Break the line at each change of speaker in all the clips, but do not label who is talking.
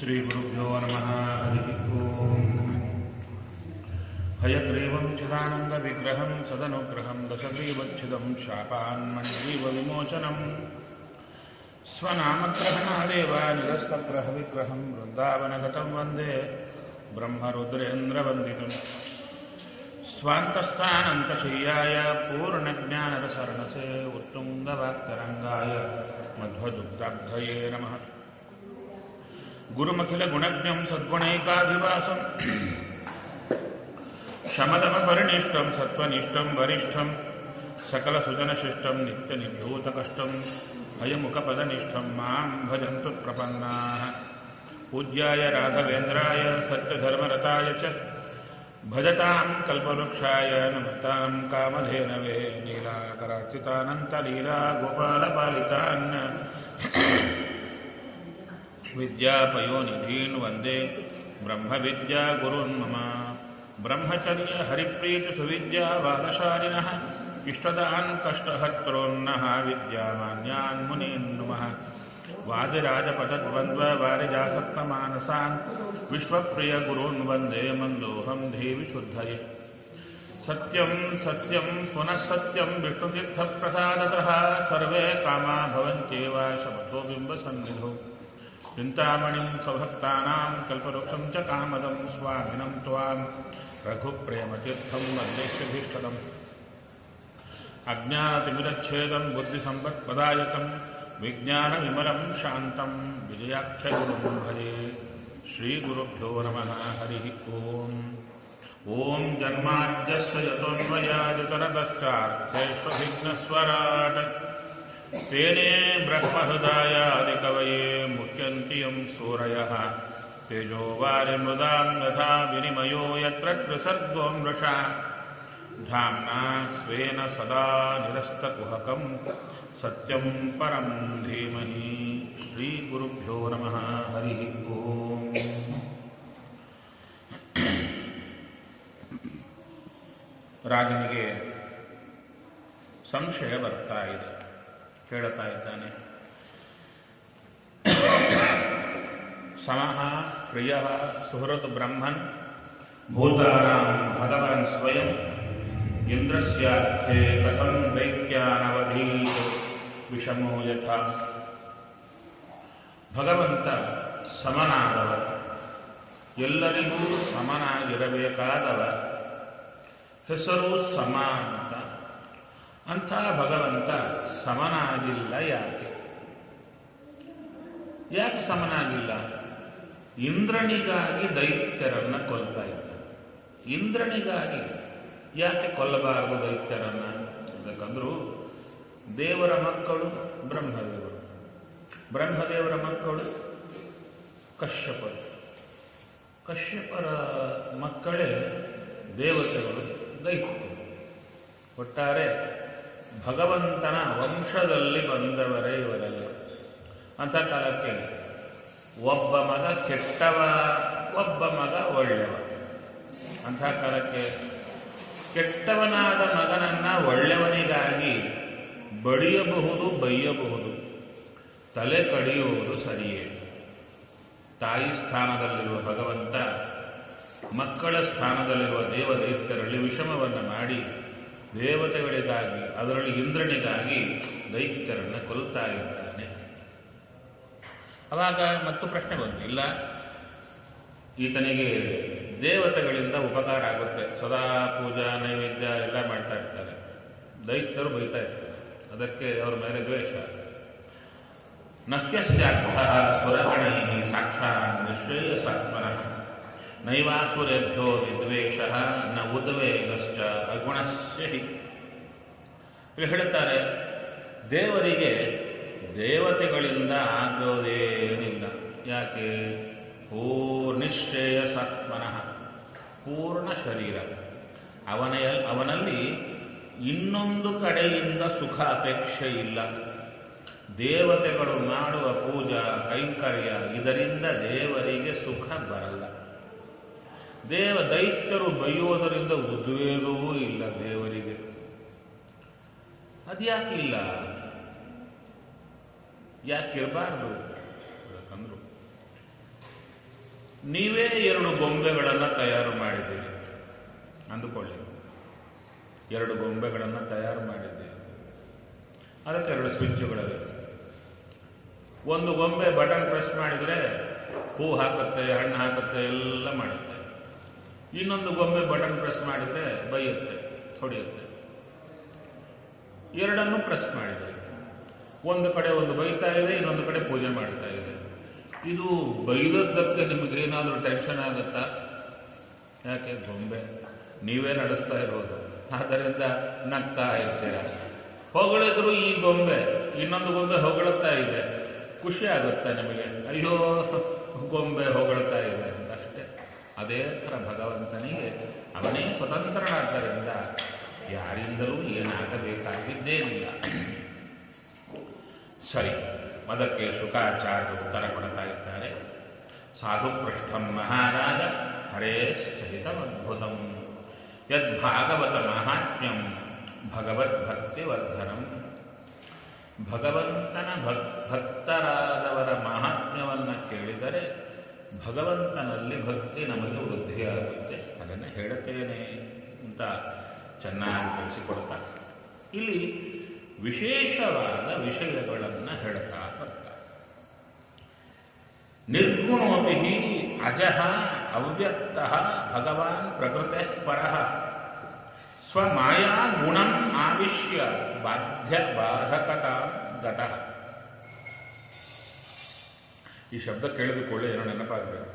श्रीगुरुभ्यो नमः हरिः ओम् हयग्रीवं चिदानन्दविग्रहं सदनुग्रहं दशग्रीवच्छिदं शापान्मणिग्रीवविमोचनम् स्वनामग्रहणादेव निरस्तग्रहविग्रहं वृन्दावनगतं वन्दे ब्रह्मरुद्रेन्द्रवन्दितम् स्वान्तस्थानन्तशय्याय पूर्णज्ञानरसरणसे उत्तुङ्गवाक्तरङ्गाय मध्वदुग्धब्धये नमः गुरुमखिलगुणज्ञं सद्गुणैकाधिवासम् शमदमपरिनिष्टं सत्त्वनिष्ठं वरिष्ठं सकलसुजनशिष्टं नित्यनिर्धूतकष्टम् अयमुखपदनिष्ठं मां भजन्तु प्रपन्नाः पूज्याय राघवेन्द्राय सत्यधर्मरताय च भजतां कल्पवृक्षाय नमतां कामधेनवे नीलाकरार्चितानन्तलीला गोपालपालितान् विद्यापयोनिधीन् वन्दे ब्रह्मविद्यागुरुन् मम ब्रह्मचर्यहरिप्रीतिसुविद्यावादशालिनः इष्टदान् कष्टहर्त्रोन्नः विद्यामान्यान् मुनीन् नुमः वादिराजपदद्वन्द्ववारिजासक्तमानसान् विश्वप्रियगुरून् वन्दे मन्दोऽहं देवि शुद्धये सत्यं सत्यं पुनः सत्यं विष्णुतीर्थप्रसादतः सर्वे कामा भवन्त्येव शपथो बिम्बसन्निधौ चिन्तामणिं स्वभक्तानां कल्पवृक्षं च कामदं स्वामिनं त्वां रघुप्रेमतीर्थं वन्देष्यभीष्टदम् अज्ञानतिमिरच्छेदं बुद्धिसम्पत्पदायकं विज्ञानविमलं शान्तं विजयाख्यगुरुं भजे श्रीगुरुभ्यो नमः हरिः ओम् ॐ जन्माद्यस्य यतोऽन्वयादितरतश्चार्थेष्वभिघ्नस्वराट् तेने ब्रह्महृदायादिकवये मुह्यन्ति यं सूरयः तेजो वारिमृदां यथा विनिमयो यत्र त्रिसर्गो मृषा धाम्ना स्वेन सदा निरस्तकुहकं सत्यं परं धीमहि श्रीगुरुभ्यो नमः हरिः ओम् ರಾಜನಿಗೆ ಸಂಶಯ ಬರ್ತಾ ಇದೆ ಕೇಳುತ್ತಾ ಇದ್ದಾನೆ ಸಮಃ ಪ್ರಿಯ ಸುಹೃತ್ ಬ್ರಹ್ಮನ್ ಭೂತಾನಾಂ ಭಗವಾನ್ ಸ್ವಯಂ ಇಂದ್ರಸ್ಯಾರ್ಥೆ ಕಥಂ ದೈತ್ಯಾನವಧೀತ ವಿಷಮೋ ಯಥಾ ಭಗವಂತ ಸಮನಾದವ ಎಲ್ಲರಿಗೂ ಸಮನಾಗಿರಬೇಕಾದವ ಹೆಸರು ಸಮ ಅಂತ ಅಂಥ ಭಗವಂತ ಸಮನಾಗಿಲ್ಲ ಯಾಕೆ ಯಾಕೆ ಸಮನಾಗಿಲ್ಲ ಇಂದ್ರನಿಗಾಗಿ ದೈತ್ಯರನ್ನ ಕೊಲ್ತಾ ಇದ್ದ ಇಂದ್ರನಿಗಾಗಿ ಯಾಕೆ ಕೊಲ್ಲಬಾರದು ದೈತ್ಯರನ್ನ ಯಾಕಂದ್ರು ದೇವರ ಮಕ್ಕಳು ಬ್ರಹ್ಮದೇವರು ಬ್ರಹ್ಮದೇವರ ಮಕ್ಕಳು ಕಶ್ಯಪರು ಕಶ್ಯಪರ ಮಕ್ಕಳೇ ದೇವತೆಗಳು ದೈತ್ಯರು ಒಟ್ಟಾರೆ ಭಗವಂತನ ವಂಶದಲ್ಲಿ ಬಂದವರೇ ಇವರೆಲ್ಲ ಅಂಥ ಕಾಲಕ್ಕೆ ಒಬ್ಬ ಮಗ ಕೆಟ್ಟವ ಒಬ್ಬ ಮಗ ಒಳ್ಳೆಯವ ಅಂಥ ಕಾಲಕ್ಕೆ ಕೆಟ್ಟವನಾದ ಮಗನನ್ನ ಒಳ್ಳೆಯವನಿಗಾಗಿ ಬಡಿಯಬಹುದು ಬೈಯಬಹುದು ತಲೆ ಕಡಿಯುವುದು ಸರಿಯೇ ತಾಯಿ ಸ್ಥಾನದಲ್ಲಿರುವ ಭಗವಂತ ಮಕ್ಕಳ ಸ್ಥಾನದಲ್ಲಿರುವ ದೇವದೈತ್ಯರಲ್ಲಿ ವಿಷಮವನ್ನು ಮಾಡಿ ದೇವತೆಗಳಿಗಾಗಿ ಅದರಲ್ಲಿ ಇಂದ್ರನಿಗಾಗಿ ದೈತ್ಯರನ್ನು ಕೊಲ್ತಾ ಇದ್ದಾನೆ ಅವಾಗ ಮತ್ತು ಪ್ರಶ್ನೆ ಬಂತು ಇಲ್ಲ ಈತನಿಗೆ ದೇವತೆಗಳಿಂದ ಉಪಕಾರ ಆಗುತ್ತೆ ಸದಾ ಪೂಜಾ ನೈವೇದ್ಯ ಎಲ್ಲ ಮಾಡ್ತಾ ಇರ್ತಾರೆ ದೈತ್ಯರು ಬೈತಾ ಇರ್ತಾರೆ ಅದಕ್ಕೆ ಅವರ ಮೇಲೆ ದ್ವೇಷ ನಹ್ಯಸ್ಯಾರ್ಥ ಸುರಗಣೈ ಸಾಕ್ಷಾತ್ ನಿಶ್ರೇಯಸಾತ್ಮನಃ ನೈವಾಸುರೇಭ್ಯೋ ವಿದ್ವೇಷ ನ ಉದ್ವೇಗಶ್ಚ ಅಗುಣಸ್ಯ ಹಿ ಇಲ್ಲಿ ಹೇಳ್ತಾರೆ ದೇವರಿಗೆ ದೇವತೆಗಳಿಂದ ಆಗೋದೇನಿಲ್ಲ ಯಾಕೆ ಪೂರ್ಣಿಶ್ರೇಯಸಾತ್ಮನಃ ಪೂರ್ಣ ಶರೀರ ಅವನ ಅವನಲ್ಲಿ ಇನ್ನೊಂದು ಕಡೆಯಿಂದ ಸುಖ ಅಪೇಕ್ಷೆ ಇಲ್ಲ ದೇವತೆಗಳು ಮಾಡುವ ಪೂಜಾ ಕೈಂಕರ್ಯ ಇದರಿಂದ ದೇವರಿಗೆ ಸುಖ ಬರಲ್ಲ ದೇವ ದೈತ್ಯರು ಬೈಯೋದರಿಂದ ಉದ್ವೇಗವೂ ಇಲ್ಲ ದೇವರಿಗೆ ಅದ್ಯಾಕಿಲ್ಲ ಯಾಕಿರಬಾರ್ದು ಯಾಕಂದ್ರು ನೀವೇ ಎರಡು ಗೊಂಬೆಗಳನ್ನು ತಯಾರು ಮಾಡಿದ್ದೀರಿ ಅಂದುಕೊಳ್ಳಿ ಎರಡು ಗೊಂಬೆಗಳನ್ನು ತಯಾರು ಮಾಡಿದ್ದೀರಿ ಅದಕ್ಕೆ ಎರಡು ಸ್ವಿಚ್ಗಳಿವೆ ಒಂದು ಗೊಂಬೆ ಬಟನ್ ಪ್ರೆಸ್ ಮಾಡಿದರೆ ಹೂ ಹಾಕುತ್ತೆ ಹಣ್ಣು ಹಾಕುತ್ತೆ ಎಲ್ಲ ಮಾಡುತ್ತೆ ಇನ್ನೊಂದು ಗೊಂಬೆ ಬಟನ್ ಪ್ರೆಸ್ ಮಾಡಿದರೆ ಬೈಯುತ್ತೆ ಹೊಡೆಯುತ್ತೆ ಎರಡನ್ನು ಪ್ರೆಸ್ ಮಾಡಿದೆ ಒಂದು ಕಡೆ ಒಂದು ಬೈತಾ ಇದೆ ಇನ್ನೊಂದು ಕಡೆ ಪೂಜೆ ಮಾಡ್ತಾ ಇದೆ ಇದು ಬೈದದ್ದಕ್ಕೆ ನಿಮಗೇನಾದರೂ ಟೆನ್ಷನ್ ಆಗುತ್ತಾ ಯಾಕೆ ಗೊಂಬೆ ನೀವೇ ನಡೆಸ್ತಾ ಇರೋದು ಆದ್ದರಿಂದ ನಗ್ತಾ ಇರ್ತೀರ ಹೊಗಳಿದ್ರು ಈ ಗೊಂಬೆ ಇನ್ನೊಂದು ಗೊಂಬೆ ಹೊಗಳುತ್ತಾ ಇದೆ ಖುಷಿ ಆಗುತ್ತೆ ನಿಮಗೆ ಅಯ್ಯೋ ಗೊಂಬೆ ಹೊಗಳ್ತಾ ಇದೆ ಅಂತ ಅಷ್ಟೇ ಅದೇ ಥರ ಭಗವಂತನಿಗೆ ಅವನೇ ಸ್ವತಂತ್ರನಾದ್ದರಿಂದ ಯಾರಿಂದಲೂ ಏನಾಗಬೇಕಾಗಿದ್ದೇನಿಲ್ಲ ಸರಿ ಅದಕ್ಕೆ ಶುಕಾಚಾರ್ಯರು ಉತ್ತರ ಕೊಡ್ತಾ ಇದ್ದಾರೆ ಸಾಧು ಪೃಷ್ಠಂ ಮಹಾರಾಜ ಹರೇ ಚರಿತಮದ್ಭುತಂ ಯದ್ಭಾಗವತ ಮಹಾತ್ಮ್ಯಂ ಭಗವದ್ಭಕ್ತಿವರ್ಧನಂ ಭಗವಂತನ ಭಕ್ ಭಕ್ತರಾದವರ ಮಹಾತ್ಮ್ಯವನ್ನು ಕೇಳಿದರೆ ಭಗವಂತನಲ್ಲಿ ಭಕ್ತಿ ನಮಗೆ ವೃದ್ಧಿಯಾಗುತ್ತೆ ಅದನ್ನು ಹೇಳುತ್ತೇನೆ ಅಂತ ಚೆನ್ನಾಗಿ ತಿಳಿಸಿಕೊಡ್ತಾರೆ ಇಲ್ಲಿ ವಿಶೇಷವಾದ ವಿಷಯಗಳನ್ನು ಹೇಳ್ತಾ ಬರ್ತಾರೆ ನಿರ್ಗುಣೋಪಿ ಅಜಃ ಅವ್ಯಕ್ತ ಭಗವಾನ್ ಪ್ರಕೃತೆ ಪರಃ ಸ್ವಮಾಯಾ ಗುಣಂ ಆವಿಶ್ಯ ಬಾಧ್ಯ ಬಾಧಕತಾ ಗತಃ ಈ ಶಬ್ದ ಕೇಳಿದ ಕೂಡಲೇ ಏನೋ ನೆನಪಾಗಬೇಕು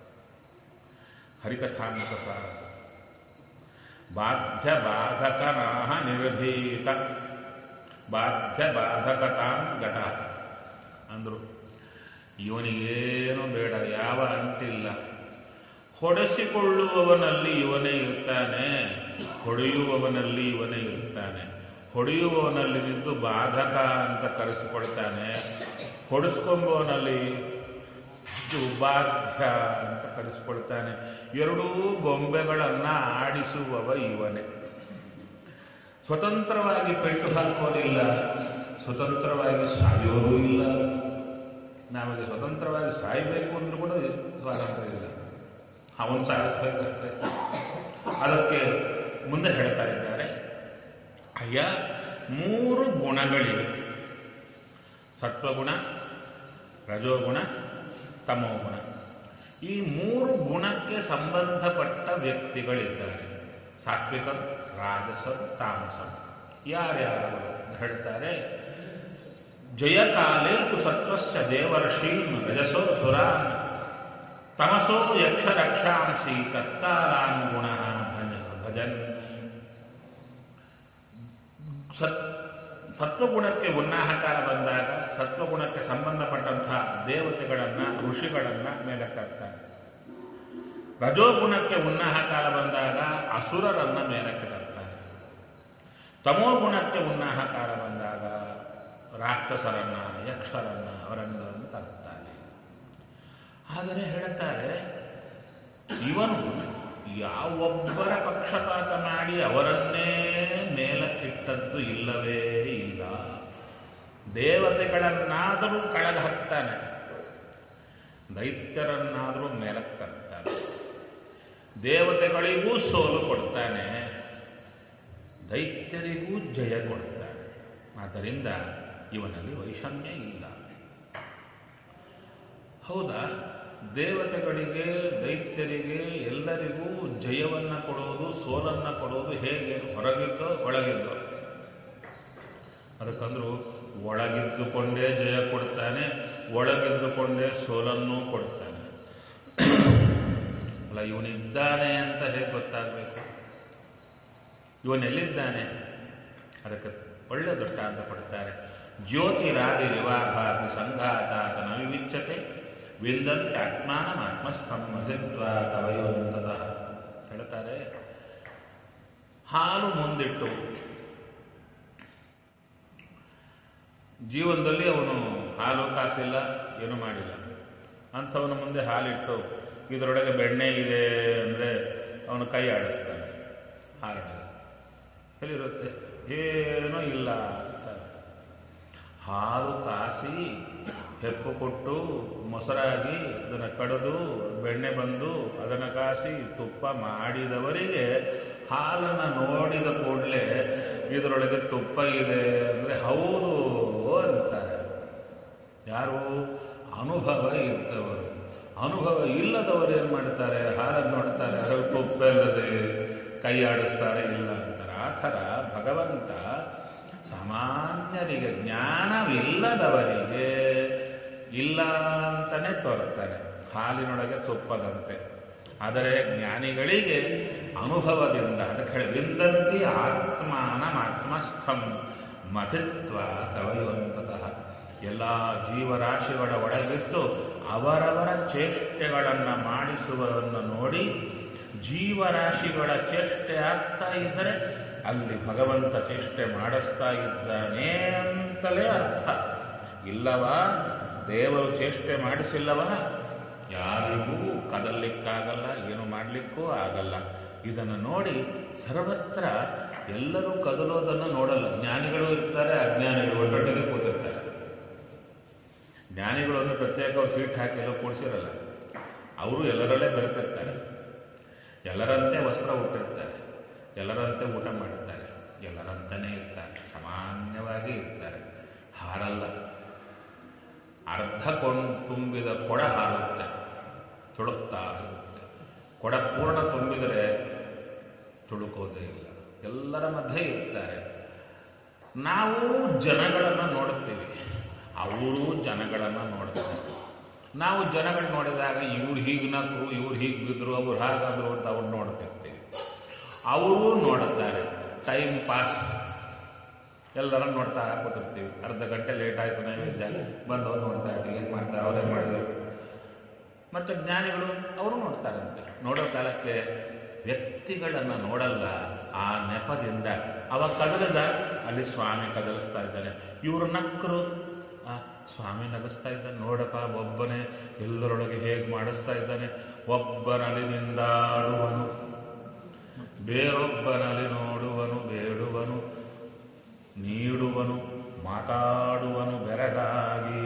ಹರಿಕಥಾಮೃತ ಸಾರ ಬಾಧ್ಯ ಬಾಧಕನಾಹ ನಿರ್ಭೀತ ಬಾಧ್ಯ ಬಾಧಕತಾಂ ಗತ ಅಂದರು ಇವನಿಗೇನು ಬೇಡ ಯಾವ ಅಂಟಿಲ್ಲ ಹೊಡೆಸಿಕೊಳ್ಳುವವನಲ್ಲಿ ಇವನೇ ಇರ್ತಾನೆ ಹೊಡೆಯುವವನಲ್ಲಿ ಇವನೇ ಇರ್ತಾನೆ ಹೊಡೆಯುವವನಲ್ಲಿ ನಿಂತು ಬಾಧಕ ಅಂತ ಕರೆಸಿಕೊಳ್ತಾನೆ ಹೊಡೆಸ್ಕೊಂಬವನಲ್ಲಿ ಇದು ಬಾಧ್ಯ ಅಂತ ಕರೆಸಿಕೊಳ್ತಾನೆ ಎರಡೂ ಗೊಂಬೆಗಳನ್ನ ಆಡಿಸುವವ ಇವನೇ ಸ್ವತಂತ್ರವಾಗಿ ಪೆಟ್ಟು ಹಾಕೋದಿಲ್ಲ ಸ್ವತಂತ್ರವಾಗಿ ಸಾಯೋದು ಇಲ್ಲ ನಮಗೆ ಸ್ವತಂತ್ರವಾಗಿ ಸಾಯಬೇಕು ಅಂದ್ರೂ ಕೂಡ ಸ್ವಾತಂತ್ರ್ಯ ಇಲ್ಲ ಅವನು ಸಾಯಿಸ್ಬೇಕಷ್ಟೇ ಅದಕ್ಕೆ ಮುಂದೆ ಹೇಳ್ತಾ ಇದ್ದಾರೆ ಅಯ್ಯ ಮೂರು ಗುಣಗಳಿವೆ ಸತ್ವಗುಣ ರಜೋಗುಣ ತಮೋಗುಣ ಈ ಮೂರು ಗುಣಕ್ಕೆ ಸಂಬಂಧಪಟ್ಟ ವ್ಯಕ್ತಿಗಳಿದ್ದಾರೆ ಸಾತ್ವಿಕಂ ರಾಜಸಂ ತಾಮಸಂ ಯಾರ್ಯಾರವರು ಹೇಳ್ತಾರೆ ಜಯಕಾಲೇ ತು ಸತ್ವಸ್ಯ ದೇವರ್ಷೀಂ ರಜಸೋ ಸುರಾನ್ ತಮಸೋ ಯಕ್ಷ ರಕ್ಷಾಂಸಿ ತತ್ಕಾಲಾನುಗುಣ ಭಜ ಭಜನ್ ಸತ್ ಸತ್ವಗುಣಕ್ಕೆ ಉನ್ನಾಹಕಾರ ಬಂದಾಗ ಸತ್ವಗುಣಕ್ಕೆ ಸಂಬಂಧಪಟ್ಟಂತಹ ದೇವತೆಗಳನ್ನ ಋಷಿಗಳನ್ನ ಮೇಲೆ ತರ್ತಾನೆ ರಜೋಗುಣಕ್ಕೆ ಉನ್ನಾಹಕಾರ ಬಂದಾಗ ಅಸುರರನ್ನ ಮೇಲಕ್ಕೆ ತರ್ತಾನೆ ತಮೋಗುಣಕ್ಕೆ ಉನ್ನಾಹಕಾರ ಬಂದಾಗ ರಾಕ್ಷಸರನ್ನ ಯಕ್ಷರನ್ನ ಅವರನ್ನು ತರ್ತಾನೆ ಆದರೆ ಹೇಳುತ್ತಾರೆ ಇವನು ಯಾವೊಬ್ಬರ ಪಕ್ಷಪಾತ ಮಾಡಿ ಅವರನ್ನೇ ಮೇಲಕ್ಕಿಟ್ಟದ್ದು ಇಲ್ಲವೇ ಇಲ್ಲ ದೇವತೆಗಳನ್ನಾದರೂ ಕಳೆದ ಹಾಕ್ತಾನೆ ದೈತ್ಯರನ್ನಾದರೂ ಮೇಲಕ್ಕೆ ತರ್ತಾನೆ ದೇವತೆಗಳಿಗೂ ಸೋಲು ಕೊಡ್ತಾನೆ ದೈತ್ಯರಿಗೂ ಜಯ ಕೊಡ್ತಾನೆ ಆದ್ದರಿಂದ ಇವನಲ್ಲಿ ವೈಷಮ್ಯ ಇಲ್ಲ ಹೌದಾ ದೇವತೆಗಳಿಗೆ ದೈತ್ಯರಿಗೆ ಎಲ್ಲರಿಗೂ ಜಯವನ್ನು ಕೊಡುವುದು ಸೋಲನ್ನು ಕೊಡುವುದು ಹೇಗೆ ಹೊರಗಿದ್ದೋ ಒಳಗಿದ್ದೋ ಅದಕ್ಕಂದ್ರು ಒಳಗಿದ್ದುಕೊಂಡೇ ಜಯ ಕೊಡ್ತಾನೆ ಒಳಗಿದ್ದುಕೊಂಡೇ ಸೋಲನ್ನೂ ಕೊಡ್ತಾನೆ ಅಲ್ಲ ಇವನಿದ್ದಾನೆ ಅಂತ ಹೇಗೆ ಗೊತ್ತಾಗಬೇಕು ಇವನೆಲ್ಲಿದ್ದಾನೆ ಅದಕ್ಕೆ ಒಳ್ಳೆ ದೃಷ್ಟಾಂತ ಕೊಡ್ತಾರೆ ಜ್ಯೋತಿರಾದಿರಿವಾಭಾತಿ ಸಂಘಾತಾತ ನವಿವಿಚ್ಯತೆ ವಿಂದಂತೆ ಆತ್ಮಾನಂ ಆತ್ಮಸ್ಥಂ ಮಹಿತ್ವ ಕವಯೋಂತದ ಹೇಳ್ತಾರೆ ಹಾಲು ಮುಂದಿಟ್ಟು ಜೀವನದಲ್ಲಿ ಅವನು ಹಾಲು ಕಾಸಿಲ್ಲ ಏನೂ ಮಾಡಿಲ್ಲ ಅಂಥವನ ಮುಂದೆ ಹಾಲಿಟ್ಟು ಇದರೊಳಗೆ ಬೆಣ್ಣೆ ಇದೆ ಅಂದರೆ ಅವನು ಕೈ ಆಡಿಸ್ತಾನೆ ಹಾಲಿನಲ್ಲಿ ಎಲ್ಲಿರುತ್ತೆ ಏನೂ ಇಲ್ಲ ಅಂತ ಹಾಲು ಕಾಸಿ ಹೆಪ್ಪು ಕೊಟ್ಟು ಮೊಸರಾಗಿ ಅದನ್ನು ಕಡಿದು ಬೆಣ್ಣೆ ಬಂದು ಅದನ್ನು ಕಾಸಿ ತುಪ್ಪ ಮಾಡಿದವರಿಗೆ ಹಾಲನ್ನು ನೋಡಿದ ಕೂಡಲೇ ಇದರೊಳಗೆ ತುಪ್ಪ ಇದೆ ಅಂದರೆ ಹೌದು ಅಂತಾರೆ ಯಾರು ಅನುಭವ ಇದ್ದವರು ಅನುಭವ ಇಲ್ಲದವರು ಏನು ಮಾಡ್ತಾರೆ ಹಾಲನ್ನು ನೋಡ್ತಾರೆ ಅದರಲ್ಲಿ ತುಪ್ಪ ಇಲ್ಲದೆ ಕೈ ಆಡಿಸ್ತಾರೆ ಇಲ್ಲ ಅಂತಾರೆ ಆ ಥರ ಭಗವಂತ ಸಾಮಾನ್ಯರಿಗೆ ಜ್ಞಾನವಿಲ್ಲದವರಿಗೆ ಇಲ್ಲ ಅಂತಲೇ ತೋರುತ್ತಾನೆ ಹಾಲಿನೊಳಗೆ ತುಪ್ಪದಂತೆ ಆದರೆ ಜ್ಞಾನಿಗಳಿಗೆ ಅನುಭವದಿಂದ ಅದಕ್ಕೆ ಹೇಳಿ ವಿಂದಂತಿ ಆತ್ಮಾನಮಾತ್ಮಸ್ಥಂ ಮಥಿತ್ವ ಕವಯುವಂತತಃ ಎಲ್ಲ ಜೀವರಾಶಿಗಳ ಒಳಗಿದ್ದು ಅವರವರ ಚೇಷ್ಟೆಗಳನ್ನು ಮಾಡಿಸುವುದನ್ನು ನೋಡಿ ಜೀವರಾಶಿಗಳ ಚೇಷ್ಟೆ ಆಗ್ತಾ ಇದ್ದರೆ ಅಲ್ಲಿ ಭಗವಂತ ಚೇಷ್ಟೆ ಮಾಡಿಸ್ತಾ ಇದ್ದಾನೆ ಅಂತಲೇ ಅರ್ಥ ಇಲ್ಲವಾ ದೇವರು ಚೇಷ್ಟೆ ಮಾಡಿಸಿಲ್ಲವಾ ಯಾರಿಗೂ ಕದಲಿಕ್ಕಾಗಲ್ಲ ಏನು ಮಾಡಲಿಕ್ಕೂ ಆಗಲ್ಲ ಇದನ್ನು ನೋಡಿ ಸರ್ವತ್ರ ಎಲ್ಲರೂ ಕದಲೋದನ್ನು ನೋಡಲ್ಲ ಜ್ಞಾನಿಗಳು ಇರ್ತಾರೆ ಅಜ್ಞಾನಿಗಳು ಒಟ್ಟೊಟ್ಟಿಗೆ ಕೂತಿರ್ತಾರೆ ಜ್ಞಾನಿಗಳನ್ನು ಪ್ರತ್ಯೇಕ ಸೀಟ್ ಹಾಕಿ ಎಲ್ಲ ಕೂಡಿಸಿರಲ್ಲ ಅವರು ಎಲ್ಲರಲ್ಲೇ ಬೆರೆತಿರ್ತಾರೆ ಎಲ್ಲರಂತೆ ವಸ್ತ್ರ ಹುಟ್ಟಿರ್ತಾರೆ ಎಲ್ಲರಂತೆ ಊಟ ಮಾಡಿರ್ತಾರೆ ಎಲ್ಲರಂತನೇ ಇರ್ತಾರೆ ಸಾಮಾನ್ಯವಾಗಿ ಇರ್ತಾರೆ ಹಾರಲ್ಲ ಅರ್ಧ ಕೊಂಡು ತುಂಬಿದ ಕೊಡ ಹಾರುತ್ತೆ ತುಳುಕ್ತಾ ಇರುತ್ತೆ ಕೊಡ ಪೂರ್ಣ ತುಂಬಿದರೆ ತುಳುಕೋದೇ ಇಲ್ಲ ಎಲ್ಲರ ಮಧ್ಯೆ ಇರ್ತಾರೆ ನಾವು ಜನಗಳನ್ನು ನೋಡುತ್ತೀವಿ ಅವರು ಜನಗಳನ್ನು ನೋಡ್ತಾರೆ ನಾವು ಜನಗಳು ನೋಡಿದಾಗ ಇವ್ರು ಹೀಗೆ ನಕ್ಕರು ಇವ್ರು ಹೀಗೆ ಬಿದ್ದರು ಅವ್ರು ಹಾಗಾದ್ರು ಅಂತ ಅವ್ರು ನೋಡ್ತಿರ್ತೀವಿ ಅವರು ನೋಡುತ್ತಾರೆ ಟೈಮ್ ಪಾಸ್ ಎಲ್ಲರನ್ನು ನೋಡ್ತಾ ಕೂತಿರ್ತೀವಿ ಅರ್ಧ ಗಂಟೆ ಲೇಟ್ ಆಯಿತು ನೈವೇದ್ಯ ಬಂದವ್ರು ನೋಡ್ತಾ ಇರ್ತೀವಿ ಏನು ಮಾಡ್ತಾರೆ ಅವರೇ ಮಾಡಿದ್ರು ಮತ್ತು ಜ್ಞಾನಿಗಳು ಅವರು ನೋಡ್ತಾರಂತೆ ನೋಡೋ ಕಾಲಕ್ಕೆ ವ್ಯಕ್ತಿಗಳನ್ನು ನೋಡಲ್ಲ ಆ ನೆಪದಿಂದ ಅವ ಕದಲದ ಅಲ್ಲಿ ಸ್ವಾಮಿ ಕದಲಿಸ್ತಾ ಇದ್ದಾನೆ ಇವರು ನಕ್ಕರು ಆ ಸ್ವಾಮಿ ನಗಿಸ್ತಾ ಇದ್ದಾನೆ ನೋಡಪ್ಪ ಒಬ್ಬನೇ ಎಲ್ಲರೊಳಗೆ ಹೇಗೆ ಮಾಡಿಸ್ತಾ ಇದ್ದಾನೆ ಒಬ್ಬನಲ್ಲಿ ನಿಂದಾಡುವನು ಬೇರೊಬ್ಬನಲ್ಲಿ ನೋಡುವನು ಬೇಡುವನು ನೀಡುವನು ಮಾತಾಡುವನು ಬೆರಗಾಗಿ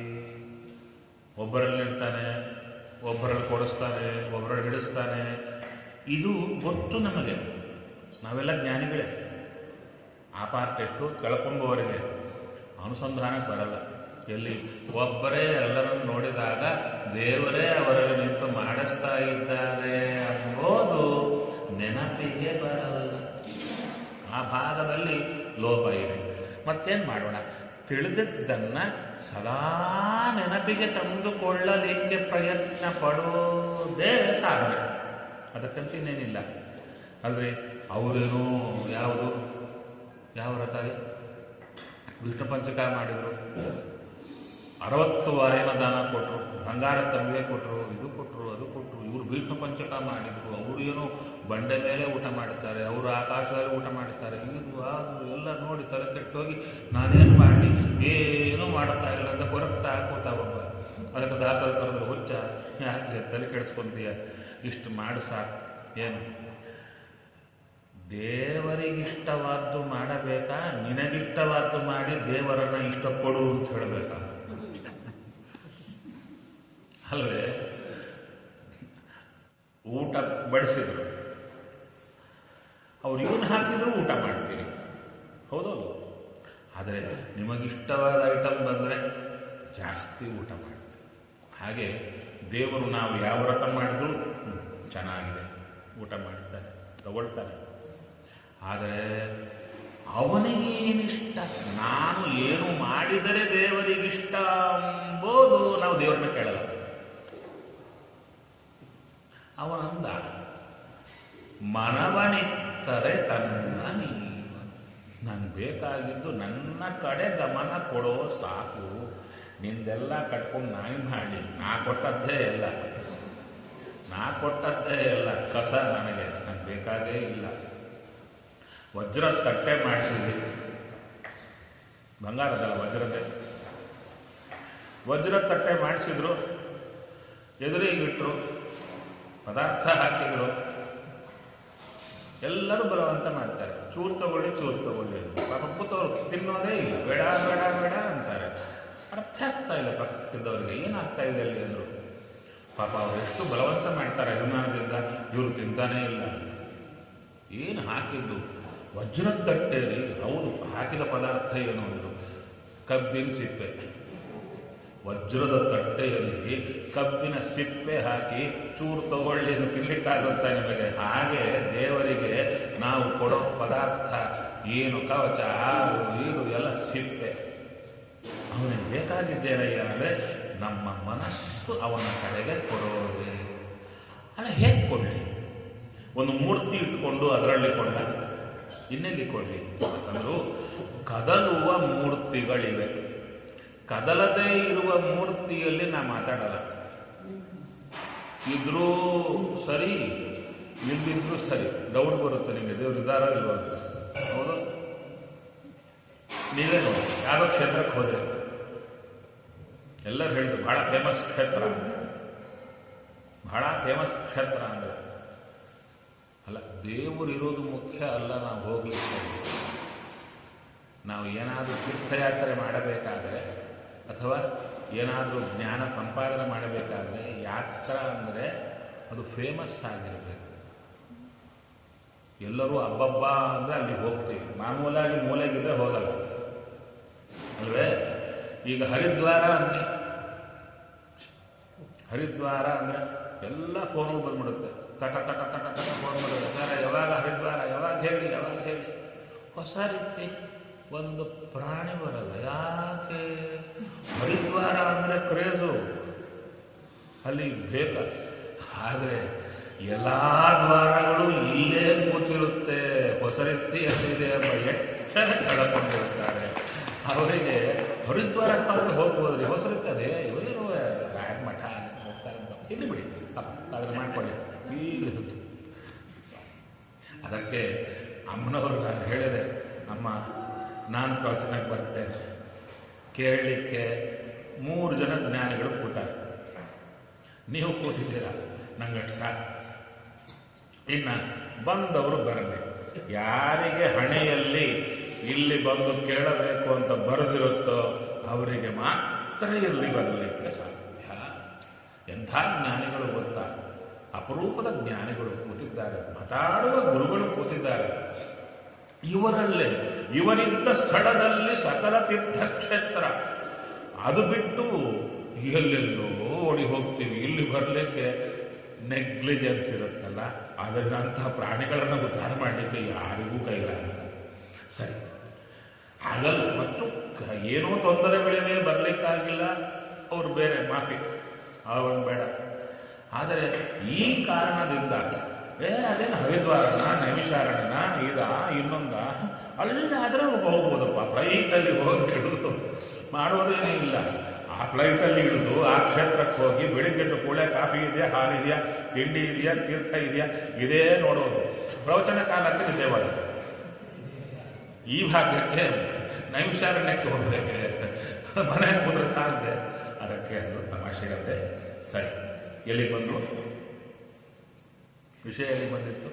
ಒಬ್ಬರಲ್ಲಿ ಇರ್ತಾನೆ ಒಬ್ಬರಲ್ಲಿ ಕೊಡಿಸ್ತಾನೆ ಒಬ್ಬರಲ್ಲಿ ಹಿಡಿಸ್ತಾನೆ ಇದು ಗೊತ್ತು ನಮಗೆ ನಾವೆಲ್ಲ ಜ್ಞಾನಿಗಳೇ ಆ ಪಾರ್ಟ್ ಎಷ್ಟು ತಿಳ್ಕೊಂಬವರಿಗೆ ಅನುಸಂಧಾನಕ್ಕೆ ಬರಲ್ಲ ಎಲ್ಲಿ ಒಬ್ಬರೇ ಎಲ್ಲರನ್ನು ನೋಡಿದಾಗ ದೇವರೇ ಅವರಲ್ಲಿ ನಿಂತು ಮಾಡಿಸ್ತಾ ಇದ್ದಾರೆ ಅನ್ನೋದು ನೆನಪಿಗೆ ಬರಲ್ಲ ಆ ಭಾಗದಲ್ಲಿ ಲೋಪ ಇದೆ ಮತ್ತೇನು ಮಾಡೋಣ ತಿಳಿದದ್ದನ್ನ ಸದಾ ನೆನಪಿಗೆ ತಂದುಕೊಳ್ಳಲಿಕ್ಕೆ ಪ್ರಯತ್ನ ಪಡೋದೇ ಸಾಧನೆ ಅದಕ್ಕಂತ ಇನ್ನೇನಿಲ್ಲ ಅಲ್ರಿ ಅವರೇನು ಯಾವುದು ಯಾವ ವ್ರತ ರೀ? ವಿಷ್ಣು ಪಂಚಕ ಮಾಡಿದರು ಅರವತ್ತು ವಾಯನ ದಾನ ಕೊಟ್ಟರು ಬಂಗಾರ ತಂಬಿಗೆ ಕೊಟ್ಟರು ಇದು ಕೊಟ್ಟರು ಅದು ಕೊಟ್ಟರು ಇವರು ವಿಷ್ಣು ಪಂಚಕ ಮಾಡಿದರು ಅವರು ಏನು ಬಂಡೆ ಮೇಲೆ ಊಟ ಮಾಡ್ತಾರೆ ಅವರು ಆಕಾಶದಲ್ಲಿ ಊಟ ಮಾಡ್ತಾರೆ ಇದು ಅದು ಎಲ್ಲ ನೋಡಿ ತಲೆ ಕೆಟ್ಟೋಗಿ ನಾನೇನು ಮಾಡಲಿ ಏನೂ ಮಾಡ್ತಾ ಇಲ್ಲ ಅಂತ ಕೊರಗ್ತಾ ಕೂತ ಒಬ್ಬ ಅದಕ್ಕೆ ದಾಸರ ಕರೆದ್ರು ಹುಚ್ಚ ಯಾಕೆ ತಲೆ ಕೆಡಿಸ್ಕೊಂತೀಯ ಇಷ್ಟು ಮಾಡಿ ಸಾಕು ಏನು ದೇವರಿಗಿಷ್ಟವಾದ್ದು ಮಾಡಬೇಕಾ ನಿನಗಿಷ್ಟವಾದ್ದು ಮಾಡಿ ದೇವರನ್ನ ಇಷ್ಟಪಡು ಅಂತ ಹೇಳಬೇಕಾ ಅಲ್ವೇ ಊಟ ಬಡಿಸಿದ್ರು ಅವ್ರು ಇವನು ಹಾಕಿದ್ರು ಊಟ ಮಾಡ್ತೀರಿ ಹೌದೌದು ಆದರೆ ನಿಮಗಿಷ್ಟವಾದ ಐಟಮ್ ಬಂದರೆ ಜಾಸ್ತಿ ಊಟ ಮಾಡ್ತೀವಿ ಹಾಗೆ ದೇವರು ನಾವು ಯಾವ ವ್ರತ ಮಾಡಿದ್ರು ಹ್ಮ್, ಚೆನ್ನಾಗಿದೆ ಊಟ ಮಾಡ್ತಾರೆ ತಗೊಳ್ತಾರೆ ಆದರೆ ಅವನಿಗೆ ಏನಿಷ್ಟ ನಾನು ಏನು ಮಾಡಿದರೆ ದೇವರಿಗಿಷ್ಟ ಎಂಬುದು ನಾವು ದೇವರನ್ನ ಕೇಳಲ್ಲ ಅವನಂದ ಮನವನಿತ್ತರೆ ತನ್ನ ನೀನು ನನ್ಗೆ ಬೇಕಾಗಿದ್ದು ನನ್ನ ಕಡೆ ಗಮನ ಕೊಡೋ ಸಾಕು ನಿಂದೆಲ್ಲ ಕಟ್ಕೊಂಡು ನಾಯಿ ಮಾಡಿ ನಾ ಕೊಟ್ಟದ್ದೇ ಎಲ್ಲ ನಾ ಕೊಟ್ಟದ್ದೇ ಎಲ್ಲ ಕಸ ನನಗೆ ನನಗೆ ಬೇಕಾಗೇ ಇಲ್ಲ ವಜ್ರದ ತಟ್ಟೆ ಮಾಡಿಸಿದ್ವಿ ಬಂಗಾರದಲ್ಲ ವಜ್ರದ್ದೇ ವಜ್ರದ ತಟ್ಟೆ ಮಾಡಿಸಿದ್ರು ಎದುರಿಗಿಟ್ರು ಪದಾರ್ಥ ಹಾಕಿದ್ರು ಎಲ್ಲರೂ ಬಲವಂತ ಮಾಡ್ತಾರೆ ಚೂರು ತಗೊಳ್ಳಿ ಚೂರು ತಗೊಳ್ಳಿ ಅಂತ. ಪಾಪ ಕೂತವ್ರು ತಿನ್ನೋದೇ ಇಲ್ಲ ಬೇಡ ಬೇಡ ಬೇಡ ಅಂತಾರೆ ಅರ್ಥ ಆಗ್ತಾ ಇಲ್ಲ ಪಕ್ಕದವರಿಗೆ ಏನಾಗ್ತಾ ಇದೆ ಅಲ್ಲಿ ಅಂದರು ಪಾಪ ಅವ್ರು ಎಷ್ಟು ಬಲವಂತ ಮಾಡ್ತಾರೆ ಅಭಿಮಾನದಿಂದ ಇವರು ತಿಂತಾನೇ ಇಲ್ಲ ಏನು ಹಾಕಿದ್ದು ವಜ್ರದ ತಟ್ಟೆರಿ ಹೌದು ಹಾಕಿದ ಪದಾರ್ಥ ಏನು ಅಂದರು ಕಬ್ಬಿನ ಸಿಪ್ಪೆ ವಜ್ರದ ತಟ್ಟೆಯಲ್ಲಿ ಕಬ್ಬಿನ ಸಿಪ್ಪೆ ಹಾಕಿ ಚೂರು ತಗೊಳ್ಳಿ ಅದು ತಿನ್ಲಿಕ್ಕಾಗುತ್ತಾ ನಿಮಗೆ ಹಾಗೆ ದೇವರಿಗೆ ನಾವು ಕೊಡೋ ಪದಾರ್ಥ ಏನು ಕವಚ ಹಾಲು ಇದು ಎಲ್ಲ ಸಿಪ್ಪೆ ಅವನಿಗೆ ಬೇಕಾಗಿದ್ದೇನಯ್ಯ ಅಂದರೆ ನಮ್ಮ ಮನಸ್ಸು ಅವನ ಕಡೆಗೆ ಕೊಡೋದೇ ಅಲ್ಲ ಹೇಗೆ ಕೊಡಲಿ ಒಂದು ಮೂರ್ತಿ ಇಟ್ಕೊಂಡು ಅದರಲ್ಲಿ ಕೊಂಡ ಇನ್ನೆಲ್ಲಿ ಕೊಡಲಿ ಅಂದರು ಕದಲುವ ಮೂರ್ತಿಗಳಿವೆ ಕದಲದೇ ಇರುವ ಮೂರ್ತಿಯಲ್ಲಿ ನಾ ಮಾತಾಡಲ್ಲ ಇದ್ರೂ ಸರಿ ಇಲ್ದಿದ್ರೂ ಸರಿ ಡೌಟ್ ಬರುತ್ತೆ ನಿಮಗೆ ದೇವ್ರು ಇದ್ದಾರೋ ಇಲ್ವೋ ಅಂತ ಹೌದು ನೀವೇ ನೋಡಿ ಯಾವುದೋ ಕ್ಷೇತ್ರಕ್ಕೆ ಹೋದ್ರೆ ಎಲ್ಲರೂ ಹೇಳಿದ್ರು ಬಹಳ ಫೇಮಸ್ ಕ್ಷೇತ್ರ ಅಂತ ಬಹಳ ಫೇಮಸ್ ಕ್ಷೇತ್ರ ಅಂದ್ರೆ ಅಲ್ಲ ದೇವರು ಇರೋದು ಮುಖ್ಯ ಅಲ್ಲ ನಾವು ಹೋಗ್ಲಿಕ್ಕೆ ನಾವು ಏನಾದರೂ ತೀರ್ಥಯಾತ್ರೆ ಮಾಡಬೇಕಾದ್ರೆ ಅಥವಾ ಏನಾದರೂ ಜ್ಞಾನ ಸಂಪಾದನೆ ಮಾಡಬೇಕಾದ್ರೆ ಯಾತ್ರ ಅಂದರೆ ಅದು ಫೇಮಸ್ ಆಗಿರಬೇಕು ಎಲ್ಲರೂ ಹಬ್ಬಬ್ಬ ಅಂದರೆ ಅಲ್ಲಿ ಹೋಗ್ತೀವಿ ಮಾಮೂಲಾಗಿ ಮೂಲೆಗಿದ್ರೆ ಹೋಗಲ್ಲ ಅಲ್ವೇ ಈಗ ಹರಿದ್ವಾರ ಅನ್ನಿ ಹರಿದ್ವಾರ ಅಂದರೆ ಎಲ್ಲ ಫೋನ್ ಬಂದ್ಬಿಡುತ್ತೆ ತಟ ತಟ ತಟ ತಟ ಫೋನ್ ಮಾಡೋದು ಸರ್ ಯಾವಾಗ ಹರಿದ್ವಾರ ಯಾವಾಗ ಹೇಳಿ ಯಾವಾಗ ಹೇಳಿ ಹೊಸ ರೀತಿ ಒಂದು ಪ್ರಾಣಿ ಬರಲ್ಲ ಯಾಕೆ ಹರಿದ್ವಾರ ಅಂದರೆ ಕ್ರೇಜು ಅಲ್ಲಿ ಬೇಕ ಆದರೆ ಎಲ್ಲ ದ್ವಾರಗಳು ಇಲ್ಲೇ ಕೂತಿರುತ್ತೆ ಹೊಸ ರೀತಿ ಎಲ್ಲಿದೆ ಎಂಬ ಎಚ್ಚರ ಕಳ್ಕೊಂಡಿರ್ತಾರೆ ಅವರಿಗೆ ಹರಿದ್ವಾರ ಮಾತ್ರ ಹೋಗ್ಬೋದ್ರಿ ಹೊಸ ರೀತಿ ಅದೇ ಇವೇನು ರಾಯರ ಮಠ ಹೋಗ್ತಾರೆ ಅಂತ. ಇಲ್ಲಿ ಬಿಡಿ ಅದನ್ನು ಮಾಡ್ಕೊಳ್ಳಿ ಈಗ ಅದಕ್ಕೆ ಅಮ್ಮನವರು ನಾನು ಹೇಳಿದೆ ಅಮ್ಮ ನಾನು ಪ್ರವಚನಕ್ಕೆ ಬರ್ತೇನೆ ಕೇಳಲಿಕ್ಕೆ ಮೂರು ಜನ ಜ್ಞಾನಿಗಳು ಕೂತಾರೆ ನೀವು ಕೂತಿದ್ದೀರಾ ನಂಗೆ ಸಾಕು ಇನ್ನು ಬಂದವರು ಬರಲಿ ಯಾರಿಗೆ ಹಣೆಯಲ್ಲಿ ಇಲ್ಲಿ ಬಂದು ಕೇಳಬೇಕು ಅಂತ ಬರೆದಿರುತ್ತೋ ಅವರಿಗೆ ಮಾತ್ರ ಇಲ್ಲಿ ಬರಲಿಕ್ಕೆ ಸಾಧ್ಯ ಎಂಥ ಜ್ಞಾನಿಗಳು ಗೊತ್ತಾ ಅಪರೂಪದ ಜ್ಞಾನಿಗಳು ಕೂತಿದ್ದಾರೆ ಮಾತಾಡುವ ಗುರುಗಳು ಕೂತಿದ್ದಾರೆ ಇವರಲ್ಲೇ ಇವರಿದ್ದ ಸ್ಥಳದಲ್ಲಿ ಸಕಲ ತೀರ್ಥಕ್ಷೇತ್ರ ಅದು ಬಿಟ್ಟು ಎಲ್ಲೆಲ್ಲೋ ಓಡಿ ಹೋಗ್ತೀವಿ ಇಲ್ಲಿ ಬರಲಿಕ್ಕೆ ನೆಗ್ಲಿಜೆನ್ಸ್ ಇರುತ್ತಲ್ಲ ಅದರಿಂದ ಅಂತಹ ಪ್ರಾಣಿಗಳನ್ನು ಉದ್ಧಾರ ಮಾಡಲಿಕ್ಕೆ ಯಾರಿಗೂ ಕೈಲಾಗಲ್ಲ ಸರಿ ಆಗಲ್ಲ ಮತ್ತು ಕ- ಏನೋ ತೊಂದರೆಗಳಿವೆ ಬರಲಿಕ್ಕಾಗಿಲ್ಲ ಅವ್ರು ಬೇರೆ ಮಾಫಿ ಅವನ್ ಬೇಡ ಆದರೆ ಈ ಕಾರಣದಿಂದ ಏ ಅದೇನು ಹರಿದ್ವಾರನ ನೈಮಿಷಾರಣ್ಯನ ಇದ ಇನ್ನೊಂದ ಅಲ್ಲಾದ್ರೆ ಹೋಗ್ಬೋದಪ್ಪ ಫ್ಲೈಟಲ್ಲಿ ಹೋಗಿ ಹಿಡಿದು ಮಾಡೋದೇನೇ ಇಲ್ಲ ಆ ಫ್ಲೈಟಲ್ಲಿ ಇಳಿದು ಆ ಕ್ಷೇತ್ರಕ್ಕೆ ಹೋಗಿ ಬೆಳಿಗ್ಗೆ ಕೂಳೆ ಕಾಫಿ ಇದೆಯಾ ಹಾಲಿದೆಯಾ ತಿಂಡಿ ಇದೆಯಾ ತೀರ್ಥ ಇದೆಯಾ ಇದೇ ನೋಡೋದು ಪ್ರವಚನ ಕಾಲಕ್ಕೆ ನಿದ್ದೆ ಮಾಡೋದು ಈ ಭಾಗ್ಯಕ್ಕೆ ನೈಮಿಷಾರಣ್ಯಕ್ಕೆ ಹೋಗ್ಬೇಕೆ ಮನೆಗೆ ಕೂತ್ರೆ ಸಾಧ್ಯ ಅದಕ್ಕೆ ಅದು ತಮಾಷೆಗಂತೆ ಸರಿ ಎಲ್ಲಿ ಬಂದು ವಿಷಯ ಎಲ್ಲಿ ಬಂದಿತ್ತು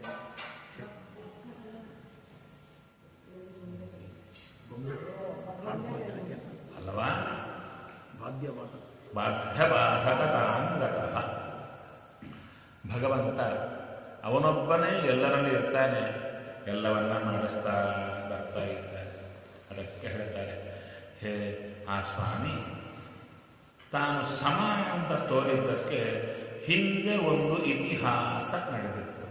ಅಲ್ಲವಾ
ಬಾಧ್ಯವಾದ
ಬಾಧ್ಯಬಾಧಕತಾಂಗತಃ ಭಗವಂತ ಅವನೊಬ್ಬನೇ ಎಲ್ಲರಲ್ಲಿ ಇರ್ತಾನೆ ಎಲ್ಲವನ್ನ ಮಾಡಿಸ್ತಾ ಬರ್ತಾ ಇದ್ದಾನೆ ಅದಕ್ಕೆ ಹೇಳ್ತಾರೆ ಹೇ ಆ ಸ್ವಾಮಿ ತಾನು ಸಮ ಅಂತ ತೋರಿದ್ದಕ್ಕೆ ಹಿಂದೆ ಒಂದು ಇತಿಹಾಸ ನಡೆದಿತ್ತು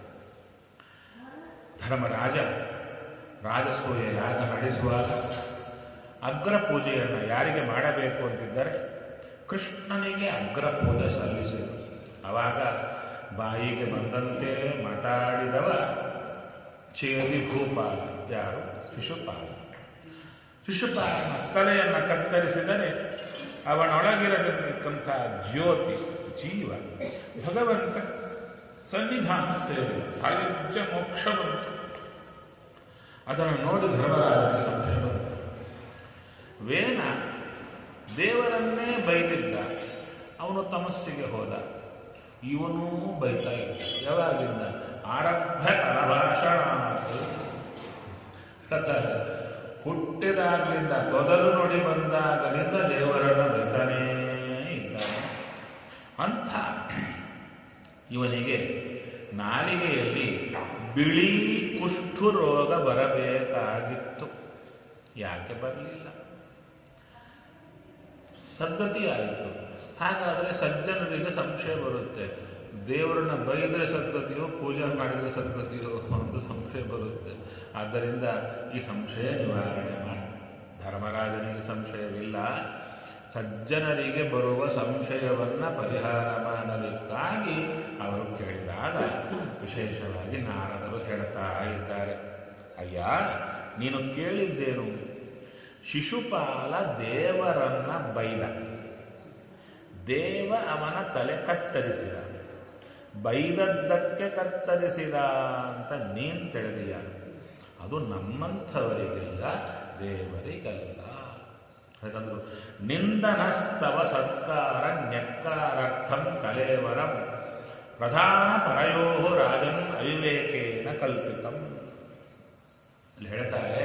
ಧರ್ಮರಾಜ ರಾಜಸೂಯ ಯಾಗ ನಡೆಸುವಾಗ ಅಗ್ರ ಪೂಜೆಯನ್ನು ಯಾರಿಗೆ ಮಾಡಬೇಕು ಅಂತಿದ್ದರೆ ಕೃಷ್ಣನಿಗೆ ಅಗ್ರ ಪೂಜೆ ಸಲ್ಲಿಸಿದರು ಆವಾಗ ಬಾಯಿಗೆ ಬಂದಂತೆ ಮಾತಾಡಿದವ ಚೇದಿ ಭೂಪಾಲ ಯಾರು ಶಿಶುಪಾಲ ಶಿಶುಪಾಲನ ತಲೆಯನ್ನು ಕತ್ತರಿಸಿದರೆ ಅವನೊಳಗಿರತಕ್ಕಂಥ ಜ್ಯೋತಿ ಜೀವ ಭಗವಂತ ಸನ್ನಿಧಾನ ಸೇರಿದ ಸಾಯುಜ್ಯ ಮೋಕ್ಷ ಬಂತು ಅದನ್ನು ನೋಡಿ ಧರ್ಮರಾಜನ ಸಂಶಯ ಬಂತು ವೇನ ದೇವರನ್ನೇ ಬೈದಿದ್ದ ಅವನು ತಮಸ್ಸಿಗೆ ಹೋದ ಇವನೂ ಬೈತಾ ಇದ್ದ ಯಾವಾಗಿಂದ ಆರಭ್ಯ ಕಲಭಾಷಣ ಹೇಳ್ತಾರೆ ಹುಟ್ಟಿದಾಗಲಿಂದ ಮೊದಲು ನುಡಿ ಬಂದಾಗಲಿಂದ ದೇವರನ್ನ ಬೈತಾನೇ ಇದ್ದಾನೆ ಅಂಥ ಇವನಿಗೆ ನಾಲಿಗೆಯಲ್ಲಿ ಬಿಳಿ ಕುಷ್ಠು ರೋಗ ಬರಬೇಕಾಗಿತ್ತು ಯಾಕೆ ಬರಲಿಲ್ಲ ಸದ್ಗತಿ ಆಯಿತು ಹಾಗಾದರೆ ಸಜ್ಜನರಿಗೆ ಸಂಶಯ ಬರುತ್ತೆ ದೇವರನ್ನ ಬೈದರೆ ಸದ್ಗತಿಯೋ ಪೂಜೆ ಮಾಡಿದರೆ ಸದ್ಗತಿಯೋ ಅಂತ ಸಂಶಯ ಬರುತ್ತೆ ಆದ್ದರಿಂದ ಈ ಸಂಶಯ ನಿವಾರಣೆ ಮಾಡಿ ಧರ್ಮರಾಜನಿಗೆ ಸಂಶಯವಿಲ್ಲ ಸಜ್ಜನರಿಗೆ ಬರುವ ಸಂಶಯವನ್ನು ಪರಿಹಾರ ಮಾಡಲಿಕ್ಕಾಗಿ ಅವರು ಕೇಳಿದಾಗ ವಿಶೇಷವಾಗಿ ನಾರದರು ಹೇಳ್ತಾ ಇದ್ದಾರೆ ಅಯ್ಯ ನೀನು ಕೇಳಿದ್ದೇನು ಶಿಶುಪಾಲ ದೇವರನ್ನ ಬೈದ ದೇವ ಅವನ ತಲೆ ಕತ್ತರಿಸಿದ ಬೈದದ್ದಕ್ಕೆ ಕತ್ತರಿಸಿದ ಅಂತ ನೀನ್ ತಿಳಿದೀಯ ಅದು ನಮ್ಮಂಥವರಿಗೆಲ್ಲ ದೇವರಿಗಲ್ಲ ಯಾಕಂದ್ರು ನಿಂದನಸ್ತವ ಸತ್ಕಾರ ನ್ಯಕ್ಕಾರರ್ಥಂ ಕಲೇವರಂ ಪ್ರಧಾನ ಪರಯೋ ರಾಜನ್ ಅವಿವೇಕೇನ ಕಲ್ಪಿತಂ ಇಲ್ಲಿ ಹೇಳ್ತಾರೆ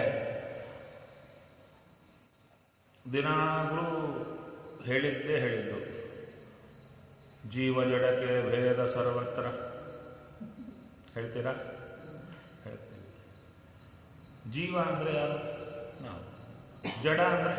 ದಿನಾಗ್ಲೂ ಹೇಳಿದ್ದೇ ಹೇಳಿದ್ದು ಜೀವ ಜಡಕ್ಕೆ ಭೇದ ಸರ್ವತ್ರ ಹೇಳ್ತೀರಾ ಹೇಳ್ತೀವಿ ಜೀವ ಅಂದ್ರೆ ಯಾರು ನಾವು ಜಡ ಅಂದ್ರೆ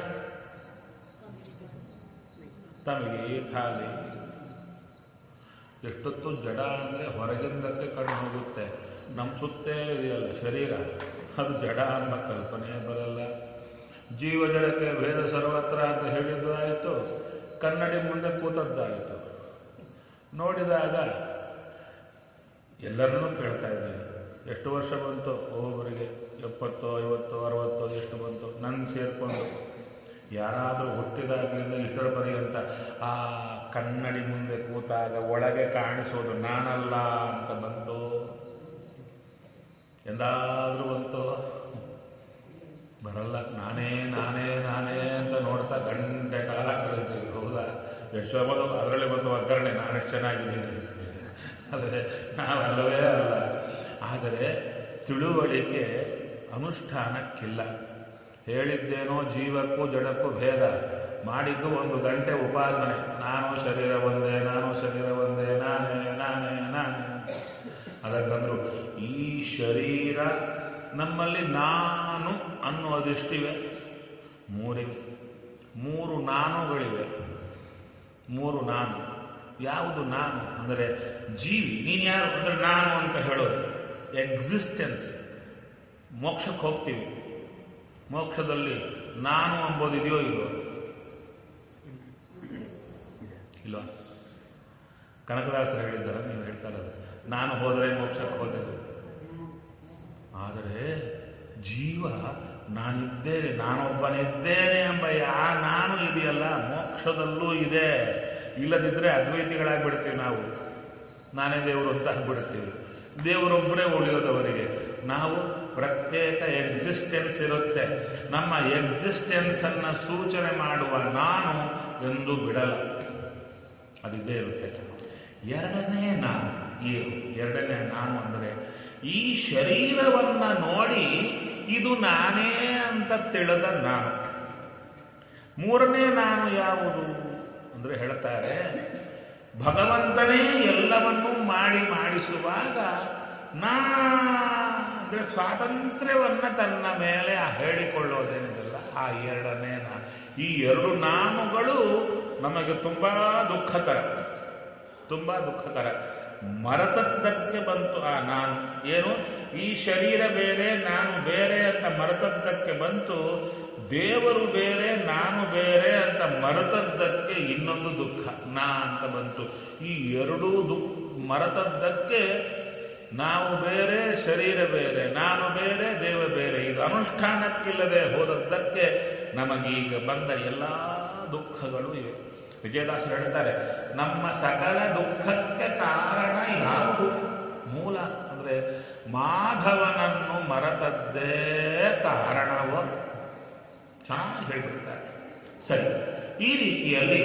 ತಮಗೆ ಥಾಲಿ ಎಷ್ಟೊತ್ತು ಜಡ ಅಂದ್ರೆ ಹೊರಗಿಂದಕ್ಕೆ ಕಣ್ಣು ಹೋಗುತ್ತೆ ನಮ್ಮ ಸುತ್ತೇ ಇದೆಯಲ್ಲ ಶರೀರ ಅದು ಜಡ ಅನ್ನೋ ಕಲ್ಪನೆ ಬರಲ್ಲ ಜೀವ ಜಡಕ್ಕೆ ಭೇದ ಸರ್ವತ್ರ ಅಂತ ಹೇಳಿದ್ದು ಆಯಿತು ಕನ್ನಡಿ ಮುಂದೆ ಕೂತದ್ದಾಯಿತು ನೋಡಿದಾಗ ಎಲ್ಲರನ್ನೂ ಕೇಳ್ತಾ ಇದ್ದೀನಿ ಎಷ್ಟು ವರ್ಷ ಬಂತು ಒಬ್ಬೊಬ್ಬರಿಗೆ ಎಪ್ಪತ್ತೋ ಐವತ್ತೋ ಅರವತ್ತೋ ಎಷ್ಟು ಬಂತು ನನ್ನ ಸೇರಿಕೊಂಡು ಯಾರಾದರೂ ಹುಟ್ಟಿದಾಗಲಿಂದ ಇಷ್ಟರ ಪರ್ಯಂತ ಆ ಕನ್ನಡಿ ಮುಂದೆ ಕೂತಾಗ ಒಳಗೆ ಕಾಣಿಸೋದು ನಾನಲ್ಲ ಅಂತ ಬಂತು ಎಂದಾದ್ರೂ ಬಂತು ಬರಲ್ಲ ನಾನೇ ನಾನೇ ನಾನೇ ಅಂತ ನೋಡ್ತಾ ಗಂಟೆ ಕಾಲ ಕಳೀತೀವಿ ಹೌದಾ ಎಷ್ಟು ಬಂದು ಅದರಲ್ಲಿ ಬಂದು ಒಗ್ಗರಣೆ ನಾನೆಷ್ಟು ಚೆನ್ನಾಗಿದ್ದೀನಿ ಆದರೆ ನಾವಲ್ಲವೇ ಅಲ್ಲ ಆದರೆ ತಿಳುವಳಿಕೆ ಅನುಷ್ಠಾನಕ್ಕಿಲ್ಲ ಹೇಳಿದ್ದೇನೋ ಜೀವಕ್ಕೂ ಜಡಕ್ಕೂ ಭೇದ ಮಾಡಿದ್ದು ಒಂದು ಗಂಟೆ ಉಪಾಸನೆ ನಾನು ಶರೀರ ಒಂದೇ ನಾನು ಶರೀರ ಒಂದೇ ನಾನೇ ನಾನೇ ನಾನೇ ಅದಕ್ಕಂದ್ರು ಈ ಶರೀರ ನಮ್ಮಲ್ಲಿ ನಾನು ಅನ್ನೋದಿಷ್ಟಿವೆ ಮೂರಿವೆ ಮೂರು ನಾನುಗಳಿವೆ ಮೂರು ನಾನು ಯಾವುದು ನಾನು ಅಂದರೆ ಜೀವಿ ನೀನು ಯಾರು ಅಂದರೆ ನಾನು ಅಂತ ಹೇಳೋದು ಎಕ್ಸಿಸ್ಟೆನ್ಸ್ ಮೋಕ್ಷಕ್ಕೆ ಹೋಗ್ತೀವಿ ಮೋಕ್ಷದಲ್ಲಿ ನಾನು ಎಂಬುದು ಇದೆಯೋ ಇಲ್ವೋ ಇಲ್ವಾ ಕನಕದಾಸರು ಹೇಳಿದ್ದಾರೆ ನೀವು ಹೇಳ್ತಾ ಇರೋದು ನಾನು ಹೋದರೆ ಮೋಕ್ಷಕ್ಕೆ ಹೋದೆ ಆದರೆ ಜೀವ ನಾನಿದ್ದೇನೆ ನಾನೊಬ್ಬನಿದ್ದೇನೆ ಎಂಬ ಯಾ ನಾನು ಇದೆಯಲ್ಲ ಮೋಕ್ಷದಲ್ಲೂ ಇದೆ ಇಲ್ಲದಿದ್ದರೆ ಅದ್ವೈತಿಗಳಾಗ್ಬಿಡ್ತೀವಿ ನಾವು ನಾನೇ ದೇವರು ಅಂತ ಆಗ್ಬಿಡ್ತೀವಿ ದೇವರೊಬ್ಬರೇ ಉಳಿಯೋದವರಿಗೆ ನಾವು ಪ್ರತ್ಯೇಕ ಎಕ್ಸಿಸ್ಟೆನ್ಸ್ ಇರುತ್ತೆ ನಮ್ಮ ಎಕ್ಸಿಸ್ಟೆನ್ಸ್ ಅನ್ನ ಸೂಚನೆ ಮಾಡುವ ನಾನು ಎಂದು ಬಿಡಲ್ಲ ಅದಿದ್ದೇ ಇರುತ್ತೆ ಎರಡನೇ ನಾನು ಏನು ಎರಡನೇ ನಾನು ಅಂದರೆ ಈ ಶರೀರವನ್ನ ನೋಡಿ ಇದು ನಾನೇ ಅಂತ ತಿಳಿದ ನಾನು ಮೂರನೇ ನಾನು ಯಾವುದು ಅಂದ್ರೆ ಹೇಳ್ತಾರೆ ಭಗವಂತನೇ ಎಲ್ಲವನ್ನೂ ಮಾಡಿ ಮಾಡಿಸುವಾಗ ನಾ ಅಂದ್ರೆ ಸ್ವಾತಂತ್ರ್ಯವನ್ನ ತನ್ನ ಮೇಲೆ ಹೇಳಿಕೊಳ್ಳೋದೇನಿದೆಲ್ಲ ಆ ಎರಡನೇ ನಾನು ಈ ಎರಡು ನಾನುಗಳು ನಮಗೆ ತುಂಬಾ ದುಃಖಕರ ತುಂಬಾ ದುಃಖಕರ ಮರತದ್ದಕ್ಕೆ ಬಂತು ಆ ನಾನು ಏನು ಈ ಶರೀರ ಬೇರೆ ನಾನು ಬೇರೆ ಅಂತ ಮರತದ್ದಕ್ಕೆ ಬಂತು ದೇವರು ಬೇರೆ ನಾನು ಬೇರೆ ಅಂತ ಮರೆತದ್ದಕ್ಕೆ ಇನ್ನೊಂದು ದುಃಖ ನಾ ಅಂತ ಬಂತು ಈ ಎರಡೂ ದುಃಖ ಮರೆತದ್ದಕ್ಕೆ ನಾವು ಬೇರೆ ಶರೀರ ಬೇರೆ ನಾನು ಬೇರೆ ದೇವ ಬೇರೆ ಇದು ಅನುಷ್ಠಾನಕ್ಕಿಲ್ಲದೆ ಹೋದದ್ದಕ್ಕೆ ನಮಗೀಗ ಬಂದ ಎಲ್ಲ ದುಃಖಗಳು ಇವೆ ವಿಜಯದಾಸರು ಹೇಳ್ತಾರೆ ನಮ್ಮ ಸಕಲ ದುಃಖಕ್ಕೆ ಕಾರಣ ಯಾವುದು ಮೂಲ ಅಂದ್ರೆ ಮಾಧವನನ್ನು ಮರೆತದ್ದೇ ಕಾರಣವೋ ಚೆನ್ನಾಗಿ ಹೇಳ್ಬಿಡ್ತಾರೆ ಸರಿ ಈ ರೀತಿಯಲ್ಲಿ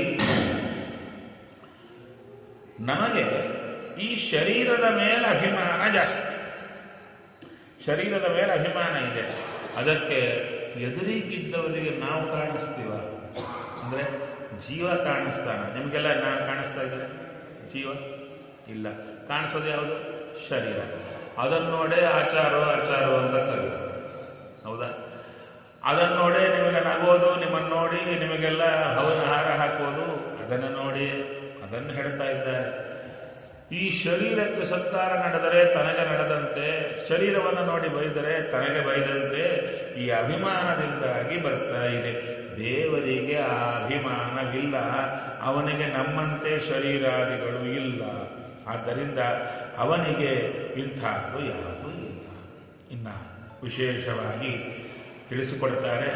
ನಮಗೆ ಈ ಶರೀರದ ಮೇಲೆ ಅಭಿಮಾನ ಜಾಸ್ತಿ ಶರೀರದ ಮೇಲೆ ಅಭಿಮಾನ ಇದೆ ಅದಕ್ಕೆ ಎದುರಿಗಿದ್ದವರಿಗೆ ನಾವು ಕಾಣಿಸ್ತೀವ ಅಂದರೆ ಜೀವ ಕಾಣಿಸ್ತಾನ ನಿಮಗೆಲ್ಲ ನಾನು ಕಾಣಿಸ್ತಾ ಇದ್ದೇನೆ ಜೀವ ಇಲ್ಲ ಕಾಣಿಸೋದು ಯಾವುದು ಶರೀರ ಅದನ್ನು ನೋಡೇ ಆಚಾರೋ ಆಚಾರೋ ಅಂತ ಕರೀತಾರೆ ಹೌದಾ ಅದನ್ನು ನೋಡಿ ನಿಮಗೆ ನಗೋದು ನಿಮ್ಮನ್ನು ನೋಡಿ ನಿಮಗೆಲ್ಲ ಹವನ ಹಾರ ಹಾಕೋದು ಅದನ್ನು ನೋಡಿ ಅದನ್ನು ಹೇಳ್ತಾ ಇದ್ದಾರೆ ಈ ಶರೀರಕ್ಕೆ ಸತ್ಕಾರ ನಡೆದರೆ ತನಗೆ ನಡೆದಂತೆ ಶರೀರವನ್ನು ನೋಡಿ ಬೈದರೆ ತನಗೆ ಬೈದಂತೆ ಈ ಅಭಿಮಾನದಿಂದಾಗಿ ಬರ್ತಾ ಇದೆ ದೇವರಿಗೆ ಆ ಅಭಿಮಾನವಿಲ್ಲ ಅವನಿಗೆ ನಮ್ಮಂತೆ ಶರೀರಾದಿಗಳು ಇಲ್ಲ ಆದ್ದರಿಂದ ಅವನಿಗೆ ಇಂಥದ್ದು ಯಾವುದೂ ಇಲ್ಲ ಇನ್ನ ವಿಶೇಷವಾಗಿ ತಿಳಿಸಿಕೊಡ್ತಾರೆ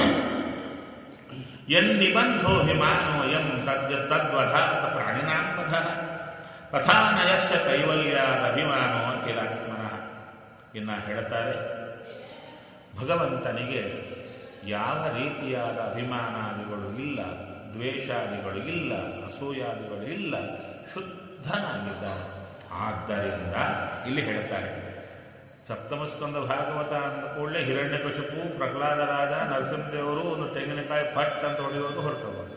ಎನ್ನಿಬಂಧೋ ಹಿಮಾನೋ ಎಂ ತದ್ ತದ್ವಧಾತ ಪ್ರಾಣಿನಾಂಬಧ ಕಥಾನಯಸ್ಯ ಕೈವಲ್ಯಾದ ಅಭಿಮಾನೋ ಅಖಿಲಾತ್ಮನಃ ಇನ್ನ ಹೇಳ್ತಾರೆ ಭಗವಂತನಿಗೆ ಯಾವ ರೀತಿಯಾದ ಅಭಿಮಾನಾದಿಗಳು ಇಲ್ಲ ದ್ವೇಷಾದಿಗಳು ಇಲ್ಲ ಅಸೂಯಾದಿಗಳು ಇಲ್ಲ ಶುದ್ಧನಾಗಿದ್ದಾರೆ ಆದ್ದರಿಂದ ಇಲ್ಲಿ ಹೇಳ್ತಾರೆ ಸಪ್ತಮಸ್ಕಂದ ಭಾಗವತ ಅಂದ ಕೂಡಲೇ ಹಿರಣ್ಯಕಶಿಪು ಪ್ರಹ್ಲಾದರಾಜ ನರಸಿಂಹದೇವರು ಒಂದು ತೆಂಗಿನಕಾಯಿ ಪಟ್ ಅಂತ ಹೊಡೆಯೋದು ಹೊರಟವರು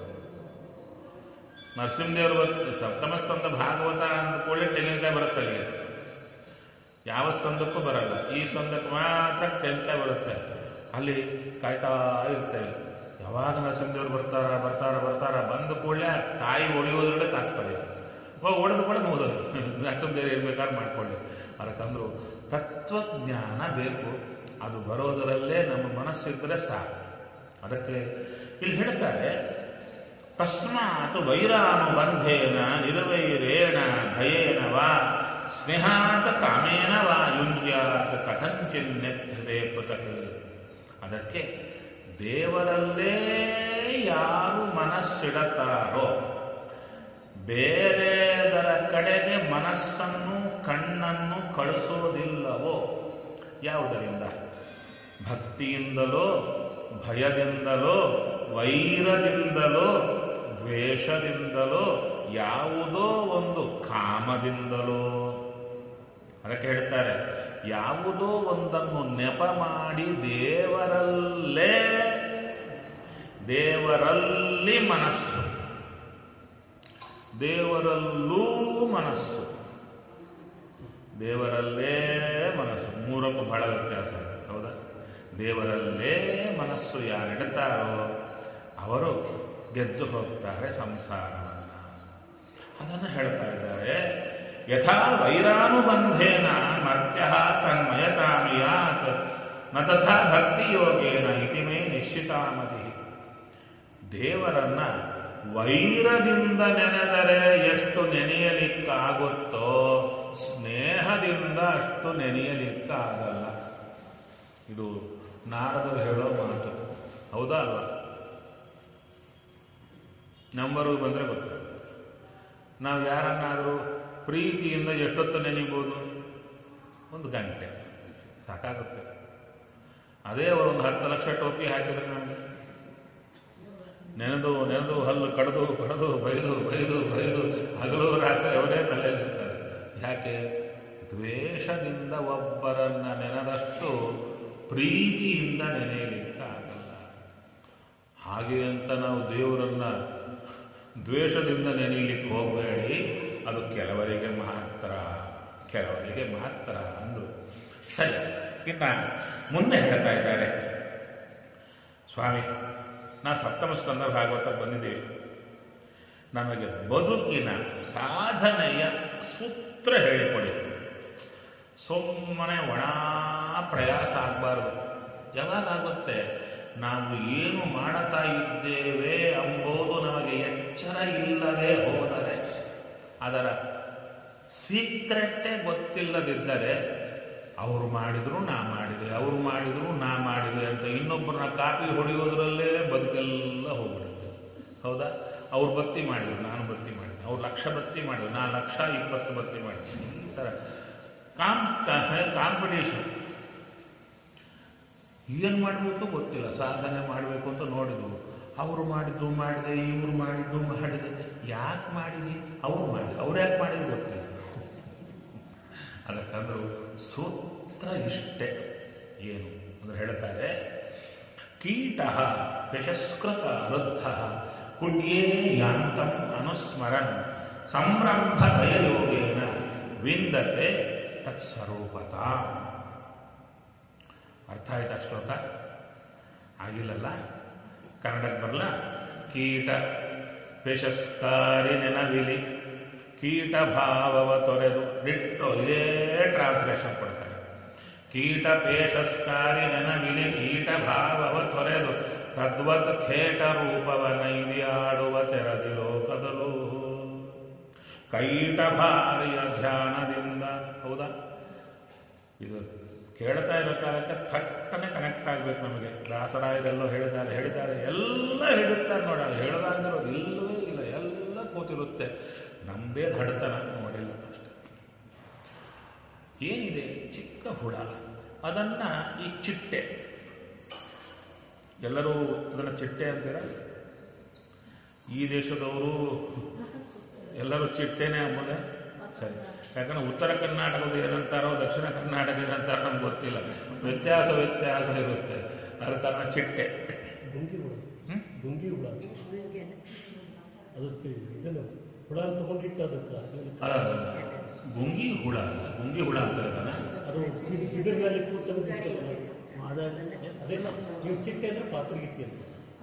ನರಸಿಂಹದೇವರು ಸಪ್ತಮಸ್ಕಂದ ಭಾಗವತ ಅಂದ ಕೂಡಲೇ ತೆಂಗಿನಕಾಯಿ ಬರುತ್ತೆ ಅಲ್ಲಿಗೆ ಯಾವ ಸ್ಕಂದಕ್ಕೂ ಬರಲ್ಲ ಈ ಸ್ಕಂದಕ್ಕೆ ಮಾತ್ರ ತೆಂಗಿನಕಾಯಿ ಬರುತ್ತೆ ಅಲ್ಲಿ ಕಾಯ್ತಾ ಇರ್ತೇವೆ ಯಾವಾಗ ನರಸಿಂಹದೇವರು ಬರ್ತಾರ ಬರ್ತಾರ ಬರ್ತಾರ ಬಂದ ಕೂಡಲೇ ಕಾಯಿ ಹೊಡೆಯೋದ್ರಲ್ಲೇ ತಾತ್ಪರ್ಯ ಹೋಗಿ ಹೊಡೆದು ಕೂಡ ಮುಗಿದೋದು ನರಸಿಂಹದೇವರು ಏನು ಬೇಕಾದ್ರೂ ಮಾಡ್ಕೊಳ್ಳಿ ಅದಕ್ಕಂದ್ರು ತತ್ವಜ್ಞಾನ ಬೇಕು ಅದು ಬರೋದರಲ್ಲೇ ನಮ್ಮ ಮನಸ್ಸಿದ್ರೆ ಸಾಕು ಅದಕ್ಕೆ ಇಲ್ಲಿ ಹೇಳ್ತಾರೆ ತಸ್ಮಾತ್ ವೈರಾನುಬಂಧೇನ ನಿರ್ವೈರೇಣ ಭಯೇನ ವಾ ಸ್ನೇಹಾತ್ ಕಾಮೇನ ವಾ ಯುಂಜ್ಯಾತ್ ಕಥಂಚಿನ್ನೆತ್ತಿದೆ ಪೃಥಕ್ ಅದಕ್ಕೆ ದೇವರಲ್ಲೇ ಯಾರು ಮನಸ್ಸಿಡತಾರೋ ಬೇರೆದರ ಕಡೆಗೆ ಮನಸ್ಸನ್ನು ಕಣ್ಣನ್ನು ಕಳಿಸೋದಿಲ್ಲವೋ ಯಾವುದರಿಂದ ಭಕ್ತಿಯಿಂದಲೋ ಭಯದಿಂದಲೋ ವೈರದಿಂದಲೋ ದ್ವೇಷದಿಂದಲೋ ಯಾವುದೋ ಒಂದು ಕಾಮದಿಂದಲೋ ಅದಕ್ಕೆ ಹೇಳ್ತಾರೆ ಯಾವುದೋ ಒಂದನ್ನು ನೆಪ ಮಾಡಿ ದೇವರಲ್ಲೇ ದೇವರಲ್ಲಿ ಮನಸ್ಸು ದೇವರಲ್ಲೂ ಮನಸ್ಸು ದೇವರಲ್ಲೇ ಮನಸ್ಸು ಮೂರಕ್ಕೂ ಬಹಳ ವ್ಯತ್ಯಾಸ ಇದೆ ಹೌದಾ ದೇವರಲ್ಲೇ ಮನಸ್ಸು ಯಾರಿಡ್ತಾರೋ ಅವರು ಗೆದ್ದು ಹೋಗ್ತಾರೆ ಸಂಸಾರವನ್ನು ಅದನ್ನು ಹೇಳ್ತಾ ಇದ್ದಾರೆ ಯಥಾ ವೈರಾನುಬಂಧೇನ ಮರ್ತ್ಯ ತನ್ಮಯತಾಮಿಯಾತ್ ನ ತಥಾ ಭಕ್ತಿಯೋಗೇನ ಇತಿ ಮೇ ನಿಶ್ಚಿತಾಮತಿ ದೇವರನ್ನ ವೈರದಿಂದ ನೆನೆದರೆ ಎಷ್ಟು ನೆನೆಯಲಿಕ್ಕಾಗುತ್ತೋ ಸ್ನೇಹದಿಂದ ಅಷ್ಟು ನೆನೆಯಲಿಕ್ಕಾಗಲ್ಲ ಇದು ನಾರದರು ಹೇಳೋ ಮಾತು ಹೌದಾ ಅಲ್ವಾ ನಂಬರು ಬಂದರೆ ಗೊತ್ತಾಗುತ್ತೆ ನಾವು ಯಾರನ್ನಾದರೂ ಪ್ರೀತಿಯಿಂದ ಎಷ್ಟೊತ್ತು ನೆನಿಬೋದು ಒಂದು ಗಂಟೆ ಸಾಕಾಗುತ್ತೆ ಅದೇ ಅವರು ಒಂದು ಹತ್ತು ಲಕ್ಷ ಟೋಪಿ ಹಾಕಿದ್ರೆ ನಮಗೆ ನೆನೆದು ನೆನೆದು ಹಲ್ಲು ಕಡ್ದು ಕಡ್ದು ಬೈದು ಬೈದು ಬೈದು ಹಗಲು ರಾತ್ರಿ ಅವರೇ ತಲೆಯಲ್ಲಿರ್ತಾರೆ ಯಾಕೆ ದ್ವೇಷದಿಂದ ಒಬ್ಬರನ್ನ ನೆನೆದಷ್ಟು ಪ್ರೀತಿಯಿಂದ ನೆನೆಯಲಿಕ್ಕಾಗಲ್ಲ ಹಾಗೆ ಅಂತ ನಾವು ದೇವರನ್ನ ದ್ವೇಷದಿಂದ ನೆನೆಯಲಿಕ್ಕೆ ಹೋಗಬೇಡಿ ಅದು ಕೆಲವರಿಗೆ ಮಾತ್ರ ಕೆಲವರಿಗೆ ಮಾತ್ರ ಅಂದ್ರು ಸರಿ ಇನ್ನ ಮುಂದೆ ಹೇಳ್ತಾ ಇದ್ದಾರೆ ಸ್ವಾಮಿ ನಾ ಸಪ್ತಮ ಸ್ಕಂದ ಭಾಗವತಕ್ಕೆ ಬಂದಿದ್ದೀವಿ ನಮಗೆ ಬದುಕಿನ ಸಾಧನೆಯ ಸೂತ್ರ ಹೇಳಿಕೊಡಿ ಸುಮ್ಮನೆ ಒಣ ಪ್ರಯಾಸ ಆಗಬಾರ್ದು ಯಾವಾಗ ಆಗುತ್ತೆ ನಾವು ಏನು ಮಾಡುತ್ತಾ ಇದ್ದೇವೆ ಎಂಬುದು ನಮಗೆ ಎಚ್ಚರ ಇಲ್ಲದೆ ಹೋದರೆ ಅದರ ಸೀಕ್ರೆಟ್ಟೇ ಗೊತ್ತಿಲ್ಲದಿದ್ದರೆ ಅವ್ರು ಮಾಡಿದ್ರು ನಾ ಮಾಡಿದೆ ಅವ್ರು ಮಾಡಿದ್ರು ನಾ ಮಾಡಿದೆ ಅಂತ ಇನ್ನೊಬ್ಬರನ್ನ ಕಾಪಿ ಹೊಡೆಯೋದ್ರಲ್ಲೇ ಬದುಕೆಲ್ಲ ಹೋಗ್ಬಿಡುತ್ತೆ ಹೌದಾ ಅವ್ರು ಭಕ್ತಿ ಮಾಡಿದ್ರು ನಾನು ಭಕ್ತಿ ಮಾಡಿದೆ ಅವ್ರು ಲಕ್ಷ ಭಕ್ತಿ ಮಾಡಿದ್ರು ನಾನು ಲಕ್ಷ ಇಪ್ಪತ್ತು ಭಕ್ತಿ ಮಾಡಿದ್ದೀನಿ ಈ ಥರ ಕಾಮ್ ಕಾಂಪಿಟೇಷನ್ ಏನು ಮಾಡಬೇಕು ಗೊತ್ತಿಲ್ಲ ಸಾಧನೆ ಮಾಡಬೇಕು ಅಂತ ನೋಡಿದ್ರು ಅವರು ಮಾಡಿದ್ದು ಮಾಡಿದೆ ಇವ್ರು ಮಾಡಿದ್ದು ಮಾಡಿದೆ ಯಾಕೆ ಮಾಡಿದಿ ಅವ್ರು ಮಾಡಿದ್ರು ಅವ್ರು ಯಾಕೆ ಮಾಡಿದ್ರು ಗೊತ್ತಿಲ್ಲ ಅದಕ್ಕಂದ್ರು ಸೂತ್ರ ಇಷ್ಟೇ ಏನು ಅಂದ್ರೆ ಹೇಳ್ತಾರೆ ಕೀಟ ಯಶಸ್ಕೃತ ವೃದ್ಧ ಕುಡ್ಯೇ ಯಾಂತಂ ಅನುಸ್ಮರನ್ ಸಂರಂಭದಯ ಯೋಗೇನ ವಿಂದತೆ ತತ್ಸ್ವರೂಪತ ಅರ್ಥ ಆಯ್ತಾ ಶ್ಲೋಕ ಆಗಿಲ್ಲಲ್ಲ ಕನ್ನಡಕ್ಕೆ ಬರಲ್ಲ ಕೀಟ ಪೇಶಸ್ಕಾರಿ ನೆನವಿಲಿ ಕೀಟ ಭಾವವ ತೊರೆದು ಬಿಟ್ಟು ಇದೇ ಟ್ರಾನ್ಸ್ಲೇಷನ್ ಕೊಡ್ತಾರೆ ಕೀಟ ಪೇಶಸ್ಕಾರಿ ನೆನವಿಲಿ ಕೀಟ ಭಾವವ ತೊರೆದು ತದ್ವತ್ ಖೇಟ ರೂಪವ ನೈದಿ ಆಡುವ ತೆರದಿ ಲೋಕದಲು ಕೈಟ ಭಾರಿಯ ಧ್ಯಾನದಿಂದ ಹೌದಾ ಇದು ಕೇಳ್ತಾ ಇರೋ ಕಾಲಕ್ಕೆ ಥಟ್ಟನೆ ಕನೆಕ್ಟ್ ಆಗ್ಬೇಕು ನಮಗೆ ದಾಸರಾಯರೆಲ್ಲೋ ಹೇಳಿದ್ದಾರೆ ಹೇಳಿದ್ದಾರೆ ಎಲ್ಲ ಹೇಳುತ್ತಾರೆ ನೋಡಿ ಅದು ಹೇಳದಾಗಿರೋದು ಇಲ್ಲವೇ ಇಲ್ಲ ಎಲ್ಲ ಕೂತಿರುತ್ತೆ ನಮ್ಮದೇ ದಡ್ತನ ನೋಡಿಲ್ಲ ಅಷ್ಟೆ ಏನಿದೆ ಚಿಕ್ಕ ಹುಳ ಅದನ್ನ ಈ ಚಿಟ್ಟೆ ಎಲ್ಲರೂ ಅದನ್ನು ಚಿಟ್ಟೆ ಅಂತೀರ ಈ ದೇಶದವರು ಎಲ್ಲರೂ ಚಿಟ್ಟೆನೇ ಅಂಬೋದೆ ಸರಿ ಯಾಕಂದ್ರೆ ಉತ್ತರ ಕರ್ನಾಟಕದ ಏನಂತಾರೋ ದಕ್ಷಿಣ ಕರ್ನಾಟಕ ಏನಂತಾರೋ ನಮ್ಗೆ ಗೊತ್ತಿಲ್ಲ ವ್ಯತ್ಯಾಸ ವ್ಯತ್ಯಾಸ ಇರುತ್ತೆ ಅದ ಕಾರಣ ಚಿಟ್ಟೆ
ಗುಂಗಿ ಹುಳ
ಹ್ಮ್?
ಗುಂಗಿ ಹುಳ ಅದು ತಿ- ಇದನ್ನು ಹುಳ ತಗೊಂಡಿಟ್ಟು ಅದಕ್ಕೆ
ಅಲ್ಲ ಅಲ್ಲ, ಅಲ್ಲ. ಗುಂಗಿ ಹುಳ ಅಲ್ಲ ಗುಂಗಿ ಹುಳ ಅಂತಾರೆ ಅದನ್ನ
ಅದು ಇದ್- ಇದ್ರ ಮೇಲೆ ಕೂತಂದು ಅದೇ ಅದೇ ನೀವು ಚಿಟ್ಟೆ ಅಂದ್ರೆ ಪಾತ್ರಗಿತ್ತಿ ಅಂತ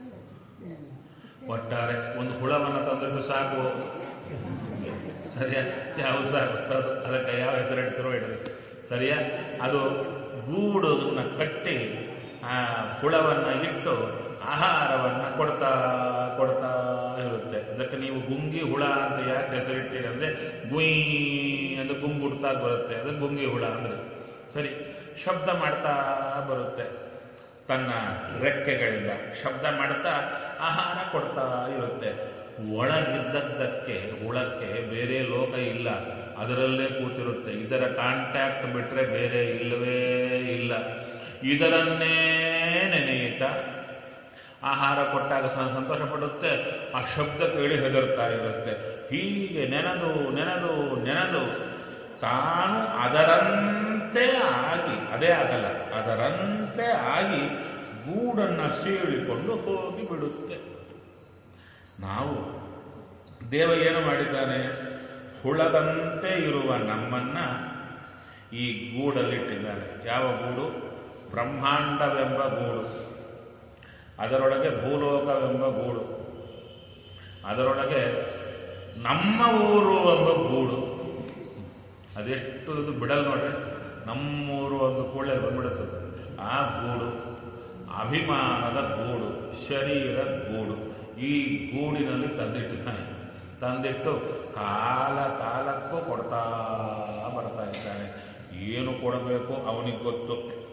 ಒಟ್ಟಾರೆ ಒಂದು ಹುಳವನ್ನು ತಂದಿಟ್ಟು ಸಾಕು ಸರಿಯಾ ಯಾವ ಸಾಕು ಅದು ಅದಕ್ಕೆ ಯಾವ ಹೆಸರು ಇಡ್ತಿರೋ ಇಡಲಿ ಸರಿಯಾ ಅದು ಗೂಡನ್ನು ಕಟ್ಟಿ ಆ ಹುಳವನ್ನು ಇಟ್ಟು ಆಹಾರವನ್ನು ಕೊಡ್ತಾ ಕೊಡ್ತಾ ಇರುತ್ತೆ ಅದಕ್ಕೆ ನೀವು ಗುಂಗಿ ಹುಳ ಅಂತ ಯಾಕೆ ಹೆಸರಿಟ್ಟಿರಿ ಅಂದರೆ ಗುಯ್ ಅಂತ ಗುಂಗುಡ್ತಾ ಬರುತ್ತೆ ಅದಕ್ಕೆ ಗುಂಗಿ ಹುಳ ಅಂದರೆ ಸರಿ ಶಬ್ದ ಮಾಡ್ತಾ ಬರುತ್ತೆ ತನ್ನ ರೆಕ್ಕೆಗಳಿಂದ ಶಬ್ದ ಮಾಡ್ತಾ ಆಹಾರ ಕೊಡ್ತಾ ಇರುತ್ತೆ ಒಳಗಿದ್ದದ್ದಕ್ಕೆ ಹುಳಕ್ಕೆ ಬೇರೆ ಲೋಕ ಇಲ್ಲ ಅದರಲ್ಲೇ ಕೂತಿರುತ್ತೆ ಇದರ ಕಾಂಟ್ಯಾಕ್ಟ್ ಬಿಟ್ರೆ ಬೇರೆ ಇಲ್ಲವೇ ಇಲ್ಲ ಇದರನ್ನೇ ನೆನೆಯುತ್ತಾ ಆಹಾರ ಕೊಟ್ಟಾಗ ಸ- ಸಂತೋಷ ಪಡುತ್ತೆ ಆ ಶಬ್ದ ಕೇಳಿ ಹೆದರ್ತಾ ಇರುತ್ತೆ ಹೀಗೆ ನೆನೆದು ನೆನೆದು ನೆನೆದು ತಾನು ಅದರಂತೆ ಆಗಿ ಅದೇ ಆಗಲ್ಲ ಅದರಂತೆ ಆಗಿ ಗೂಡನ್ನು ಸೀಳಿಕೊಂಡು ಹೋಗಿ ಬಿಡುತ್ತೆ ನಾವು ದೇವ ಏನು ಮಾಡಿದ್ದಾನೆ ಹುಳದಂತೆ ಇರುವ ನಮ್ಮನ್ನ ಈ ಗೂಡಲ್ಲಿಟ್ಟಿದ್ದಾನೆ ಯಾವ ಗೂಡು ಬ್ರಹ್ಮಾಂಡವೆಂಬ ಗೂಡು ಅದರೊಳಗೆ ಭೂಲೋಕವೆಂಬ ಗೂಡು ಅದರೊಳಗೆ ನಮ್ಮ ಊರು ಎಂಬ ಗೂಡು ಅದೆಷ್ಟು ಇದು ಬಿಡಲ್ ನೋಡ್ರಿ ನಮ್ಮೂರು ಒಂದು ಕೂಡಲೇ ಬಂದ್ಬಿಡುತ್ತದೆ ಆ ಗೂಡು ಅಭಿಮಾನದ ಗೂಡು ಶರೀರ ಗೂಡು ಈ ಗೂಡಿನಲ್ಲಿ ತಂದಿಟ್ಟಿದ್ದಾನೆ ತಂದಿಟ್ಟು ಕಾಲ ಕಾಲಕ್ಕೂ ಕೊಡ್ತಾ ಬರ್ತಾ ಇದ್ದಾನೆ ಏನು ಕೊಡಬೇಕು ಅವನಿಗೆ ಗೊತ್ತು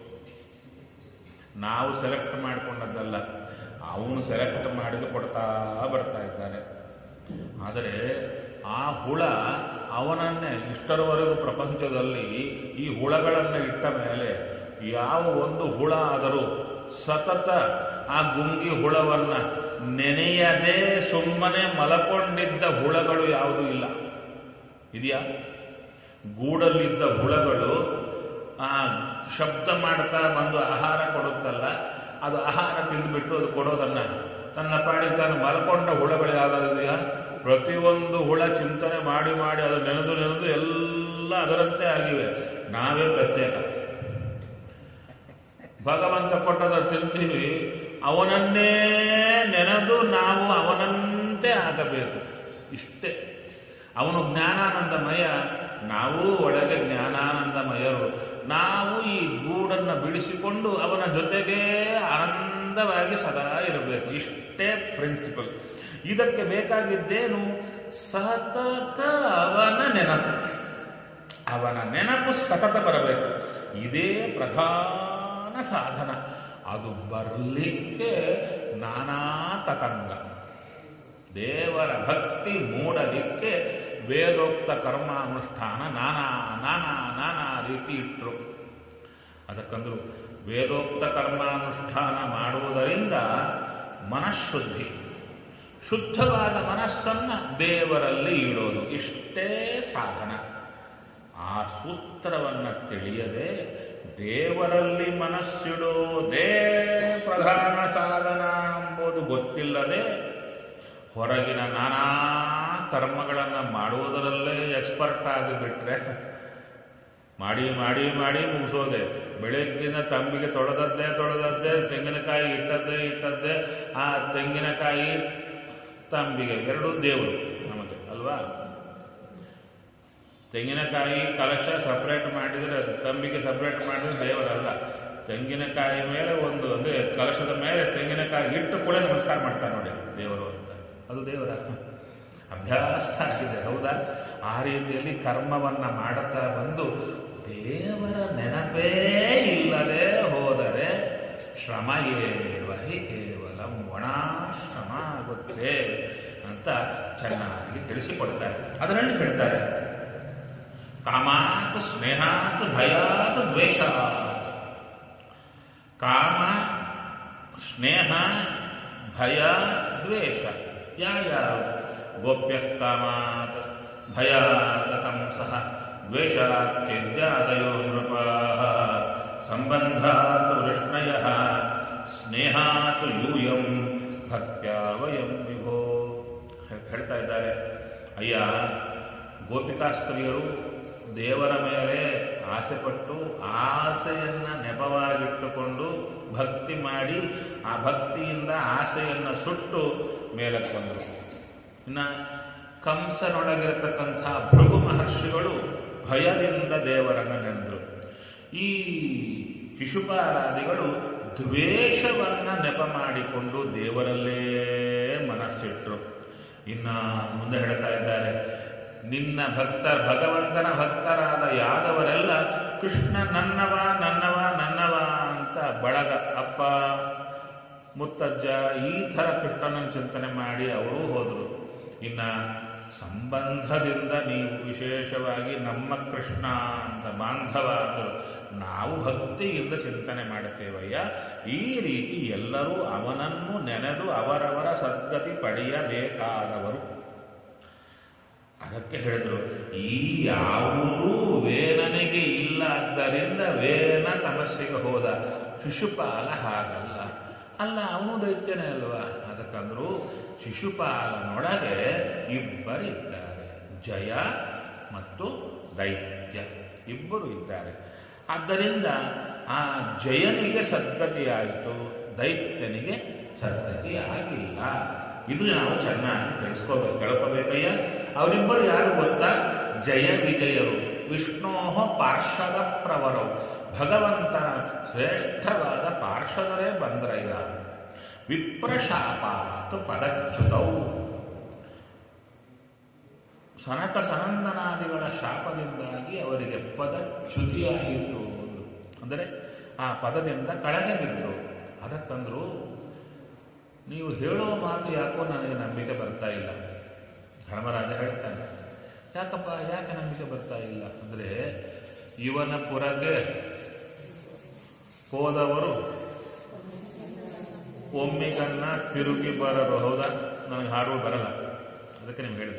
ನಾವು ಸೆಲೆಕ್ಟ್ ಮಾಡಿಕೊಂಡದ್ದಲ್ಲ ಅವನು ಸೆಲೆಕ್ಟ್ ಮಾಡಿದ್ದು ಕೊಡ್ತಾ ಬರ್ತಾ ಇದ್ದಾನೆ ಆದರೆ ಆ ಹುಳ ಅವನನ್ನೇ ಇಷ್ಟರವರೆಗೂ ಪ್ರಪಂಚದಲ್ಲಿ ಈ ಹುಳಗಳನ್ನು ಇಟ್ಟ ಮೇಲೆ ಯಾವ ಒಂದು ಹುಳ ಆದರೂ ಸತತ ಆ ಗುಂಗಿ ಹುಳವನ್ನ ನೆನೆಯದೇ ಸುಮ್ಮನೆ ಮಲಕೊಂಡಿದ್ದ ಹುಳಗಳು ಯಾವುದೂ ಇಲ್ಲ ಇದೆಯಾ ಗೂಡಲ್ಲಿದ್ದ ಹುಳಗಳು ಆ ಶಬ್ದ ಮಾಡ್ತಾ ಬಂದು ಆಹಾರ ಕೊಡುತ್ತಲ್ಲ ಅದು ಆಹಾರ ತಿಂದುಬಿಟ್ಟು ಅದು ಕೊಡೋದನ್ನ ತನ್ನ ಪಾಡಿಗೆ ತಾನು ಮಲ್ಕೊಂಡ ಹುಳಗಳು ಯಾವುದಾದಿದೆಯಾ ಪ್ರತಿಯೊಂದು ಹುಳ ಚಿಂತನೆ ಮಾಡಿ ಮಾಡಿ ಅದು ನೆನೆದು ನೆನೆದು ಎಲ್ಲ ಅದರಂತೆ ಆಗಿವೆ ನಾವೇ ಪ್ರತ್ಯೇಕ ಭಗವಂತ ಕೊಟ್ಟದ ತಿಂತೀವಿ ಅವನನ್ನೇ ನೆನೆದು ನಾವು ಅವನಂತೆ ಆಗಬೇಕು ಇಷ್ಟೇ ಅವನು ಜ್ಞಾನಾನಂದಮಯ ನಾವು ಒಳಗೆ ಜ್ಞಾನಾನಂದಮಯರು ನಾವು ಈ ಗೂಡನ್ನು ಬಿಡಿಸಿಕೊಂಡು ಅವನ ಜೊತೆಗೇ ಆನಂದವಾಗಿ ಸದಾ ಇರಬೇಕು ಇಷ್ಟೇ ಪ್ರಿನ್ಸಿಪಲ್ ಇದಕ್ಕೆ ಬೇಕಾಗಿದ್ದೇನು ಸತತ ಅವನ ನೆನಪು ಅವನ ನೆನಪು ಸತತ ಬರಬೇಕು ಇದೇ ಪ್ರಧಾನ ಸಾಧನ ಅದು ಬರಲಿಕ್ಕೆ ನಾನಾ ತತಂಗ ದೇವರ ಭಕ್ತಿ ಮೂಡಲಿಕ್ಕೆ ವೇದೋಕ್ತ ಕರ್ಮಾನುಷ್ಠಾನ ನಾನಾ ನಾನಾ ನಾನಾ ರೀತಿ ಇಟ್ಟರು ಅದಕ್ಕಂದ್ರು ವೇದೋಕ್ತ ಕರ್ಮಾನುಷ್ಠಾನ ಮಾಡುವುದರಿಂದ ಮನಃಶುದ್ಧಿ ಶುದ್ಧವಾದ ಮನಸ್ಸನ್ನ ದೇವರಲ್ಲಿ ಇಡೋದು ಇಷ್ಟೇ ಸಾಧನ ಆ ಸೂತ್ರವನ್ನು ತಿಳಿಯದೆ ದೇವರಲ್ಲಿ ಮನಸ್ಸಿಡೋದೇ ಪ್ರಧಾನ ಪ್ರಧಾನ ಸಾಧನ ಎಂಬುದು ಗೊತ್ತಿಲ್ಲದೆ ಹೊರಗಿನ ನಾನಾ ಕರ್ಮಗಳನ್ನು ಮಾಡುವುದರಲ್ಲೇ ಎಕ್ಸ್ಪರ್ಟ್ ಆಗಿಬಿಟ್ರೆ ಮಾಡಿ ಮಾಡಿ ಮಾಡಿ ಮುಗಿಸೋದೆ ಬೆಳಗ್ಗಿನ ತಂಬಿಗೆ ತೊಳೆದದ್ದೇ ತೊಳೆದದ್ದೇ ತೆಂಗಿನಕಾಯಿ ಇಟ್ಟದ್ದೇ ಇಟ್ಟದ್ದೇ ಆ ತೆಂಗಿನಕಾಯಿ ತಂಬಿಗೆ ಎರಡೂ ದೇವರು ನಮಗೆ ಅಲ್ವಾ ತೆಂಗಿನಕಾಯಿ ಕಲಶ ಸಪ್ರೇಟ್ ಮಾಡಿದರೆ ಅದು ತಂಬಿಗೆ ಸಪ್ರೇಟ್ ಮಾಡಿದ್ರೆ ದೇವರಲ್ಲ ತೆಂಗಿನಕಾಯಿ ಮೇಲೆ ಒಂದು ಅಂದರೆ ಕಲಶದ ಮೇಲೆ ತೆಂಗಿನಕಾಯಿ ಇಟ್ಟು ಕೂಡ ನಮಸ್ಕಾರ ಮಾಡ್ತಾರೆ ನೋಡಿ ದೇವರು ಅಂತ ಅದು ದೇವರ ಅಭ್ಯಾಸ ಆಗಿದೆ ಹೌದಾ ಆ ರೀತಿಯಲ್ಲಿ ಕರ್ಮವನ್ನ ಮಾಡುತ್ತಾ ಬಂದು ದೇವರ ನೆನಪೇ ಇಲ್ಲದೆ ಹೋದರೆ ಶ್ರಮ ಏವ ಹಿ ಕೇವಲ ಒಣ ಶ್ರಮ ಆಗುತ್ತೆ ಅಂತ ಚೆನ್ನಾಗಿ ತಿಳಿಸಿಕೊಡ್ತಾರೆ ಅದರಲ್ಲಿ ಹೇಳ್ತಾರೆ ಕಾಮಾತ್ ಸ್ನೇಹಾತ್ ಭಯಾತ್ ದ್ವೇಷಾತ್ ಕಾಮ ಸ್ನೇಹ ಭಯ ದ್ವೇಷ ಯಾರ್ಯಾರು ಗೋಪ್ಯ ಕಾಮಾತ್ ಭಯಾತ್ ಕಂಸಃ ದ್ವೇಷಾತ್ ಚೇದ್ಯಾದಯೋ ನೃಪ ಸಂಬಂಧಾತ್ ವೃಷ್ಣಯ ಸ್ನೇಹಾತ್ ಯೂಯಂ ಭಕ್ತ್ಯಾ ವಯಂ ವಿಭೋ ಹೇಳ್ತಾ ಇದ್ದಾರೆ ಅಯ್ಯ ಗೋಪಿಕಾಸ್ತ್ರೀಯರು ದೇವರ ಮೇಲೆ ಆಸೆಪಟ್ಟು ಆಸೆಯನ್ನ ನೆಪವಾಗಿಟ್ಟುಕೊಂಡು ಭಕ್ತಿ ಮಾಡಿ ಆ ಭಕ್ತಿಯಿಂದ ಆಸೆಯನ್ನ ಸುಟ್ಟು ಮೇಲಕ್ಕೆ ಬಂದರು ಇನ್ನ ಕಂಸನೊಳಗಿರತಕ್ಕಂಥ ಭೃಗು ಮಹರ್ಷಿಗಳು ಭಯದಿಂದ ದೇವರನ್ನ ನೆನೆದರು ಈ ಶಿಶುಪಾಲಾದಿಗಳು ದ್ವೇಷವನ್ನ ನೆಪ ಮಾಡಿಕೊಂಡು ದೇವರಲ್ಲೇ ಮನಸ್ಸಿಟ್ರು ಇನ್ನ ಮುಂದೆ ಹೇಳ್ತಾ ಇದ್ದಾರೆ ನಿನ್ನ ಭಕ್ತ ಭಗವಂತನ ಭಕ್ತರಾದ ಯಾದವರೆಲ್ಲ ಕೃಷ್ಣ ನನ್ನವ ನನ್ನವ ನನ್ನವ ಅಂತ ಬಳಗ ಅಪ್ಪ ಮುತ್ತಜ್ಜ ಈ ಥರ ಕೃಷ್ಣನನ್ನು ಚಿಂತನೆ ಮಾಡಿ ಅವರೂ ಹೋದರು ಇನ್ನ ಸಂಬಂಧದಿಂದ ನೀವು ವಿಶೇಷವಾಗಿ ನಮ್ಮ ಕೃಷ್ಣ ಅಂತ ಬಾಂಧವ ಅಂದರು ನಾವು ಭಕ್ತಿಯಿಂದ ಚಿಂತನೆ ಮಾಡುತ್ತೇವಯ್ಯ ಈ ರೀತಿ ಎಲ್ಲರೂ ಅವನನ್ನು ನೆನೆದು ಅವರವರ ಸದ್ಗತಿ ಪಡೆಯಬೇಕಾದವರು ಅದಕ್ಕೆ ಹೇಳಿದ್ರು ಈ ಯಾವುದೂ ವೇನನಿಗೆ ಇಲ್ಲ ಆದ್ದರಿಂದ ವೇನ ತಮಸ್ಸಿಗೆ ಹೋದ ಶಿಶುಪಾಲ ಹಾಗಲ್ಲ ಅಲ್ಲ ಅವನು ದೈತ್ಯನೇ ಅಲ್ವಾ ಅದಕ್ಕಂದ್ರು ಶಿಶುಪಾಲನೊಳಗೆ ಇಬ್ಬರಿದ್ದಾರೆ ಜಯ ಮತ್ತು ದೈತ್ಯ ಇಬ್ಬರು ಇದ್ದಾರೆ ಆದ್ದರಿಂದ ಆ ಜಯನಿಗೆ ಸದ್ಗತಿಯಾಯಿತು ದೈತ್ಯನಿಗೆ ಸದ್ಗತಿ ಆಗಿಲ್ಲ ಇದು ನಾವು ಚೆನ್ನಾಗಿ ತಿಳಿಸ್ಕೋಬೇಕು ತಿಳ್ಕೋಬೇಕಯ್ಯ ಅವರಿಬ್ಬರು ಯಾರು ಗೊತ್ತಾ ಜಯ ವಿಜಯರು ವಿಷ್ಣೋಹ ಪಾರ್ಷದ ಪ್ರವರವು ಭಗವಂತನ ಶ್ರೇಷ್ಠವಾದ ಪಾರ್ಷದರೇ ಬಂದ್ರಯ್ಯ ವಿಪ್ರಶಾಪಾತ್ ಪದಚ್ಯುತೌ ಸನಕ ಸನಂದನಾದಿಗಳ ಶಾಪದಿಂದಾಗಿ ಅವರಿಗೆ ಪದಚ್ಯುತಿಯಾಯಿತು ಅಂದರೆ ಆ ಪದದಿಂದ ಕೆಳಗೆ ಬಿದ್ದರು ಅದಕ್ಕಂದ್ರು ನೀವು ಹೇಳುವ ಮಾತು ಯಾಕೋ ನನಗೆ ನಂಬಿಕೆ ಬರ್ತಾ ಇಲ್ಲ ಧರ್ಮರಾಜ ಹೇಳ್ತಾನೆ ಯಾಕಪ್ಪ ಯಾಕೆ ನಂಬಿಕೆ ಬರ್ತಾ ಇಲ್ಲ ಅಂದರೆ ಇವನ ಪುರಗೆ ಹೋದವರು ಒಮ್ಮಿಗನ್ನ ತಿರುಗಿ ಬರರು ಹೌದಾ ನನಗೆ ಹಾಡುವ ಬರಲ್ಲ ಅದಕ್ಕೆ ನಿಮ್ಗೆ ಹೇಳಿದೆ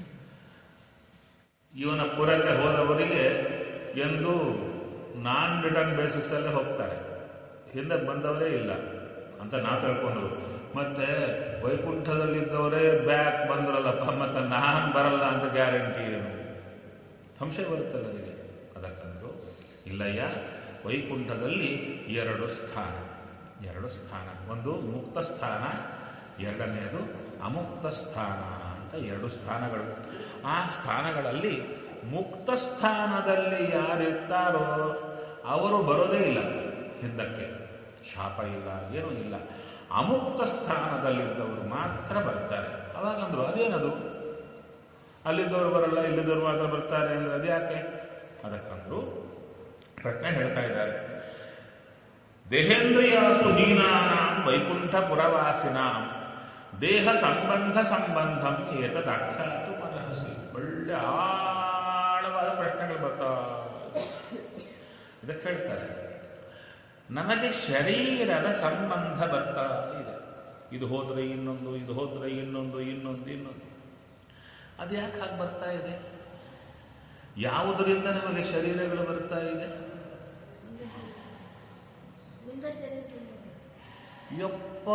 ಇವನ ಪುರಕ್ಕೆ ಹೋದವರಿಗೆ ಎಂದು ನಾನ್ ರಿಟರ್ನ್ ಬೇಸಿಸ್ ಅಲ್ಲೇ ಹೋಗ್ತಾರೆ ಹಿಂದೆ ಬಂದವರೇ ಇಲ್ಲ ಅಂತ ನಾವು ತಿಳ್ಕೊಂಡು ಮತ್ತೆ ವೈಕುಂಠದಲ್ಲಿದ್ದವರೇ ಬ್ಯಾಕ್ ಬಂದ್ರಲ್ಲಪ್ಪ ಮತ್ತೆ ನಾನ್ ಬರಲ್ಲ ಅಂತ ಗ್ಯಾರಂಟಿ ಏನು ಸಂಶಯ ಬರುತ್ತಲ್ಲ ಅದಕ್ಕೆ ಅದಕ್ಕಂದ್ರು ಇಲ್ಲಯ್ಯ ವೈಕುಂಠದಲ್ಲಿ ಎರಡು ಸ್ಥಾನ ಎರಡು ಸ್ಥಾನ ಒಂದು ಮುಕ್ತ ಸ್ಥಾನ ಎರಡನೆಯದು ಅಮುಕ್ತ ಸ್ಥಾನ ಅಂತ ಎರಡು ಸ್ಥಾನಗಳು ಆ ಸ್ಥಾನಗಳಲ್ಲಿ ಮುಕ್ತ ಸ್ಥಾನದಲ್ಲಿ ಯಾರಿರ್ತಾರೋ ಅವರು ಬರೋದೇ ಇಲ್ಲ ಹಿಂದಕ್ಕೆ ಶಾಪ ಇಲ್ಲ ಏನೂ ಇಲ್ಲ ಅಮುಕ್ತ ಸ್ಥಾನದಲ್ಲಿದ್ದವರು ಮಾತ್ರ ಬರ್ತಾರೆ ಅವಾಗಂದ್ರು ಅದೇನದು ಅಲ್ಲಿದ್ದವರು ಬರಲ್ಲ ಇಲ್ಲಿದ್ದವರು ಮಾತ್ರ ಬರ್ತಾರೆ ಅಂದ್ರೆ ಅದ್ಯಾಕೆ ಅದಕ್ಕಂದ್ರು ಪ್ರಶ್ನೆ ಹೇಳ್ತಾ ಇದ್ದಾರೆ ದೇಹೇಂದ್ರಿಯಾಸು ಹೀನಾನಾಂ ವೈಕುಂಠ ಪುರವಾಸಿನಾಂ ದೇಹ ಸಂಬಂಧ ಸಂಬಂಧಂ ಏತದಾಖ್ಯಾತು ಮನಸ್ಸಿ ಒಳ್ಳೆ ಆಳವಾದ ಪ್ರಶ್ನೆಗಳು ಬರ್ತಾ ಇದಕ್ಕೆ ಹೇಳ್ತಾರೆ ನಮಗೆ ಶರೀರದ ಸಂಬಂಧ ಬರ್ತಾ ಇದೆ ಇದು ಹೋದ್ರೆ ಇನ್ನೊಂದು ಇದು ಹೋದ್ರೆ ಇನ್ನೊಂದು ಇನ್ನೊಂದು ಇನ್ನೊಂದು ಅದು ಯಾಕೆ ಹಾಗೆ ಬರ್ತಾ ಇದೆ ಯಾವುದರಿಂದ ನಮಗೆ ಶರೀರಗಳು ಬರ್ತಾ ಇದೆ ಯಪ್ಪ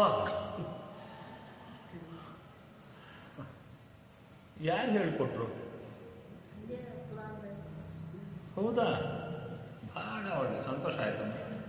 ಯಾರು ಹೇಳಿಕೊಟ್ರು ಹೌದಾ ಬಹಳ ಒಳ್ಳೆ ಸಂತೋಷ ಆಯ್ತು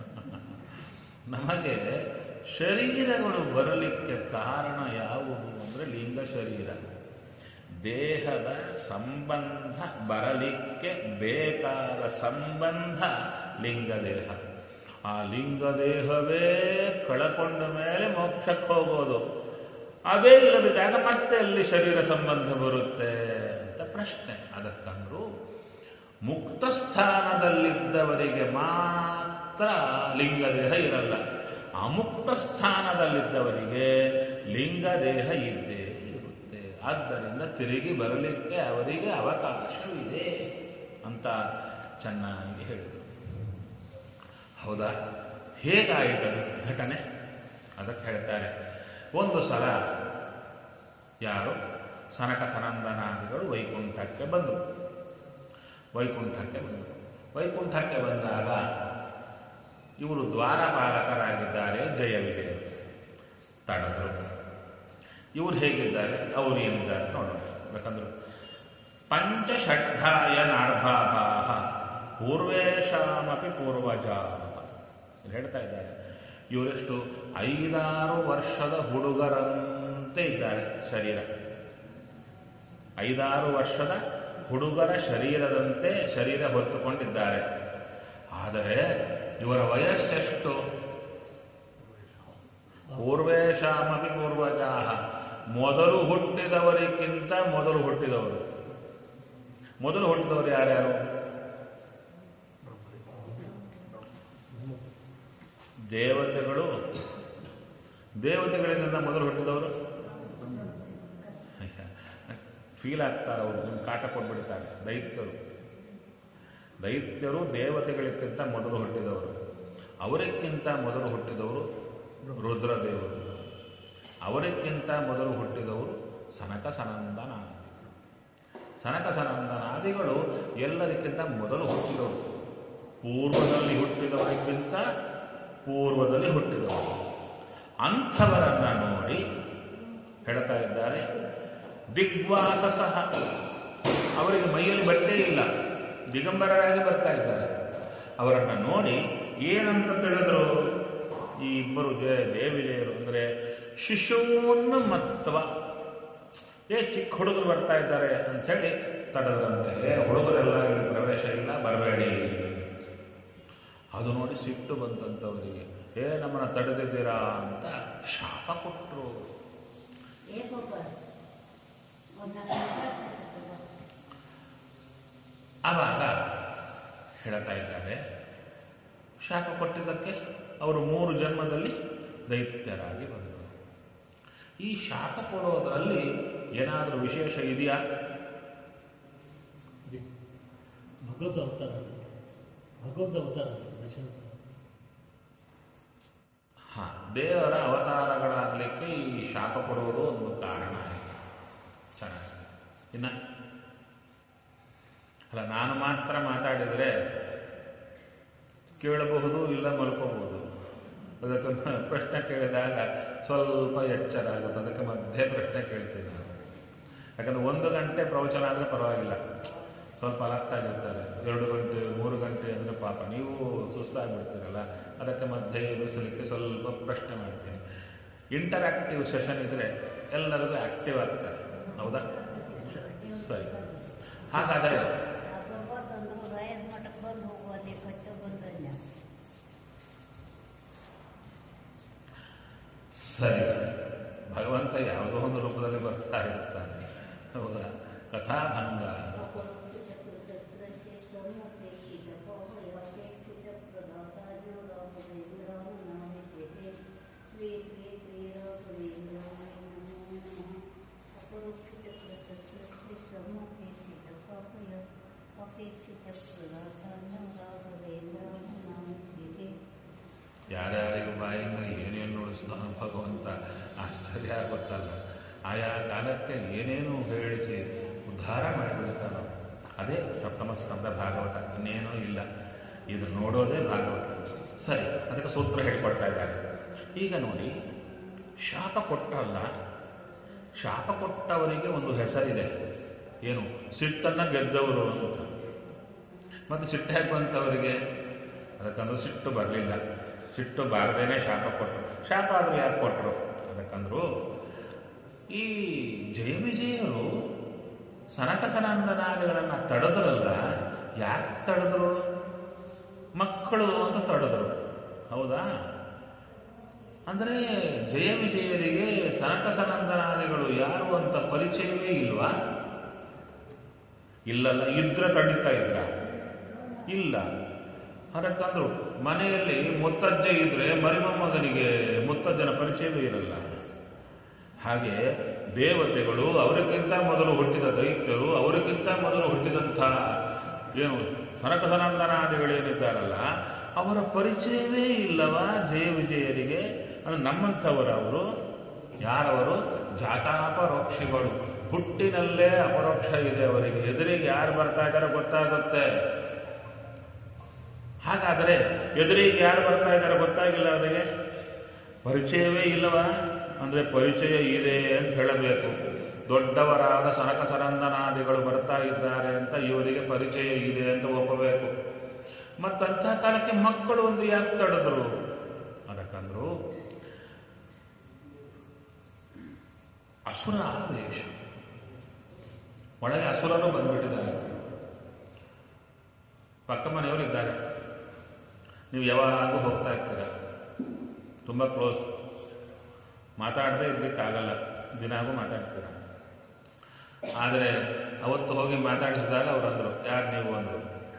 ನಮಗೆ ಶರೀರಗಳು ಬರಲಿಕ್ಕೆ ಕಾರಣ ಯಾವುದು ಅಂದರೆ ಲಿಂಗ ಶರೀರ ದೇಹದ ಸಂಬಂಧ ಬರಲಿಕ್ಕೆ ಬೇಕಾದ ಸಂಬಂಧ ಲಿಂಗದೇಹ ಆ ಲಿಂಗದೇಹವೇ ಕಳಕೊಂಡ ಮೇಲೆ ಮೋಕ್ಷಕ್ಕೆ ಹೋಗೋದು ಅದೇ ಇಲ್ಲದಿದ್ದಾಗ ಮತ್ತೆ ಅಲ್ಲಿ ಶರೀರ ಸಂಬಂಧ ಬರುತ್ತೆ ಅಂತ ಪ್ರಶ್ನೆ ಅದಕ್ಕಂದ್ರು ಮುಕ್ತ ಸ್ಥಾನದಲ್ಲಿದ್ದವರಿಗೆ ಮಾತ್ರ ಲಿಂಗದೇಹ ಇರಲ್ಲ ಅಮುಕ್ತ ಸ್ಥಾನದಲ್ಲಿದ್ದವರಿಗೆ ಲಿಂಗದೇಹ ಇದ್ದೇ ಇರುತ್ತೆ ಆದ್ದರಿಂದ ತಿರುಗಿ ಬರಲಿಕ್ಕೆ ಅವರಿಗೆ ಅವಕಾಶವಿದೆ ಅಂತ ಚೆನ್ನಾಗಿ ಹೇಳಿದರು ಹೌದಾ ಹೇಗಾಯಿತದು ಘಟನೆ ಅದಕ್ಕೆ ಹೇಳ್ತಾರೆ ಒಂದು ಸಲ ಯಾರು ಸನಕ ಸನಂದನಾದಿಗಳು ವೈಕುಂಠಕ್ಕೆ ಬಂದರು ವೈಕುಂಠಕ್ಕೆ ಬಂದರು ವೈಕುಂಠಕ್ಕೆ ಬಂದಾಗ ಇವರು ದ್ವಾರಪಾಲಕರಾಗಿದ್ದಾರೆ ಜಯ ವಿಜಯರು ತಡೆದರು ಇವರು ಹೇಗಿದ್ದಾರೆ ಅವರು ಏನಿದ್ದಾರೆ ನೋಡೋಣ ಯಾಕಂದ್ರೆ ಪಂಚಷಡ್ಢಾಯ ನಾರ್ಭಾಭಾಹ ಪೂರ್ವೇಶಾಮಪಿ ಪೂರ್ವಜ ಹೇಳ್ತಾ ಇದ್ದಾರೆ ಇವರೆಷ್ಟು ಐದಾರು ವರ್ಷದ ಹುಡುಗರಂತೆ ಇದ್ದಾರೆ ಶರೀರ ಐದಾರು ವರ್ಷದ ಹುಡುಗರ ಶರೀರದಂತೆ ಶರೀರ ಹೊತ್ತುಕೊಂಡಿದ್ದಾರೆ ಆದರೆ ಇವರ ವಯಸ್ಸೆಷ್ಟು ಪೂರ್ವೇಶಾಮಪಿ ಪೂರ್ವಜಾಹ ಮೊದಲು ಹುಟ್ಟಿದವರಿಗಿಂತ ಮೊದಲು ಹುಟ್ಟಿದವರು ಮೊದಲು ಹುಟ್ಟಿದವರು ಯಾರ್ಯಾರು ದೇವತೆಗಳು ದೇವತೆಗಳಿಂದ ಮೊದಲು ಹುಟ್ಟಿದವರು ಫೀಲ್ ಆಗ್ತಾರೆ ಅವರು ಒಂದು ಕಾಟ ಕೊಟ್ಬಿಡ್ತಾರೆ ದೈತ್ಯರು ದೈತ್ಯರು ದೇವತೆಗಳಿಗಿಂತ ಮೊದಲು ಹುಟ್ಟಿದವರು ಅವರಿಗಿಂತ ಮೊದಲು ಹುಟ್ಟಿದವರು ರುದ್ರದೇವರು ಅವರಿಗಿಂತ ಮೊದಲು ಹುಟ್ಟಿದವರು ಸನಕ ಸನಂದನಾದಿ ಸನಕ ಸನಂದನಾದಿಗಳು ಎಲ್ಲರಿಗಿಂತ ಮೊದಲು ಹುಟ್ಟಿದವರು ಪೂರ್ವದಲ್ಲಿ ಹುಟ್ಟಿದವರಿಗಿಂತ ಪೂರ್ವದಲ್ಲಿ ಹುಟ್ಟಿದವರು ಅಂಥವರನ್ನ ನೋಡಿ ಹೇಳ್ತಾ ಇದ್ದಾರೆ ದಿಗ್ವಾಸ ಸಹ ಅವರಿಗೆ ಮೈಯಲ್ಲಿ ಬಟ್ಟೆ ಇಲ್ಲ ದಿಗಂಬರರಾಗಿ ಬರ್ತಾ ಇದ್ದಾರೆ ಅವರನ್ನ ನೋಡಿ ಏನಂತ ತಿಳಿದ್ರು ಈ ಇಬ್ಬರು ಜಯ ಜಯವಿಜಯರು ಅಂದರೆ ಶಿಶೂನ್ ಮತ್ವ ಏ ಚಿಕ್ಕ ಹುಡುಗರು ಬರ್ತಾ ಇದ್ದಾರೆ ಅಂಥೇಳಿ ತಡೆದ್ರಂತೆ ಏ ಹುಡುಗರೆಲ್ಲ ಇಲ್ಲಿ ಪ್ರವೇಶ ಇಲ್ಲ ಬರಬೇಡಿ ಅದು ನೋಡಿ ಸಿಟ್ಟು ಬಂತಂತವರಿಗೆ ಏ ನಮ್ಮನ್ನ ತಡೆದಿದ್ದೀರಾ ಅಂತ ಶಾಪ ಕೊಟ್ಟರು ಆವಾಗ ಹೇಳ್ತಾ ಇದ್ದಾರೆ ಶಾಪ ಕೊಟ್ಟಿದ್ದಕ್ಕೆ ಅವರು ಮೂರು ಜನ್ಮದಲ್ಲಿ ದೈತ್ಯರಾಗಿ ಬಂದರು ಈ ಶಾಪ ಕೊಡೋದರಲ್ಲಿ ಏನಾದರೂ ವಿಶೇಷ ಇದೆಯಾ
ಭಗವದ್ ಅವತಾರ ಭಗವದ್ ಅವತಾರ ದಶಾವತಾರ
ಹಾ ದೇವರ ಅವತಾರಗಳಾಗಲಿಕ್ಕೆ ಈ ಶಾಪ ಕೊಡುವುದು ಒಂದು ಕಾರಣ ಆಯಿತು ಚೆನ್ನಾಗಿ ಇನ್ನ ಅಲ್ಲ ನಾನು ಮಾತ್ರ ಮಾತಾಡಿದರೆ ಕೇಳಬಹುದು ಇಲ್ಲ ಮಲ್ಕೋಬಹುದು ಅದಕ್ಕೆ ಮ- ಪ್ರಶ್ನೆ ಕೇಳಿದಾಗ ಸ್ವಲ್ಪ ಎಚ್ಚರ ಆಗುತ್ತೆ ಅದಕ್ಕೆ ಮಧ್ಯೆ ಪ್ರಶ್ನೆ ಕೇಳ್ತೀನಿ ನಾನು ಯಾಕಂದ್ರೆ ಒಂದು ಗಂಟೆ ಪ್ರವಚನ ಆದರೆ ಪರವಾಗಿಲ್ಲ ಸ್ವಲ್ಪ ಅಲಕ್ಟಾಗಿರ್ತಾರೆ ಎರಡು ಗಂಟೆ ಮೂರು ಗಂಟೆ ಅಂದರೆ ಪಾಪ ನೀವು ಸುಸ್ತಾಗ್ಬಿಡ್ತೀರಲ್ಲ ಅದಕ್ಕೆ ಮಧ್ಯೆ ಎಬ್ಬಿಸಲಿಕ್ಕೆ ಸ್ವಲ್ಪ ಪ್ರಶ್ನೆ ಮಾಡ್ತೀನಿ ಇಂಟರಾಕ್ಟಿವ್ ಸೆಷನ್ ಇದ್ರೆ ಎಲ್ಲರಿಗೂ ಆಕ್ಟಿವ್ ಆಗ್ತಾರೆ ಹೌದಾ ಸರಿ ಹಾಗಾದರೆ
ಮಠಕ್ಕೆ ಬಂದು ಹೋಗುವಲ್ಲಿ ಕೊಟ್ಟು ಬಂದಲ್ಲ
ಸರಿ ಭಗವಂತ ಯಾವುದೋ ಒಂದು ರೂಪದಲ್ಲಿ ಬರ್ತಾ ಇರ್ತಾನೆ ಹೌದಾ ಕಥಾಭಂಗ ಯಾರ್ಯಾರಿಗೂ ಬಾಯಿಂದ ಏನೇನು ನುಡಿಸ್ತಾನೋ ಭಗವಂತ ಆಶ್ಚರ್ಯ ಆಗುತ್ತಲ್ಲ ಆಯಾ ಕಾಲಕ್ಕೆ ಏನೇನು ಹೇಳಿಸಿ ಉದ್ಧಾರ ಮಾಡಿಬಿಡ್ತಾನೋ ಅದೇ ಸಪ್ತಮ ಸ್ಕಂದ ಭಾಗವತ ಇನ್ನೇನೂ ಇಲ್ಲ ಇದು ನೋಡೋದೇ ಭಾಗವತ ಸರಿ ಅದಕ್ಕೆ ಸೂತ್ರ ಹೇಳ್ಕೊಡ್ತಾ ಇದ್ದಾರೆ ಈಗ ನೋಡಿ ಶಾಪ ಕೊಟ್ಟರಲ್ಲ ಶಾಪ ಕೊಟ್ಟವರಿಗೆ ಒಂದು ಹೆಸರಿದೆ ಏನು ಸಿಟ್ಟನ್ನು ಗೆದ್ದವರು ಅಂತ ಮತ್ತು ಸಿಟ್ಟು ಹೇಗೆ ಬಂತವರಿಗೆ ಅದಕ್ಕಂದ್ರೆ ಸಿಟ್ಟು ಬರಲಿಲ್ಲ ಸಿಟ್ಟು ಬಾರದೇನೆ ಶಾಪ ಕೊಟ್ಟರು ಶಾಪ ಆದರೂ ಯಾಕೆ ಕೊಟ್ಟರು ಅದಕ್ಕಂದ್ರು ಈ ಜಯ ವಿಜಯರು ಸನಕ ಸನಂದನಾದಿಗಳನ್ನು ತಡೆದ್ರಲ್ಲ ಯಾಕೆ ತಡೆದ್ರು ಮಕ್ಕಳು ಅಂತ ತಡೆದ್ರು ಹೌದಾ ಅಂದರೆ ಜಯ ವಿಜಯರಿಗೆ ಸನಕ ಸನಂದನಾದಿಗಳು ಯಾರು ಅಂತ ಪರಿಚಯವೇ ಇಲ್ವಾ ಇಲ್ಲಲ್ಲ ಇದ್ರೆ ತಡಿತಾ ಇದ್ರ ಇಲ್ಲ ಅದಕ್ಕಂದ್ರು ಮನೆಯಲ್ಲಿ ಮುತ್ತಜ್ಜ ಇದ್ರೆ ಮರಿಮೊಮ್ಮಗನಿಗೆ ಮುತ್ತಜ್ಜನ ಪರಿಚಯವೇ ಇರಲ್ಲ ಹಾಗೆ ದೇವತೆಗಳು ಅವರಿಗಿಂತ ಮೊದಲು ಹುಟ್ಟಿದ ದೈತ್ಯರು ಅವರಿಗಿಂತ ಮೊದಲು ಹುಟ್ಟಿದಂಥ ಏನು ಸನಕಸನಂದನಾದಿಗಳೇನಿದ್ದಾರಲ್ಲ ಅವರ ಪರಿಚಯವೇ ಇಲ್ಲವಾ ಜಯ ವಿಜಯರಿಗೆ ಅದು ನಮ್ಮಂಥವರು ಅವರು ಯಾರವರು ಜಾತಾಪರೋಕ್ಷಿಗಳು ಹುಟ್ಟಿನಲ್ಲೇ ಅಪರೋಕ್ಷ ಇದೆ ಅವರಿಗೆ ಎದುರಿಗೆ ಯಾರು ಬರ್ತಾ ಇದ್ದಾರೆ ಗೊತ್ತಾಗುತ್ತೆ ಹಾಗಾದರೆ ಎದುರಿಗೆ ಯಾರು ಬರ್ತಾ ಇದ್ದಾರೆ ಗೊತ್ತಾಗಿಲ್ಲ ಅವರಿಗೆ ಪರಿಚಯವೇ ಇಲ್ಲವಾ ಅಂದರೆ ಪರಿಚಯ ಇದೆ ಅಂತ ಹೇಳಬೇಕು ದೊಡ್ಡವರಾದ ಸನಕ ಸರಂದನಾದಿಗಳು ಬರ್ತಾ ಇದ್ದಾರೆ ಅಂತ ಇವರಿಗೆ ಪರಿಚಯ ಇದೆ ಅಂತ ಒಪ್ಪಬೇಕು ಮತ್ತಂಥ ಕಾಲಕ್ಕೆ ಮಕ್ಕಳು ಒಂದು ಯಾಕೆ ತಡೆದ್ರು ಅದಕ್ಕಂದ್ರು ಅಸುರ ಆವೇಶ ಒಳಗೆ ಅಸುರರು ಬಂದ್ಬಿಟ್ಟಿದ್ದಾರೆ ಪಕ್ಕ ಮನೆಯವರು ಇದ್ದಾರೆ ನೀವು ಯಾವಾಗೂ ಹೋಗ್ತಾ ಇರ್ತೀರ ತುಂಬ ಕ್ಲೋಸ್ ಮಾತಾಡದೇ ಇರ್ಲಿಕ್ಕಾಗಲ್ಲ ದಿನಾಗೂ ಮಾತಾಡ್ತೀರ ಆದರೆ ಅವತ್ತು ಹೋಗಿ ಮಾತಾಡಿಸಿದಾಗ ಅವ್ರು ಅಂದರು ಯಾರು ನೀವು ಅಂದರು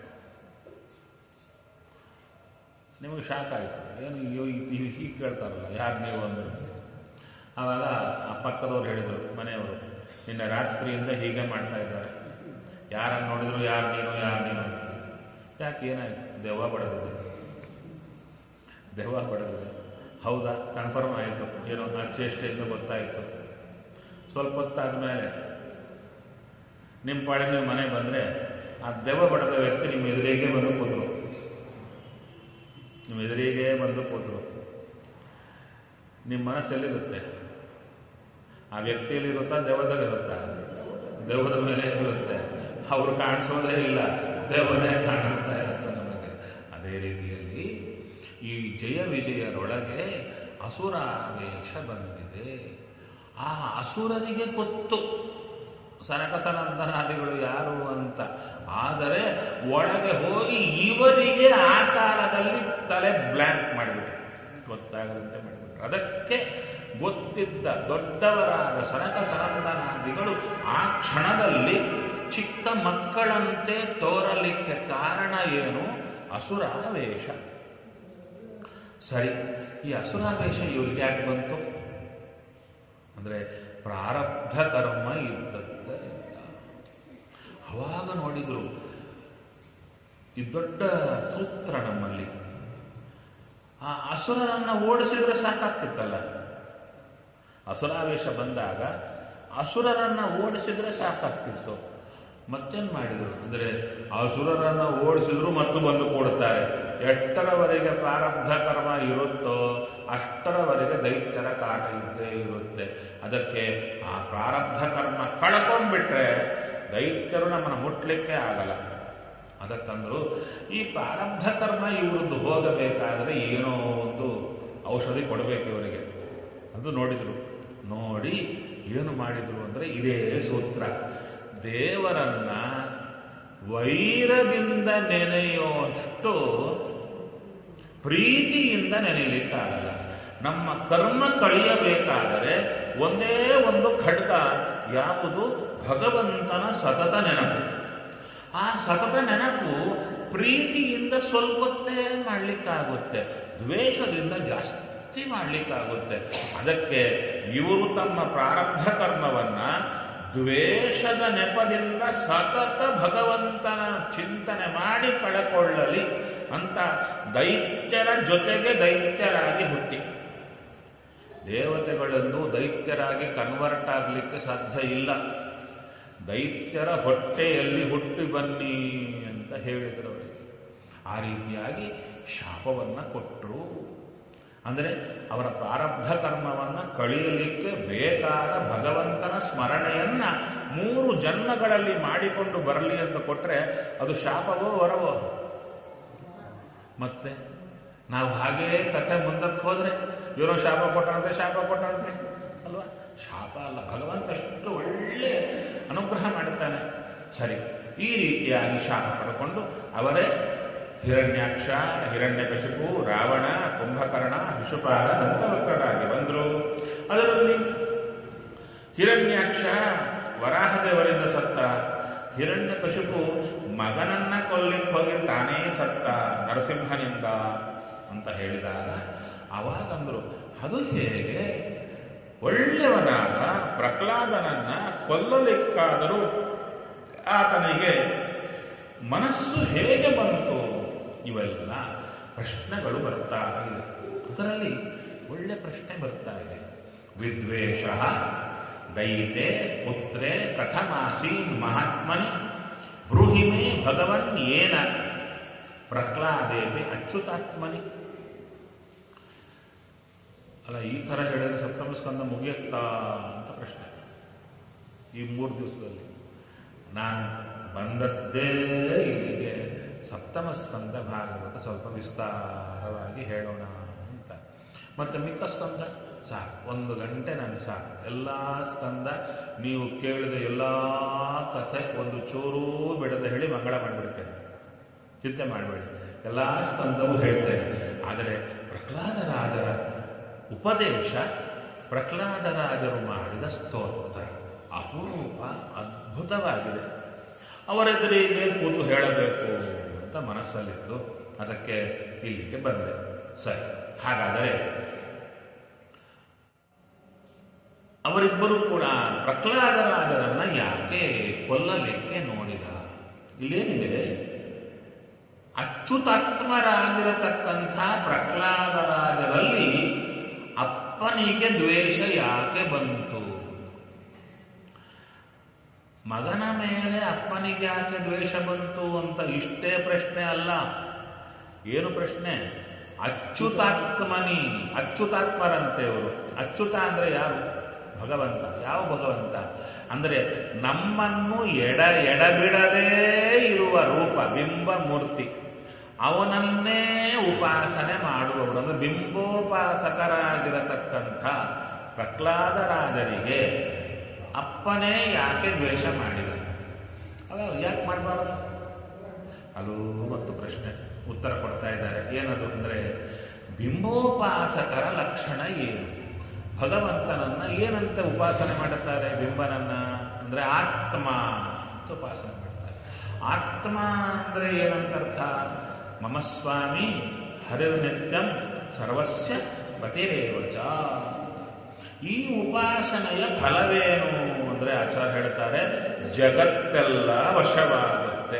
ನಿಮಗೆ ಶಾಕ್ ಆಯಿತು ಏನು ಹೀಗೆ ಹೀಗೆ ಕೇಳ್ತಾರಲ್ಲ ಯಾರು ನೀವು ಅಂದರು ಆವಾಗ ಆ ಪಕ್ಕದವ್ರು ಹೇಳಿದರು ಮನೆಯವರು ನಿನ್ನೆ ರಾತ್ರಿಯಿಂದ ಹೀಗೆ ಮಾಡ್ತಾ ಇದ್ದಾರೆ ಯಾರನ್ನು ನೋಡಿದ್ರು ಯಾರು ನೀನು ಯಾರು ನೀನು ಅಂತ ಯಾಕೆ ಏನಾಯ್ತು ದೆವ್ವ ಬಡದಿದೆ ದೆವ್ವ ಬಡದಿದೆ ಹೌದಾ ಕನ್ಫರ್ಮ್ ಆಯಿತು ಏನೋ ಆ ಚೇಷ್ಟೆಯಿಂದ ಗೊತ್ತಾಯಿತು ಸ್ವಲ್ಪ ಹೊತ್ತಾದ ಮೇಲೆ ನಿಮ್ಮ ಪಾಡಿ ನೀವು ಮನೆಗೆ ಬಂದರೆ ಆ ದೆವ್ವ ಬಡದ ವ್ಯಕ್ತಿ ನಿಮ್ಮ ಎದುರಿಗೆ ಬಂದು ಕೂತರು ನಿಮ್ಮ ಎದುರಿಗೆ ಬಂದು ಕೂತರು ನಿಮ್ಮ ಮನಸ್ಸೆಲ್ಲಿರುತ್ತೆ ಆ ವ್ಯಕ್ತಿಯಲ್ಲಿರುತ್ತಾ ದೆವ್ವದಲ್ಲಿರುತ್ತಾ ದೆವ್ವದ ಮೇಲೆ ಇರುತ್ತೆ ಅವರು ಕಾಣಿಸೋದೇ ಇಲ್ಲ ದೆವ್ವನೇ ಕಾಣಿಸ್ತಾ ಇರುತ್ತೆ ನಮಗೆ ಅದೇ ರೀತಿಯಲ್ಲಿ ಈ ಜಯ ವಿಜಯರೊಳಗೆ ಅಸುರಾವೇಶ ಬಂದಿದೆ ಆ ಅಸುರರಿಗೆ ಗೊತ್ತು ಸನಕ ಸನಂದನಾದಿಗಳು ಯಾರು ಅಂತ ಆದರೆ ಒಳಗೆ ಹೋಗಿ ಇವರಿಗೆ ಆ ಕಾಲದಲ್ಲಿ ತಲೆ ಬ್ಲ್ಯಾಂಕ್ ಮಾಡಿಬಿಟ್ರು ಗೊತ್ತಾಗದಂತೆ ಮಾಡಿಬಿಟ್ರು ಅದಕ್ಕೆ ಗೊತ್ತಿದ್ದ ದೊಡ್ಡವರಾದ ಸನಕ ಸನಂದನಾದಿಗಳು ಆ ಕ್ಷಣದಲ್ಲಿ ಚಿಕ್ಕ ಮಕ್ಕಳಂತೆ ತೋರಲಿಕ್ಕೆ ಕಾರಣ ಏನು ಅಸುರಾವೇಶ ಸರಿ ಈ ಅಸುರಾವೇಶ ಇವ್ರಿಗೆ ಯಾಕೆ ಬಂತು ಅಂದರೆ ಪ್ರಾರಬ್ಧ ಕರ್ಮ ಇದ್ದದ್ದರಿಂದ ಅವಾಗ ನೋಡಿದ್ರು ಈ ದೊಡ್ಡ ಸೂತ್ರ ನಮ್ಮಲ್ಲಿ ಆ ಅಸುರರನ್ನ ಓಡಿಸಿದ್ರೆ ಸಾಕಾಗ್ತಿತ್ತಲ್ಲ ಅಸುರಾವೇಶ ಬಂದಾಗ ಅಸುರರನ್ನ ಓಡಿಸಿದ್ರೆ ಸಾಕಾಗ್ತಿತ್ತು ಮತ್ತೇನು ಮಾಡಿದರು ಅಂದರೆ ಅಸುರರನ್ನ ಓಡಿಸಿದ್ರು ಮತ್ತು ಬಂದು ಕೊಡುತ್ತಾರೆ ಎಷ್ಟರವರೆಗೆ ಪ್ರಾರಬ್ಧ ಕರ್ಮ ಇರುತ್ತೋ ಅಷ್ಟರವರೆಗೆ ದೈತ್ಯರ ಕಾಟ ಇದ್ದೇ ಇರುತ್ತೆ ಅದಕ್ಕೆ ಆ ಪ್ರಾರಬ್ಧ ಕರ್ಮ ಕಳ್ಕೊಂಡ್ಬಿಟ್ರೆ ದೈತ್ಯರು ನಮ್ಮನ್ನು ಮುಟ್ಲಿಕ್ಕೆ ಆಗಲ್ಲ ಅದಕ್ಕಂದ್ರು ಈ ಪ್ರಾರಬ್ಧ ಕರ್ಮ ಇವ್ರದ್ದು ಹೋಗಬೇಕಾದ್ರೆ ಏನೋ ಒಂದು ಔಷಧಿ ಕೊಡಬೇಕು ಇವರಿಗೆ ಅದು ನೋಡಿದ್ರು ನೋಡಿ ಏನು ಮಾಡಿದ್ರು ಅಂದರೆ ಇದೇ ಸೂತ್ರ ದೇವರನ್ನ ವೈರದಿಂದ ನೆನೆಯುವಷ್ಟು ಪ್ರೀತಿಯಿಂದ ನೆನೆಯಲಿಕ್ಕಾಗಲ್ಲ ನಮ್ಮ ಕರ್ಮ ಕಳಿಯಬೇಕಾದರೆ ಒಂದೇ ಒಂದು ಖಡ್ಗ ಯಾವುದು ಭಗವಂತನ ಸತತ ನೆನಪು ಆ ಸತತ ನೆನಪು ಪ್ರೀತಿಯಿಂದ ಸ್ವಲ್ಪತ್ತೇ ಮಾಡಲಿಕ್ಕಾಗುತ್ತೆ ದ್ವೇಷದಿಂದ ಜಾಸ್ತಿ ಮಾಡಲಿಕ್ಕಾಗುತ್ತೆ ಅದಕ್ಕೆ ಇವರು ತಮ್ಮ ಪ್ರಾರಬ್ಧ ಕರ್ಮವನ್ನ ದ್ವೇಷದ ನೆಪದಿಂದ ಸತತ ಭಗವಂತನ ಚಿಂತನೆ ಮಾಡಿ ಕಳಕೊಳ್ಳಲಿ ಅಂತ ದೈತ್ಯರ ಜೊತೆಗೆ ದೈತ್ಯರಾಗಿ ಹುಟ್ಟಿ ದೇವತೆಗಳೆಂದು ದೈತ್ಯರಾಗಿ ಕನ್ವರ್ಟ್ ಆಗಲಿಕ್ಕೆ ಸಾಧ್ಯ ಇಲ್ಲ ದೈತ್ಯರ ಹೊಟ್ಟೆಯಲ್ಲಿ ಹುಟ್ಟಿ ಬನ್ನಿ ಅಂತ ಹೇಳಿದರು ಅವರಿಗೆ ಆ ರೀತಿಯಾಗಿ ಶಾಪವನ್ನು ಕೊಟ್ಟರು ಅಂದರೆ ಅವರ ಪ್ರಾರಬ್ಧ ಕರ್ಮವನ್ನು ಕಳೆಯಲಿಕ್ಕೆ ಬೇಕಾದ ಭಗವಂತನ ಸ್ಮರಣೆಯನ್ನ ಮೂರು ಜನ್ಮಗಳಲ್ಲಿ ಮಾಡಿಕೊಂಡು ಬರಲಿ ಅಂತ ಕೊಟ್ಟರೆ ಅದು ಶಾಪವೋ ವರವೋ ಮತ್ತೆ ನಾವು ಹಾಗೇ ಕಥೆ ಮುಂದಕ್ಕೆ ಹೋದ್ರೆ ಇವರೋ ಶಾಪ ಕೊಟ್ಟಂತೆ ಶಾಪ ಕೊಟ್ಟಂತೆ ಅಲ್ವಾ ಶಾಪ ಅಲ್ಲ ಭಗವಂತ ಅಷ್ಟು ಒಳ್ಳೆ ಅನುಗ್ರಹ ಮಾಡುತ್ತಾನೆ ಸರಿ ಈ ರೀತಿಯಾಗಿ ಶಾಪ ಪಡ್ಕೊಂಡು ಅವರೇ ಹಿರಣ್ಯಾಕ್ಷ ಹಿರಣ್ಯಕಶಿಪು ರಾವಣ ಕುಂಭಕರ್ಣ ವಿಷುಪಾಲ ದಂತವಕ್ರರಾಗಿ ಬಂದರು ಅದರಲ್ಲಿ ಹಿರಣ್ಯಾಕ್ಷ ವರಾಹದೇವರಿಂದ ಸತ್ತ ಹಿರಣ್ಯಕಶಿಪು ಮಗನನ್ನ ಕೊಲ್ಲಿಕ್ಕೆ ಹೋಗಿ ತಾನೇ ಸತ್ತ ನರಸಿಂಹನಿಂದ ಅಂತ ಹೇಳಿದಾಗ ಅವಾಗಂದ್ರು ಅದು ಹೇಗೆ ಒಳ್ಳೆಯವನಾದ ಪ್ರಹ್ಲಾದನನ್ನ ಕೊಲ್ಲಲಿಕ್ಕಾದರೂ ಆತನಿಗೆ ಮನಸ್ಸು ಹೇಗೆ ಬಂತು ಇವೆಲ್ಲ ಪ್ರಶ್ನೆಗಳು ಬರ್ತಾ ಇದೆ ಅದರಲ್ಲಿ ಒಳ್ಳೆ ಪ್ರಶ್ನೆ ಬರ್ತಾ ಇದೆ ವಿದ್ವೇಷ ದೈತೆ ಪುತ್ರೇ ಕಥಮಾಸೀನ್ ಮಹಾತ್ಮನಿ ಬ್ರೂಹಿಮೆ ಭಗವನ್ ಏನ ಪ್ರಹ್ಲಾದೇವಿ ಅಚ್ಯುತಾತ್ಮನಿ ಅಲ್ಲ ಈ ಥರ ಹೇಳಿದ್ರೆ ಸಪ್ತಮ ಸ್ಕಂದ ಮುಗಿಯುತ್ತಾ ಅಂತ ಪ್ರಶ್ನೆ ಈ ಮೂರು ದಿವಸದಲ್ಲಿ ನಾನು ಬಂದದ್ದೇ ಇಲ್ಲಿಗೆ ಸಪ್ತಮ ಸ್ಕಂದ ಭಾಗವತ ಸ್ವಲ್ಪ ವಿಸ್ತಾರವಾಗಿ ಹೇಳೋಣ ಅಂತ ಮತ್ತೆ ಮಿಕ್ಕ ಸ್ಕಂದ ಸಾಕು ಒಂದು ಗಂಟೆ ನನಗೆ ಸಾಕು ಎಲ್ಲ ಸ್ಕಂದ ನೀವು ಕೇಳಿದ ಎಲ್ಲ ಕಥೆ ಒಂದು ಚೂರೂ ಬಿಡದೆ ಹೇಳಿ ಮಂಗಳ ಮಾಡಿಬಿಡ್ತೇನೆ ಚಿಂತೆ ಮಾಡಬೇಡಿ ಎಲ್ಲ ಸ್ಕಂದವೂ ಹೇಳ್ತೇನೆ ಆದರೆ ಪ್ರಹ್ಲಾದರಾಜರ ಉಪದೇಶ ಪ್ರಹ್ಲಾದರಾಜರು ಮಾಡಿದ ಸ್ತೋತ್ರ ಅಪರೂಪ ಅದ್ಭುತವಾಗಿದೆ ಅವರೆದುರಿಗೆ ಕೂತು ಹೇಳಬೇಕು ಅಂತ ಮನಸ್ಸಲ್ಲಿತ್ತು ಅದಕ್ಕೆ ಇಲ್ಲಿಗೆ ಬಂದೆ ಸರಿ ಹಾಗಾದರೆ ಅವರಿಬ್ಬರು ಕೂಡ ಪ್ರಹ್ಲಾದರಾಜರನ್ನ ಯಾಕೆ ಕೊಲ್ಲಲಿಕ್ಕೆ ನೋಡಿದ ಇಲ್ಲೇನಿದೆ ಅಚ್ಯುತಾತ್ಮರಾಗಿರತಕ್ಕಂಥ ಪ್ರಹ್ಲಾದರಾಜರಲ್ಲಿ ಅಪ್ಪನಿಗೆ ದ್ವೇಷ ಯಾಕೆ ಬಂತು ಮಗನ ಮೇಲೆ ಅಪ್ಪನಿಗೆ ಯಾಕೆ ದ್ವೇಷ ಬಂತು ಅಂತ ಇಷ್ಟೇ ಪ್ರಶ್ನೆ ಅಲ್ಲ ಏನು ಪ್ರಶ್ನೆ ಅಚ್ಯುತಾತ್ಮನಿ ಅಚ್ಯುತಾತ್ಮರಂತೆ ಅವರು ಅಚ್ಯುತ ಅಂದ್ರೆ ಯಾರು ಭಗವಂತ ಯಾವ ಭಗವಂತ ಅಂದರೆ ನಮ್ಮನ್ನು ಎಡ ಎಡಬಿಡದೇ ಇರುವ ರೂಪ ಬಿಂಬ ಮೂರ್ತಿ ಅವನನ್ನೇ ಉಪಾಸನೆ ಮಾಡುವವರು ಅಂದರೆ ಬಿಂಬೋಪಾಸಕರಾಗಿರತಕ್ಕಂಥ ಪ್ರಹ್ಲಾದರಾಜರಿಗೆ ಅಪ್ಪನೇ ಯಾಕೆ ದ್ವೇಷ ಮಾಡಿದ ಅಲ್ಲ ಯಾಕೆ ಮಾಡಬಾರದು ಅದು ಮತ್ತು ಪ್ರಶ್ನೆ ಉತ್ತರ ಕೊಡ್ತಾ ಇದ್ದಾರೆ ಏನದು ಅಂದರೆ ಬಿಂಬೋಪಾಸಕರ ಲಕ್ಷಣ ಏನು ಭಗವಂತನನ್ನ ಏನಂತ ಉಪಾಸನೆ ಮಾಡುತ್ತಾರೆ ಬಿಂಬನನ್ನ ಅಂದರೆ ಆತ್ಮ ಅಂತ ಉಪಾಸನೆ ಮಾಡ್ತಾರೆ ಆತ್ಮ ಅಂದರೆ ಏನಂತ ಅರ್ಥ ಮಮ ಸ್ವಾಮಿ ಹರಿರ್ನಿತ್ಯಂ ಸರ್ವಸ್ಯ ಪತಿರೇವಚ ಈ ಉಪಾಸನೆಯ ಫಲವೇನು ಅಂದರೆ ಆಚಾರ್ಯ ಹೇಳ್ತಾರೆ ಜಗತ್ತೆಲ್ಲ ವಶವಾಗುತ್ತೆ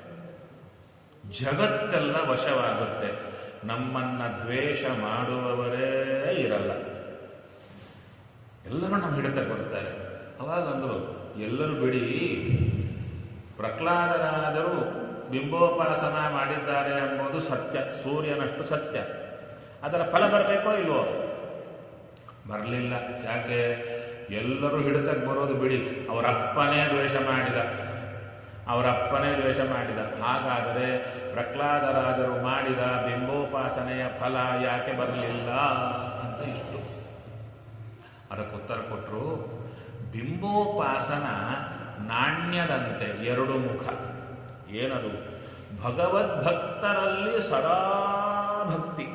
ಜಗತ್ತೆಲ್ಲ ವಶವಾಗುತ್ತೆ ನಮ್ಮನ್ನ ದ್ವೇಷ ಮಾಡುವವರೇ ಇರಲ್ಲ ಎಲ್ಲರೂ ನಮ್ಮ ಹಿಡಿತ ಬರ್ತಾರೆ ಅವಾಗ ಅಂದರು ಎಲ್ಲರೂ ಬಿಡಿ ಪ್ರಹ್ಲಾದರಾದರೂ ಬಿಂಬೋಪಾಸನ ಮಾಡಿದ್ದಾರೆ ಎಂಬುದು ಸತ್ಯ ಸೂರ್ಯನಷ್ಟು ಸತ್ಯ ಅದರ ಫಲ ಬರಬೇಕೋ ಇಲ್ವೋ ಬರಲಿಲ್ಲ ಯಾಕೆ ಎಲ್ಲರೂ ಹಿಡಿತಕ್ಕೆ ಬರೋದು ಬಿಡಿ ಅವರಪ್ಪನೇ ದ್ವೇಷ ಮಾಡಿದ ಅವರಪ್ಪನೇ ದ್ವೇಷ ಮಾಡಿದ ಹಾಗಾದರೆ ಪ್ರಹ್ಲಾದರಾಜರು ಮಾಡಿದ ಬಿಂಬೋಪಾಸನೆಯ ಫಲ ಯಾಕೆ ಬರಲಿಲ್ಲ ಅಂತ ಇಷ್ಟು ಅದಕ್ಕೆ ಉತ್ತರ ಕೊಟ್ಟರು ಬಿಂಬೋಪಾಸನ ನಾಣ್ಯದಂತೆ ಎರಡು ಮುಖ ಏನದು ಭಗವದ್ಭಕ್ತರಲ್ಲಿ ಸದಾ ಭಕ್ತಿ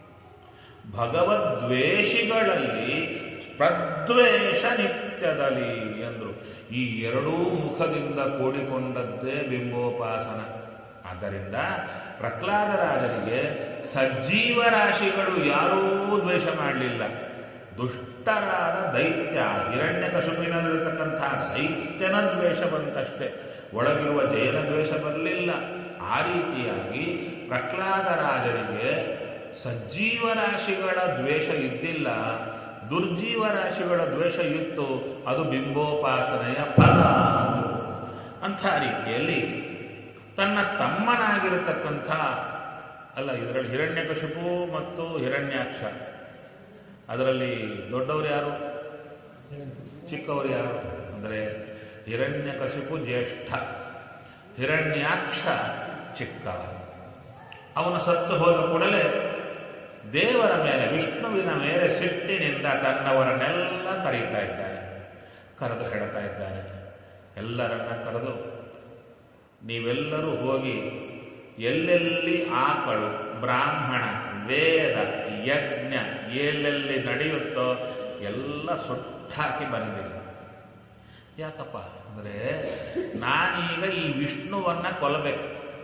ಭಗವದ್ವೇಷಿಗಳಲ್ಲಿ ಪ್ರದ್ವೇಷ ನಿತ್ಯದಲ್ಲಿ ಎಂದರು ಈ ಎರಡೂ ಮುಖದಿಂದ ಕೂಡಿಕೊಂಡದ್ದೇ ಬಿಂಬೋಪಾಸನ ಆದ್ದರಿಂದ ಪ್ರಹ್ಲಾದರಾಜರಿಗೆ ಸಜ್ಜೀವ ರಾಶಿಗಳು ಯಾರೂ ದ್ವೇಷ ಮಾಡಲಿಲ್ಲ ದುಷ್ಟರಾದ ದೈತ್ಯ ಹಿರಣ್ಯಕಶುಪಿನಲ್ಲಿರತಕ್ಕಂಥ ದೈತ್ಯನ ದ್ವೇಷ ಬಂತಷ್ಟೇ ಒಳಗಿರುವ ಜಯನ ದ್ವೇಷ ಬರಲಿಲ್ಲ ಆ ರೀತಿಯಾಗಿ ಪ್ರಹ್ಲಾದರಾಜರಿಗೆ ಸಜ್ಜೀವ ರಾಶಿಗಳ ದ್ವೇಷ ಇದ್ದಿಲ್ಲ ದುರ್ಜೀವ ರಾಶಿಗಳ ದ್ವೇಷ ಇತ್ತು ಅದು ಬಿಂಬೋಪಾಸನೆಯ ಫಲ ಅಂದ್ರು. ಅಂಥ ರೀತಿಯಲ್ಲಿ ತನ್ನ ತಮ್ಮನಾಗಿರತಕ್ಕಂಥ ಅಲ್ಲ ಇದರಲ್ಲಿ ಹಿರಣ್ಯಕಶಿಪು ಮತ್ತು ಹಿರಣ್ಯಾಕ್ಷ ಅದರಲ್ಲಿ ದೊಡ್ಡವರು ಯಾರು ಚಿಕ್ಕವರು ಯಾರು ಅಂದರೆ ಹಿರಣ್ಯಕಶಿಪು ಜ್ಯೇಷ್ಠ ಹಿರಣ್ಯಾಕ್ಷ ಚಿಕ್ಕ ಅವನು ಸತ್ತು ಹೋದ ಕೂಡಲೇ ದೇವರ ಮೇಲೆ ವಿಷ್ಣುವಿನ ಮೇಲೆ ಸಿಟ್ಟಿನಿಂದ ತನ್ನವರನ್ನೆಲ್ಲ ಕರೀತಾ ಇದ್ದಾನೆ ಕರೆದು ಹೇಳ್ತಾ ಇದ್ದಾನೆ ಎಲ್ಲರನ್ನ ಕರೆದು ನೀವೆಲ್ಲರೂ ಹೋಗಿ ಎಲ್ಲೆಲ್ಲಿ ಆಕಳು ಬ್ರಾಹ್ಮಣ ವೇದ ಯಜ್ಞ ಎಲ್ಲೆಲ್ಲಿ ನಡೆಯುತ್ತೋ ಎಲ್ಲ ಸುಟ್ಟಾಕಿ ಬಂದಿದೆ ಯಾಕಪ್ಪ ಅಂದರೆ ನಾನೀಗ ಈ ವಿಷ್ಣುವನ್ನ ಕೊಲ್ಲಬೇಕು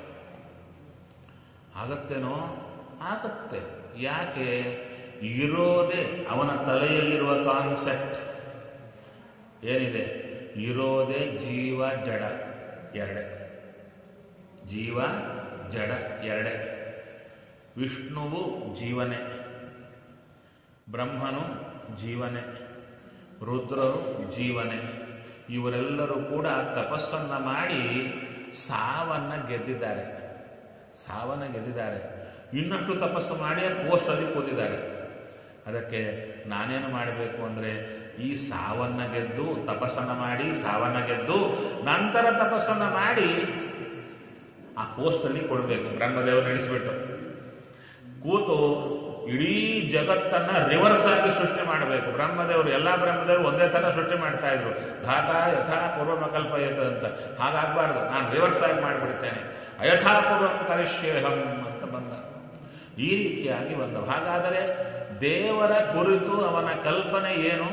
ಆಗತ್ತೇನೋ ಆಗತ್ತೆ ಯಾಕೆ ಇರೋದೇ ಅವನ ತಲೆಯಲ್ಲಿರುವ ಕಾನ್ಸೆಪ್ಟ್ ಏನಿದೆ ಇರೋದೇ ಜೀವ ಜಡ ಎರಡೇ ಜೀವ ಜಡ ಎರಡೇ ವಿಷ್ಣುವು ಜೀವನೇ ಬ್ರಹ್ಮನು ಜೀವನೇ ರುದ್ರರು ಜೀವನೇ ಇವರೆಲ್ಲರೂ ಕೂಡ ತಪಸ್ಸನ್ನ ಮಾಡಿ ಸಾವನ್ನ ಗೆದ್ದಿದ್ದಾರೆ ಸಾವನ್ನ ಗೆದ್ದಿದ್ದಾರೆ ಇನ್ನಷ್ಟು ತಪಸ್ಸು ಮಾಡಿ ಪೋಸ್ಟಲ್ಲಿ ಕೂತಿದ್ದಾರೆ ಅದಕ್ಕೆ ನಾನೇನು ಮಾಡಬೇಕು ಅಂದರೆ ಈ ಸಾವನ್ನ ಗೆದ್ದು ತಪಸ್ಸನ್ನ ಮಾಡಿ ಸಾವನ್ನ ಗೆದ್ದು ನಂತರ ತಪಸ್ಸನ್ನ ಮಾಡಿ ಆ ಪೋಸ್ಟಲ್ಲಿ ಕೊಡಬೇಕು ಬ್ರಹ್ಮದೇವರು ನಡೆಸಿಬಿಟ್ಟು ಕೂತು ಇಡೀ ಜಗತ್ತನ್ನ ರಿವರ್ಸ್ ಆಗಿ ಸೃಷ್ಟಿ ಮಾಡಬೇಕು ಬ್ರಹ್ಮದೇವರು ಎಲ್ಲ ಬ್ರಹ್ಮದೇವರು ಒಂದೇ ಥರ ಸೃಷ್ಟಿ ಮಾಡ್ತಾ ಇದ್ರು ಧಾತ ಯಥಾ ಪೂರ್ವ ಕಲ್ಪಯತ ಅಂತ ಹಾಗಾಗಬಾರ್ದು ನಾನು ರಿವರ್ಸ್ ಆಗಿ ಮಾಡಿಬಿಡ್ತೇನೆ ಅಯಥಾಪೂರ್ವಂ ಕರಿಷ್ಯೇಹಂ ಅಂತ ಬಂದ ಈ ರೀತಿಯಾಗಿ ಬಂದ ಹಾಗಾದರೆ ದೇವರ ಕುರಿತು ಅವನ ಕಲ್ಪನೆ ಏನು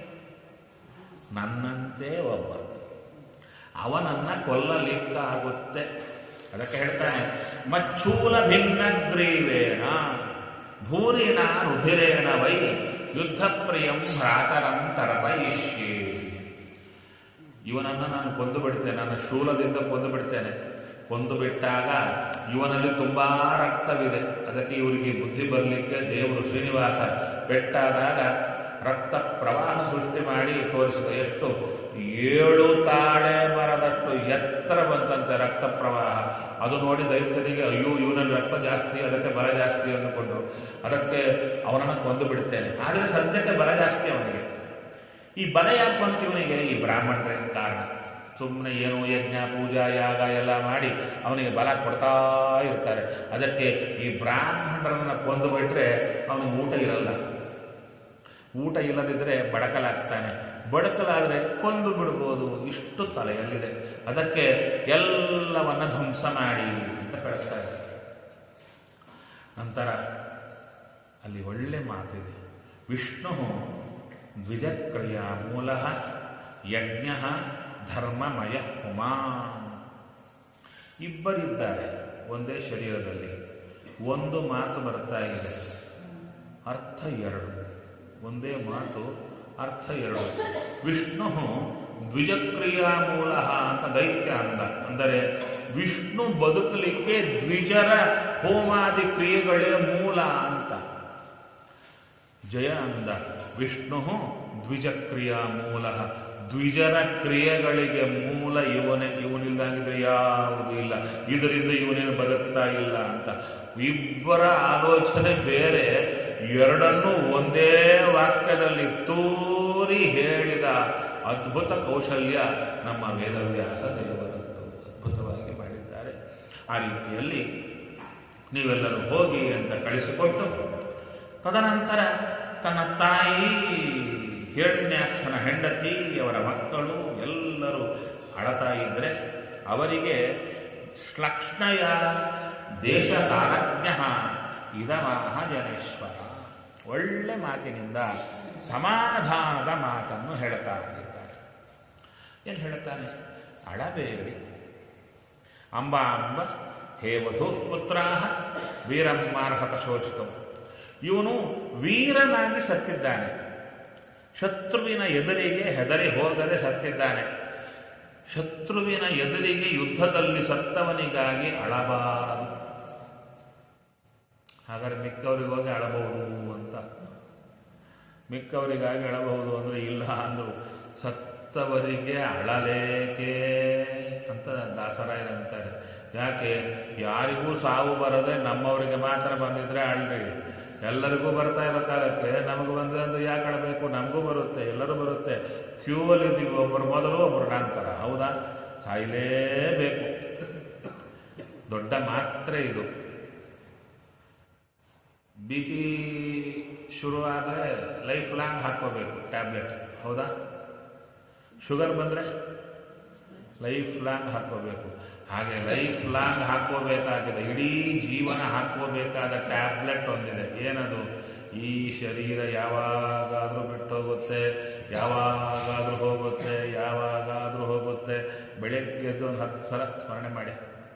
ನನ್ನಂತೆ ಒಬ್ಬ ಅವನನ್ನ ಕೊಲ್ಲಲಿಕ್ಕಾಗುತ್ತೆ ಅದಕ್ಕೆ ಹೇಳ್ತಾನೆ ಮಚ್ಚೂಲ ಭಿನ್ನ ಗ್ರೀವೇಣ ಭೂರಿಣ ರುಧಿರೇಣ ವೈ ಯುದ್ಧ ಪ್ರಿಯಂ ಭ್ರಾತರಂ ತರ್ಪಯಿಷ್ಯೇ ಇವನನ್ನು ನಾನು ಕೊಂದು ಬಿಡ್ತೇನೆ ನನ್ನ ಶೂಲದಿಂದ ಕೊಂದು ಬಿಡ್ತೇನೆ ಕೊಂದು ಬಿಟ್ಟಾಗ ಇವನಲ್ಲಿ ತುಂಬಾ ರಕ್ತವಿದೆ ಅದಕ್ಕೆ ಇವರಿಗೆ ಬುದ್ಧಿ ಬರಲಿಕ್ಕೆ ದೇವರು ಶ್ರೀನಿವಾಸ ಬೆಟ್ಟಾದಾಗ ರಕ್ತ ಪ್ರವಾಹ ಸೃಷ್ಟಿ ಮಾಡಿ ತೋರಿಸಿದ ಎಷ್ಟು ಏಳು ತಾಳೆ ಮರದಷ್ಟು ಎತ್ತರ ಬಂತಂತೆ ರಕ್ತ ಪ್ರವಾಹ ಅದು ನೋಡಿ ದೈತ್ಯನಿಗೆ ಅಯ್ಯೋ ಇವನಲ್ಲಿ ರಕ್ತ ಜಾಸ್ತಿ ಅದಕ್ಕೆ ಬಲ ಜಾಸ್ತಿ ಅಂದುಕೊಂಡ್ರು ಅದಕ್ಕೆ ಅವನನ್ನು ಕೊಂದು ಬಿಡ್ತೇನೆ ಆದರೆ ಸದ್ಯಕ್ಕೆ ಬಲ ಜಾಸ್ತಿ ಅವನಿಗೆ ಈ ಬಲ ಯಾಕೆ ಬಂತು ಇವನಿಗೆ ಈ ಬ್ರಾಹ್ಮಣರೇ ಕಾರಣ ಸುಮ್ಮನೆ ಏನು ಯಜ್ಞ ಪೂಜಾ ಯಾಗ ಎಲ್ಲ ಮಾಡಿ ಅವನಿಗೆ ಬಲ ಕೊಡ್ತಾ ಇರ್ತಾರೆ ಅದಕ್ಕೆ ಈ ಬ್ರಾಹ್ಮಣರನ್ನ ಕೊಂದು ಬಿಟ್ರೆ ಅವನಿಗೆ ಊಟ ಇರಲ್ಲ ಊಟ ಇಲ್ಲದಿದ್ದರೆ ಬಡಕಲಾಗ್ತಾನೆ ಬಡಕಲಾದರೆ ಕೊಂದು ಬಿಡ್ಬೋದು ಇಷ್ಟು ತಲೆಯಲ್ಲಿದೆ ಅದಕ್ಕೆ ಎಲ್ಲವನ್ನ ಧ್ವಂಸ ಮಾಡಿ ಅಂತ ಕಳಿಸ್ತಾ ಇದ್ದಾರೆ ನಂತರ ಅಲ್ಲಿ ಒಳ್ಳೆ ಮಾತಿದೆ ವಿಷ್ಣು ದ್ವಿಜಕ್ರಿಯ ಮೂಲ ಯಜ್ಞ ಧರ್ಮಮಯ ಉಮಾ ಇಬ್ಬರಿದ್ದಾರೆ ಒಂದೇ ಶರೀರದಲ್ಲಿ ಒಂದು ಮಾತು ಬರ್ತಾ ಇದೆ ಅರ್ಥ ಎರಡು ಒಂದೇ ಮಾತು ಅರ್ಥ ಎರಡು ವಿಷ್ಣು ದ್ವಿಜಕ್ರಿಯಾ ಮೂಲ ಅಂತ ದೈತ್ಯ ಅಂದ ಅಂದರೆ ವಿಷ್ಣು ಬದುಕಲಿಕ್ಕೆ ದ್ವಿಜರ ಹೋಮಾದಿ ಕ್ರಿಯೆಗಳೇ ಮೂಲ ಅಂತ ಜಯ ಅಂದ ವಿಷ್ಣು ದ್ವಿಜಕ್ರಿಯಾ ಮೂಲ ದ್ವಿಜರ ಕ್ರಿಯೆಗಳಿಗೆ ಮೂಲ ಇವನೇ ಇವನಿಲ್ದಂಗಿದ್ರೆ ಯಾವುದೂ ಇಲ್ಲ ಇದರಿಂದ ಇವನೇನು ಬದುಕ್ತಾ ಇಲ್ಲ ಅಂತ ಇಬ್ಬರ ಆಲೋಚನೆ ಬೇರೆ ಎರಡನ್ನೂ ಒಂದೇ ವಾಕ್ಯದಲ್ಲಿ ತೂರಿ ಹೇಳಿದ ಅದ್ಭುತ ಕೌಶಲ್ಯ ನಮ್ಮ ವೇದವ್ಯಾಸ ದೇವರದ್ದು ಅದ್ಭುತವಾಗಿ ಮಾಡಿದ್ದಾರೆ ಆ ರೀತಿಯಲ್ಲಿ ನೀವೆಲ್ಲರೂ ಹೋಗಿ ಅಂತ ಕಳಿಸಿಕೊಟ್ಟು ತದನಂತರ ತನ್ನ ತಾಯಿ ಹಿರಣ್ಯಾಕ್ಷನ ಹೆಂಡತಿ ಅವರ ಮಕ್ಕಳು ಎಲ್ಲರೂ ಅಳತಾ ಇದ್ರೆ ಅವರಿಗೆ ಶ್ಲಕ್ಷ್ಣಯ ದೇಶಕಾರಜ್ಞ ಇದಮಾಹ ಜನೇಶ್ವರ ಒಳ್ಳೆ ಮಾತಿನಿಂದ ಸಮಾಧಾನದ ಮಾತನ್ನು ಹೇಳ್ತಾ ಇದ್ದಾರೆ ಏನು ಹೇಳ್ತಾನೆ ಅಳಬೇಡಿ ಅಂಬ ಅಂಬ ಹೇ ವಧು ಪುತ್ರಾ ವೀರಮ್ಮಾರ್ಹತ ಶೋಚಿತು ಇವನು ವೀರನಾಗಿ ಸತ್ತಿದ್ದಾನೆ ಶತ್ರುವಿನ ಎದುರಿಗೆ ಹೆದರಿ ಹೋಗದೆ ಸತ್ತಿದ್ದಾನೆ ಶತ್ರುವಿನ ಎದುರಿಗೆ ಯುದ್ಧದಲ್ಲಿ ಸತ್ತವನಿಗಾಗಿ ಅಳಬಾರದು ಹಾಗಾದ್ರೆ ಮಿಕ್ಕವರಿಗೆ ಹೋಗಿ ಅಳಬಹುದು ಅಂತ ಮಿಕ್ಕವರಿಗಾಗಿ ಅಳಬಹುದು ಅಂದ್ರೆ ಇಲ್ಲ ಅಂದ್ರು ಸತ್ತವರಿಗೆ ಅಳಲೇಕೆ ಅಂತ ದಾಸರಾಯರಂತಾರೆ ಯಾಕೆ ಯಾರಿಗೂ ಸಾವು ಬರದೆ ನಮ್ಮವರಿಗೆ ಮಾತ್ರ ಬಂದಿದ್ರೆ ಅಳ್ರಿ ಎಲ್ಲರಿಗೂ ಬರ್ತಾ ಇರೋ ಕಾಲಕ್ಕೆ ನಮಗೆ ಬಂದಿದೆ ಅಂದ್ರೆ ಯಾಕೆ ಅಳಬೇಕು ನಮಗೂ ಬರುತ್ತೆ ಎಲ್ಲರೂ ಬರುತ್ತೆ ಕ್ಯೂ ಅಲ್ಲಿ ಇದ್ದೀವಿ ಒಬ್ಬರು ಮೊದಲು ಒಬ್ಬರು ನಂತರ ಹೌದಾ ಸಾಯಲೇಬೇಕು ದೊಡ್ಡ ಮಾತ್ರೆ ಇದು ಬಿ ಪಿ ಶುರುವಾದರೆ ಲೈಫ್ ಲಾಂಗ್ ಹಾಕ್ಕೋಬೇಕು ಟ್ಯಾಬ್ಲೆಟ್ ಹೌದಾ ಶುಗರ್ ಬಂದರೆ ಲೈಫ್ ಲಾಂಗ್ ಹಾಕ್ಕೋಬೇಕು ಹಾಗೆ ಲೈಫ್ ಲಾಂಗ್ ಹಾಕ್ಕೋಬೇಕಾಗಿದೆ ಇಡೀ ಜೀವನ ಹಾಕ್ಕೋಬೇಕಾದ ಟ್ಯಾಬ್ಲೆಟ್ ಒಂದಿದೆ ಏನದು ಈ ಶರೀರ ಯಾವಾಗಾದರೂ ಬಿಟ್ಟೋಗುತ್ತೆ ಯಾವಾಗಾದರೂ ಹೋಗುತ್ತೆ ಯಾವಾಗಾದರೂ ಹೋಗುತ್ತೆ ಬೆಳಗ್ಗೆ ಎದ್ದು ಒಂದು ಹತ್ತು ಸಲ ಸ್ಮರಣೆ ಮಾಡಿ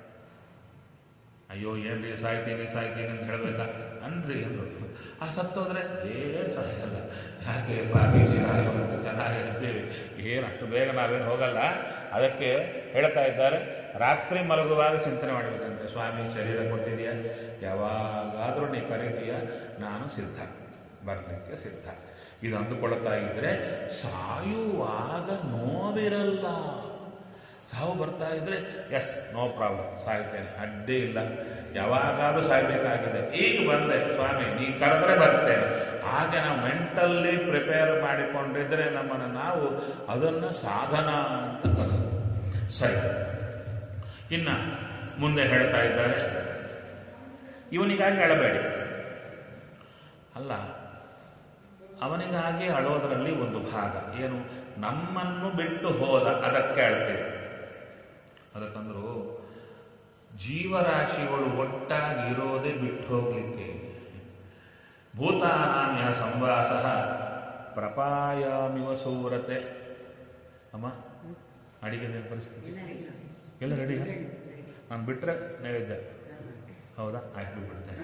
ಅಯ್ಯೋ ಏನ್ರಿ ಸಾಯ್ತೀನಿ ಸಾಯ್ತೀನಿ ಅಂತ ಹೇಳ್ಬೇಕಾ ಅನ್ರಿ ಅಂದ್ರು ಆ ಸತ್ತೋದ್ರೆ ಏನು ಸಾಯಲ್ಲ ಯಾಕೆ ಬಾಬೀಜಿ ರಾಯರು ಅಂತ ಚೆನ್ನಾಗಿ ಹೇಳ್ತೀವಿ ಏನು ಅಷ್ಟು ಬೇಗ ನಾವೇನು ಹೋಗಲ್ಲ ಅದಕ್ಕೆ ಹೇಳ್ತಾ ಇದ್ದಾರೆ ರಾತ್ರಿ ಮಲಗುವಾಗ ಚಿಂತನೆ ಮಾಡಬೇಕಂತೆ ಸ್ವಾಮಿ ಶರೀರ ಕೊಟ್ಟಿದೆಯಾ ಯಾವಾಗಾದರೂ ನೀ ಕರೀತೀಯ ನಾನು ಸಿದ್ಧ ಬರಲಿಕ್ಕೆ ಸಿದ್ಧ ಇದು ಅಂದುಕೊಳ್ತಾ ಇದ್ರೆ ಸಾಯುವಾಗ ನೋವಿರಲ್ಲ ಸಾವು ಬರ್ತಾ ಇದ್ರೆ ಎಸ್ ನೋ ಪ್ರಾಬ್ಲಮ್ ಸಾಯ್ತೇನೆ ಅಡ್ಡಿ ಇಲ್ಲ ಯಾವಾಗಾದ್ರೂ ಸಾಯ್ಬೇಕಾಗಿದೆ ಈಗ ಬಂದೆ ಸ್ವಾಮಿ ನೀ ಕರೆದ್ರೆ ಬರ್ತೇನೆ ಹಾಗೆ ನಾವು ಮೆಂಟಲ್ಲಿ ಪ್ರಿಪೇರ್ ಮಾಡಿಕೊಂಡಿದ್ರೆ ನಮ್ಮನ್ನು ನಾವು ಅದನ್ನು ಸಾಧನ ಅಂತ ಕರೆದು ಸರಿ ಇನ್ನ ಮುಂದೆ ಹೇಳ್ತಾ ಇದ್ದಾರೆ ಇವನಿಗಾಗಿ ಅಳಬೇಡಿ ಅಲ್ಲ ಅವನಿಗಾಗಿ ಅಳೋದರಲ್ಲಿ ಒಂದು ಭಾಗ ಏನು ನಮ್ಮನ್ನು ಬಿಟ್ಟು ಹೋದ ಅದಕ್ಕೆ ಅಳ್ತೇವೆ ಅದಕ್ಕಂದ್ರು ಜೀವರಾಶಿಗಳು ಒಟ್ಟಾಗಿ ಇರೋದೇ ಬಿಟ್ಟು ಹೋಗ್ಲಿಕ್ಕೆ ಭೂತಾನಾಮ್ಯ ಸಂವಾಸ ಪ್ರಪಾಯಾಮಿವ ಸೂರತೆ ಅಮ್ಮ ಅಡಿಗೆ ಪರಿಸ್ಥಿತಿ ಎಲ್ಲ ರೆಡಿ ನಾನು ಬಿಟ್ರೆ ನೈವೇದ್ಯ ಹೌದಾ ಆಯ್ತು ಬಿಡ್ತೇನೆ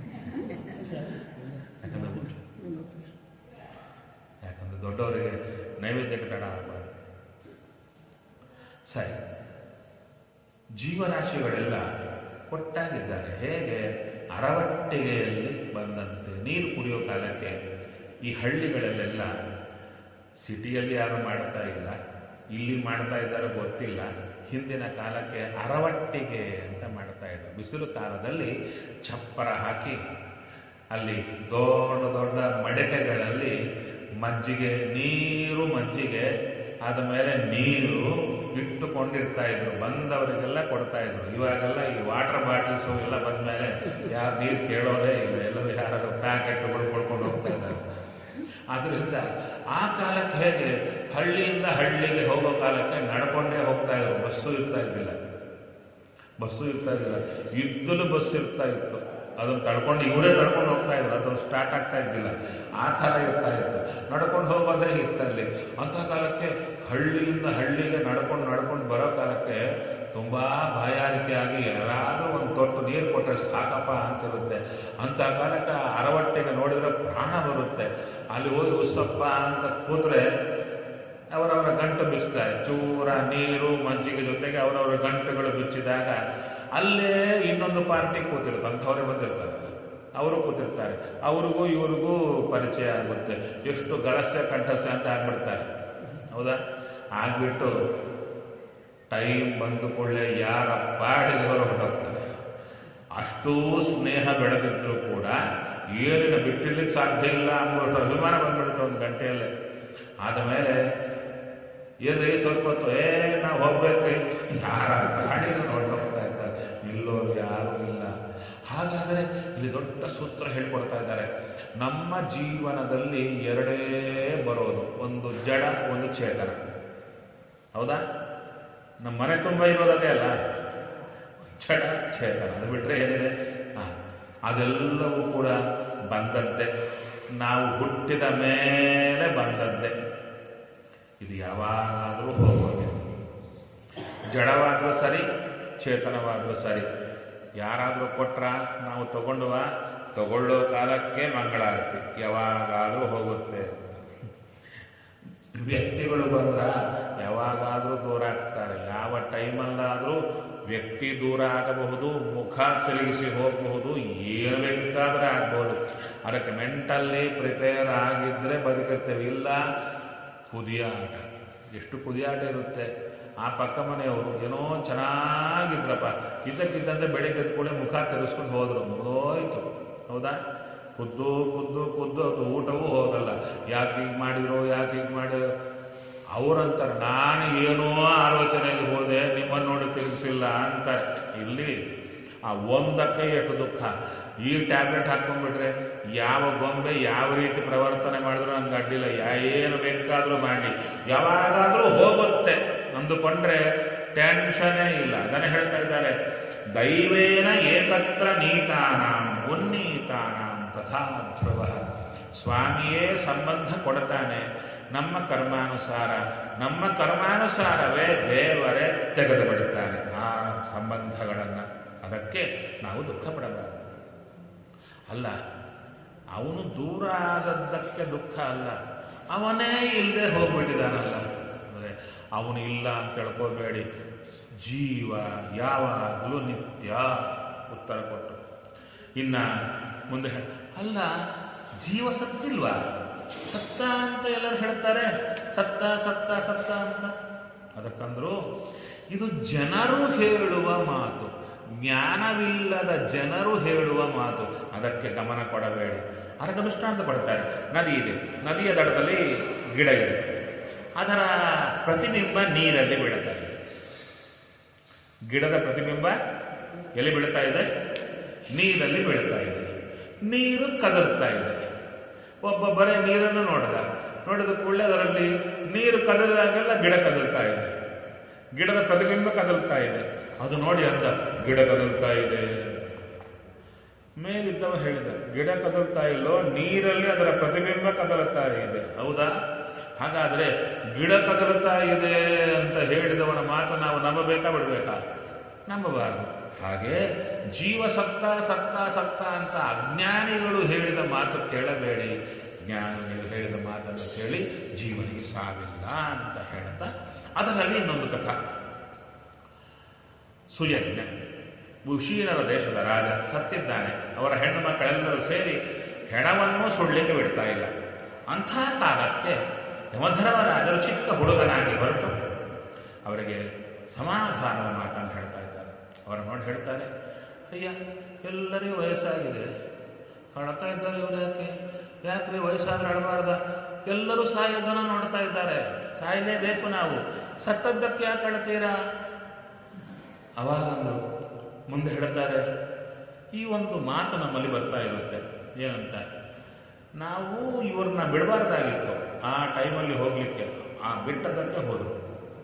ಯಾಕಂದ್ರೆ ಬಿಟ್ರೆ ಯಾಕಂದ್ರೆ ದೊಡ್ಡವರಿಗೆ ನೈವೇದ್ಯ ಕಟ್ಟಡ ಆಗಬಾರ್ದು ಸರಿ ಜೀವರಾಶಿಗಳೆಲ್ಲ ಒಟ್ಟಾಗಿದ್ದಾರೆ ಹೇಗೆ ಅರವಟ್ಟಿಗೆಯಲ್ಲಿ ಬಂದಂತೆ ನೀರು ಕುಡಿಯೋ ಕಾಲಕ್ಕೆ ಈ ಹಳ್ಳಿಗಳಲ್ಲೆಲ್ಲ ಸಿಟಿಯಲ್ಲಿ ಯಾರು ಮಾಡ್ತಾ ಇಲ್ಲ ಇಲ್ಲಿ ಮಾಡ್ತಾ ಇದ್ದಾರೆ ಗೊತ್ತಿಲ್ಲ ಹಿಂದಿನ ಕಾಲಕ್ಕೆ ಅರವಟ್ಟಿಗೆ ಅಂತ ಮಾಡ್ತಾ ಇದ್ರು ಬಿಸಿಲು ಕಾಲದಲ್ಲಿ ಚಪ್ಪರ ಹಾಕಿ ಅಲ್ಲಿ ದೊಡ್ಡ ದೊಡ್ಡ ಮಡಕೆಗಳಲ್ಲಿ ಮಜ್ಜಿಗೆ ನೀರು ಮಜ್ಜಿಗೆ ಆದ ಮೇಲೆ ನೀರು ಇಟ್ಟುಕೊಂಡಿರ್ತಾ ಇದ್ರು ಬಂದವರಿಗೆಲ್ಲ ಕೊಡ್ತಾ ಇದ್ರು ಇವಾಗೆಲ್ಲ ಈ ವಾಟರ್ ಬಾಟಲ್ಸು ಎಲ್ಲ ಬಂದ್ಮೇಲೆ ಯಾರು ನೀರು ಕೇಳೋದೇ ಇಲ್ಲ ಎಲ್ಲರೂ ಯಾರಾದ್ರೂ ಪ್ಯಾಕೆಟ್ಗಳು ಕೊಡ್ಕೊಂಡು ಹೋಗ್ತಾ ಇದ್ದಾರೆ ಆದ್ರಿಂದ ಆ ಕಾಲಕ್ಕೆ ಹೇಗೆ ಹಳ್ಳಿಯಿಂದ ಹಳ್ಳಿಗೆ ಹೋಗೋ ಕಾಲಕ್ಕೆ ನಡ್ಕೊಂಡೇ ಹೋಗ್ತಾ ಇದ್ರು ಬಸ್ಸು ಇರ್ತಾ ಇದ್ದಿಲ್ಲ ಬಸ್ಸು ಇರ್ತಾ ಇದ್ದಿಲ್ಲ ಇದ್ದಲು ಬಸ್ ಇರ್ತಾ ಇತ್ತು ಅದನ್ನು ತಡ್ಕೊಂಡು ಇವರೇ ತಡ್ಕೊಂಡು ಹೋಗ್ತಾ ಇದ್ರು ಅದು ಸ್ಟಾರ್ಟ್ ಆಗ್ತಾ ಇದ್ದಿಲ್ಲ ಆ ಥರ ಇರ್ತಾ ಇತ್ತು ನಡ್ಕೊಂಡು ಹೋಗೋದೇ ಇತ್ತಲ್ಲಿ ಅಂಥ ಕಾಲಕ್ಕೆ ಹಳ್ಳಿಯಿಂದ ಹಳ್ಳಿಗೆ ನಡ್ಕೊಂಡು ನಡ್ಕೊಂಡು ಬರೋ ಕಾಲಕ್ಕೆ ತುಂಬಾ ಬಾಯಾರಿಕೆಯಾಗಿ ಯಾರಾದರೂ ಒಂದು ತೊಟ್ಟು ನೀರು ಕೊಟ್ಟರೆ ಸಾಕಪ್ಪ ಅಂತಿರುತ್ತೆ ಅಂಥ ಕಾಲಕ್ಕೆ ಅರವಟ್ಟಿಗೆ ನೋಡಿದ್ರೆ ಪ್ರಾಣ ಬರುತ್ತೆ ಅಲ್ಲಿ ಹೋಗಿ ಉಸ್ಸಪ್ಪ ಅಂತ ಕೂತ್ರೆ ಅವರವರ ಗಂಟು ಬಿಚ್ತಾರೆ ಚೂರ ನೀರು ಮಜ್ಜಿಗೆ ಜೊತೆಗೆ ಅವರವರ ಗಂಟುಗಳು ಬಿಚ್ಚಿದಾಗ ಅಲ್ಲೇ ಇನ್ನೊಂದು ಪಾರ್ಟಿ ಕೂತಿರುತ್ತೆ ಅಂಥವರೇ ಬಂದಿರ್ತಾರೆ ಅವರು ಕೂತಿರ್ತಾರೆ ಅವ್ರಿಗೂ ಇವ್ರಿಗೂ ಪರಿಚಯ ಆಗುತ್ತೆ ಎಷ್ಟು ಗಳಸ್ಯ ಕಂಠಸ್ಯ ಅಂತ ಆಗ್ಬಿಡ್ತಾರೆ ಹೌದಾ ಆಗ್ಬಿಟ್ಟು ಟೈಮ್ ಬಂದು ಕೂಡಲೇ ಯಾರ ಪಾಡಿಗೆ ಅವರು ಹೊರಟೋಗ್ತಾರೆ ಅಷ್ಟೂ ಸ್ನೇಹ ಬೆಳೆದಿದ್ರು ಕೂಡ ಏನಿನ ಬಿಟ್ಟಿರ್ಲಿಕ್ಕೆ ಸಾಧ್ಯ ಇಲ್ಲ ಅಂದ್ಬಿಟ್ಟು ಅಭಿಮಾನ ಬಂದ್ಬಿಡುತ್ತೆ ಒಂದು ಗಂಟೆಯಲ್ಲೇ ಆದಮೇಲೆ ಏನ್ರಿ ಸ್ವಲ್ಪ ಹೊತ್ತು ಏ ನಾವು ಹೋಗ್ಬೇಕ್ರಿ ಯಾರ ಗಾಡಿನ ಹೊರಟೋಗ್ತಾ ಇರ್ತಾರೆ ನಿಲ್ಲೋರು ಯಾರೂ ಇಲ್ಲ ಹಾಗಾದರೆ ಇಲ್ಲಿ ದೊಡ್ಡ ಸೂತ್ರ ಹೇಳ್ಕೊಡ್ತಾ ಇದ್ದಾರೆ ನಮ್ಮ ಜೀವನದಲ್ಲಿ ಎರಡೇ ಬರೋದು ಒಂದು ಜಡ ಒಂದು ಚೇತನ ಹೌದಾ ನಮ್ಮ ಮನೆ ತುಂಬ ಇರೋದೇ ಅಲ್ಲ ಜಡ ಚೇತನ ಅದು ಬಿಟ್ಟರೆ ಏನಿದೆ ಹಾ, ಅದೆಲ್ಲವೂ ಕೂಡ ಬಂದದ್ದೇ ನಾವು ಹುಟ್ಟಿದ ಮೇಲೆ ಬಂದದ್ದೇ ಇದು ಯಾವಾಗಾದರೂ ಹೋಗೋದು ಜಡವಾದರೂ ಸರಿ ಚೇತನವಾದರೂ ಸರಿ ಯಾರಾದರೂ ಕೊಟ್ರ ನಾವು ತಗೊಂಡುವ ತಗೊಳ್ಳೋ ಕಾಲಕ್ಕೆ ಮಂಗಳಾರತಿ ಯಾವಾಗಾದರೂ ಹೋಗುತ್ತೆ ವ್ಯಕ್ತಿಗಳು ಬಂದ್ರ ಯಾವಾಗಾದರೂ ದೂರ ಆಗ್ತಾರೆ ಯಾವ ಟೈಮಲ್ಲಾದರೂ ವ್ಯಕ್ತಿ ದೂರ ಆಗಬಹುದು ಮುಖ ತಿರುಗಿಸಿ ಹೋಗಬಹುದು ಏನು ಬೇಕಾದ್ರೆ ಆಗ್ಬೋದು ಅದಕ್ಕೆ ಮೆಂಟಲ್ಲಿ ಪ್ರಿಪೇರ್ ಆಗಿದ್ರೆ ಬದುಕಿರ್ತೇವೆ ಇಲ್ಲ ಕುದಿಯಾಟ ಎಷ್ಟು ಕುದಿಯಾಟ ಇರುತ್ತೆ ಆ ಪಕ್ಕ ಮನೆಯವರು ಏನೋ ಚೆನ್ನಾಗಿದ್ರಪ್ಪ ಇದ್ದಕ್ಕಿದ್ದಂತೆ ಬೆಳಿಗ್ಗೆ ಎದ್ದ ಕೂಡಲೇ ಮುಖ ತಿರುಗಿಸ್ಕೊಂಡು ಹೋದ್ರು ಮುಗಿದೋಯ್ತು ಹೌದಾ ಖುದ್ದು ಖುದ್ದು ಖುದ್ದು ಅದು ಊಟವೂ ಹೋಗಲ್ಲ ಯಾಕೆ ಹೀಗೆ ಮಾಡಿದ್ರು ಯಾಕೆ ಹೀಗೆ ಮಾಡಿದ್ರು ಅವರಂತಾರೆ ನಾನು ಏನೋ ಆಲೋಚನೆಯಲ್ಲಿ ಹೋದೆ ನಿಮ್ಮನ್ನು ನೋಡಿ ತಿರುಗಿಸಿಲ್ಲ ಅಂತಾರೆ ಇಲ್ಲಿ ಆ ಒಂದಕ್ಕೆ ಎಷ್ಟು ದುಃಖ ಈ ಟ್ಯಾಬ್ಲೆಟ್ ಹಾಕೊಂಡ್ಬಿಟ್ರೆ ಯಾವ ಗೊಂಬೆ ಯಾವ ರೀತಿ ಪ್ರವರ್ತನೆ ಮಾಡಿದ್ರು ನನ್ಗೆ ಅಡ್ಡಿಲ್ಲ ಯಾ ಏನು ಬೇಕಾದರೂ ಮಾಡಿ ಯಾವಾಗಾದರೂ ಹೋಗುತ್ತೆ ಅಂದುಕೊಂಡ್ರೆ ಟೆನ್ಷನೇ ಇಲ್ಲ ಅದನ್ನೇ ಹೇಳ್ತಾ ಇದ್ದಾರೆ ದೈವೇನ ಏಕತ್ರ ನೀತಾನಾಂ ಉನ್ನೀತಾನಾಂ ತಥಾ ಧ್ರುವ ಸ್ವಾಮಿಯೇ ಸಂಬಂಧ ಕೊಡ್ತಾನೆ ನಮ್ಮ ಕರ್ಮಾನುಸಾರ ನಮ್ಮ ಕರ್ಮಾನುಸಾರವೇ ದೇವರೇ ತೆಗೆದು ಬಿಡುತ್ತಾನೆ ಆ ಸಂಬಂಧಗಳನ್ನು ಅದಕ್ಕೆ ನಾವು ದುಃಖ ಪಡಬಾರದು ಅಲ್ಲ ಅವನು ದೂರ ಆದದ್ದಕ್ಕೆ ದುಃಖ ಅಲ್ಲ ಅವನೇ ಇಲ್ಲದೆ ಹೋಗ್ಬಿಟ್ಟಿದ್ದಾನಲ್ಲ ಅಂದರೆ ಅವನು ಇಲ್ಲ ಅಂತ ತಿಳ್ಕೋಬೇಡಿ ಜೀವ ಯಾವಾಗಲೂ ನಿತ್ಯ ಉತ್ತರ ಕೊಟ್ಟು ಇನ್ನ ಮುಂದೆ ಹೇಳ ಅಲ್ಲ ಜೀವ ಸತ್ತಿಲ್ವಾ ಸತ್ತ ಅಂತ ಎಲ್ಲರೂ ಹೇಳ್ತಾರೆ ಸತ್ತ ಸತ್ತ ಸತ್ತ ಅಂತ ಅದಕ್ಕಂದ್ರು ಇದು ಜನರು ಹೇಳುವ ಮಾತು ಜ್ಞಾನವಿಲ್ಲದ ಜನರು ಹೇಳುವ ಮಾತು ಅದಕ್ಕೆ ಗಮನ ಕೊಡಬೇಡಿ ಅದಕ್ಕೆ ದೃಷ್ಟಾಂತ ಕೊಡ್ತಾರೆ ನದಿ ಇದೆ ನದಿಯ ದಡದಲ್ಲಿ ಗಿಡ ಇದೆ ಅದರ ಪ್ರತಿಬಿಂಬ ನೀರಲ್ಲಿ ಬೀಳುತ್ತಾ ಇದೆ ಗಿಡದ ಪ್ರತಿಬಿಂಬ ಎಲ್ಲಿ ಬೀಳ್ತಾ ಇದೆ ನೀರಲ್ಲಿ ಬೀಳ್ತಾ ಇದೆ ನೀರು ಕದಲ್ತಾ ಇದೆ ಒಬ್ಬ ಬರೇ ನೀರನ್ನು ನೋಡಿದ ನೋಡಿದ ಕೂಡಲೇ ಅದರಲ್ಲಿ ನೀರು ಕದಲಿದಾಗೆಲ್ಲ ಗಿಡ ಕದಲ್ತಾ ಇದೆ ಗಿಡದ ಪ್ರತಿಬಿಂಬ ಕದಲ್ತಾ ಇದೆ ಅದು ನೋಡಿ ಅಂದ ಗಿಡ ಕದಲ್ತಾ ಇದೆ ಮೇಲಿದ್ದವ ಹೇಳಿದ ಗಿಡ ಕದಲ್ತಾ ಇಲ್ಲೋ ನೀರಲ್ಲಿ ಅದರ ಪ್ರತಿಬಿಂಬ ಕದಲುತ್ತಾ ಇದೆ ಹೌದಾ ಹಾಗಾದ್ರೆ ಗಿಡ ಕದಲುತ್ತಾ ಇದೆ ಅಂತ ಹೇಳಿದವನ ಮಾತು ನಾವು ನಂಬಬೇಕಾ ಬಿಡಬೇಕಾ ನಂಬಬಾರದು ಹಾಗೆ ಜೀವ ಸತ್ತ ಸತ್ತ ಸತ್ತ ಅಂತ ಅಜ್ಞಾನಿಗಳು ಹೇಳಿದ ಮಾತು ಕೇಳಬೇಡಿ ಜ್ಞಾನಿಗಳು ಹೇಳಿದ ಮಾತನ್ನು ಕೇಳಿ ಜೀವನಿಗೆ ಸಾವಿಲ್ಲ ಅಂತ ಹೇಳ್ತಾ ಅದರಲ್ಲಿ ಇನ್ನೊಂದು ಕಥಾ ಸುಯಜ್ಞ ಉಶೀನರ ದೇಶದ ರಾಜ ಸತ್ತಿದ್ದಾನೆ ಅವರ ಹೆಣ್ಣು ಮಕ್ಕಳೆಲ್ಲರೂ ಸೇರಿ ಹೆಣವನ್ನು ಸುಡ್ಲಿಕ್ಕೆ ಬಿಡ್ತಾ ಇಲ್ಲ ಅಂಥ ಕಾಲಕ್ಕೆ ಯಮಧರ್ಮರಾಜರು ಚಿಕ್ಕ ಹುಡುಗನಾಗಿ ಹೊರಟು ಅವರಿಗೆ ಸಮಾಧಾನದ ಮಾತನ್ನು ಹೇಳ್ತಾ ಇದ್ದಾರೆ ಅವರು ನೋಡಿ ಹೇಳ್ತಾರೆ ಅಯ್ಯ ಎಲ್ಲರಿಗೂ ವಯಸ್ಸಾಗಿದೆ ಅಳ್ತಾ ಇದ್ದಾರೆ ಇವ್ರು ಯಾಕೆ ಯಾಕ್ರಿ ವಯಸ್ಸಾದ್ರೆ ಅಳಬಾರ್ದ ಎಲ್ಲರೂ ಸಾಯೋದನ್ನ ನೋಡ್ತಾ ಇದ್ದಾರೆ ಸಾಯಲೇಬೇಕು ನಾವು ಸತ್ತದ್ದಕ್ಕೆ ಯಾಕೆ ಅಳ್ತೀರಾ ಅವಾಗಂದ್ರು ಮುಂದೆ ಹೇಳ್ತಾರೆ ಈ ಒಂದು ಮಾತು ನಮ್ಮಲ್ಲಿ ಬರ್ತಾ ಇರುತ್ತೆ ಏನಂತ ನಾವು ಇವ್ರನ್ನ ಬಿಡಬಾರ್ದಾಗಿತ್ತು ಆ ಟೈಮಲ್ಲಿ ಹೋಗ್ಲಿಕ್ಕೆ ಆ ಬಿಟ್ಟದ್ದಕ್ಕೆ ಹೋದ್ರು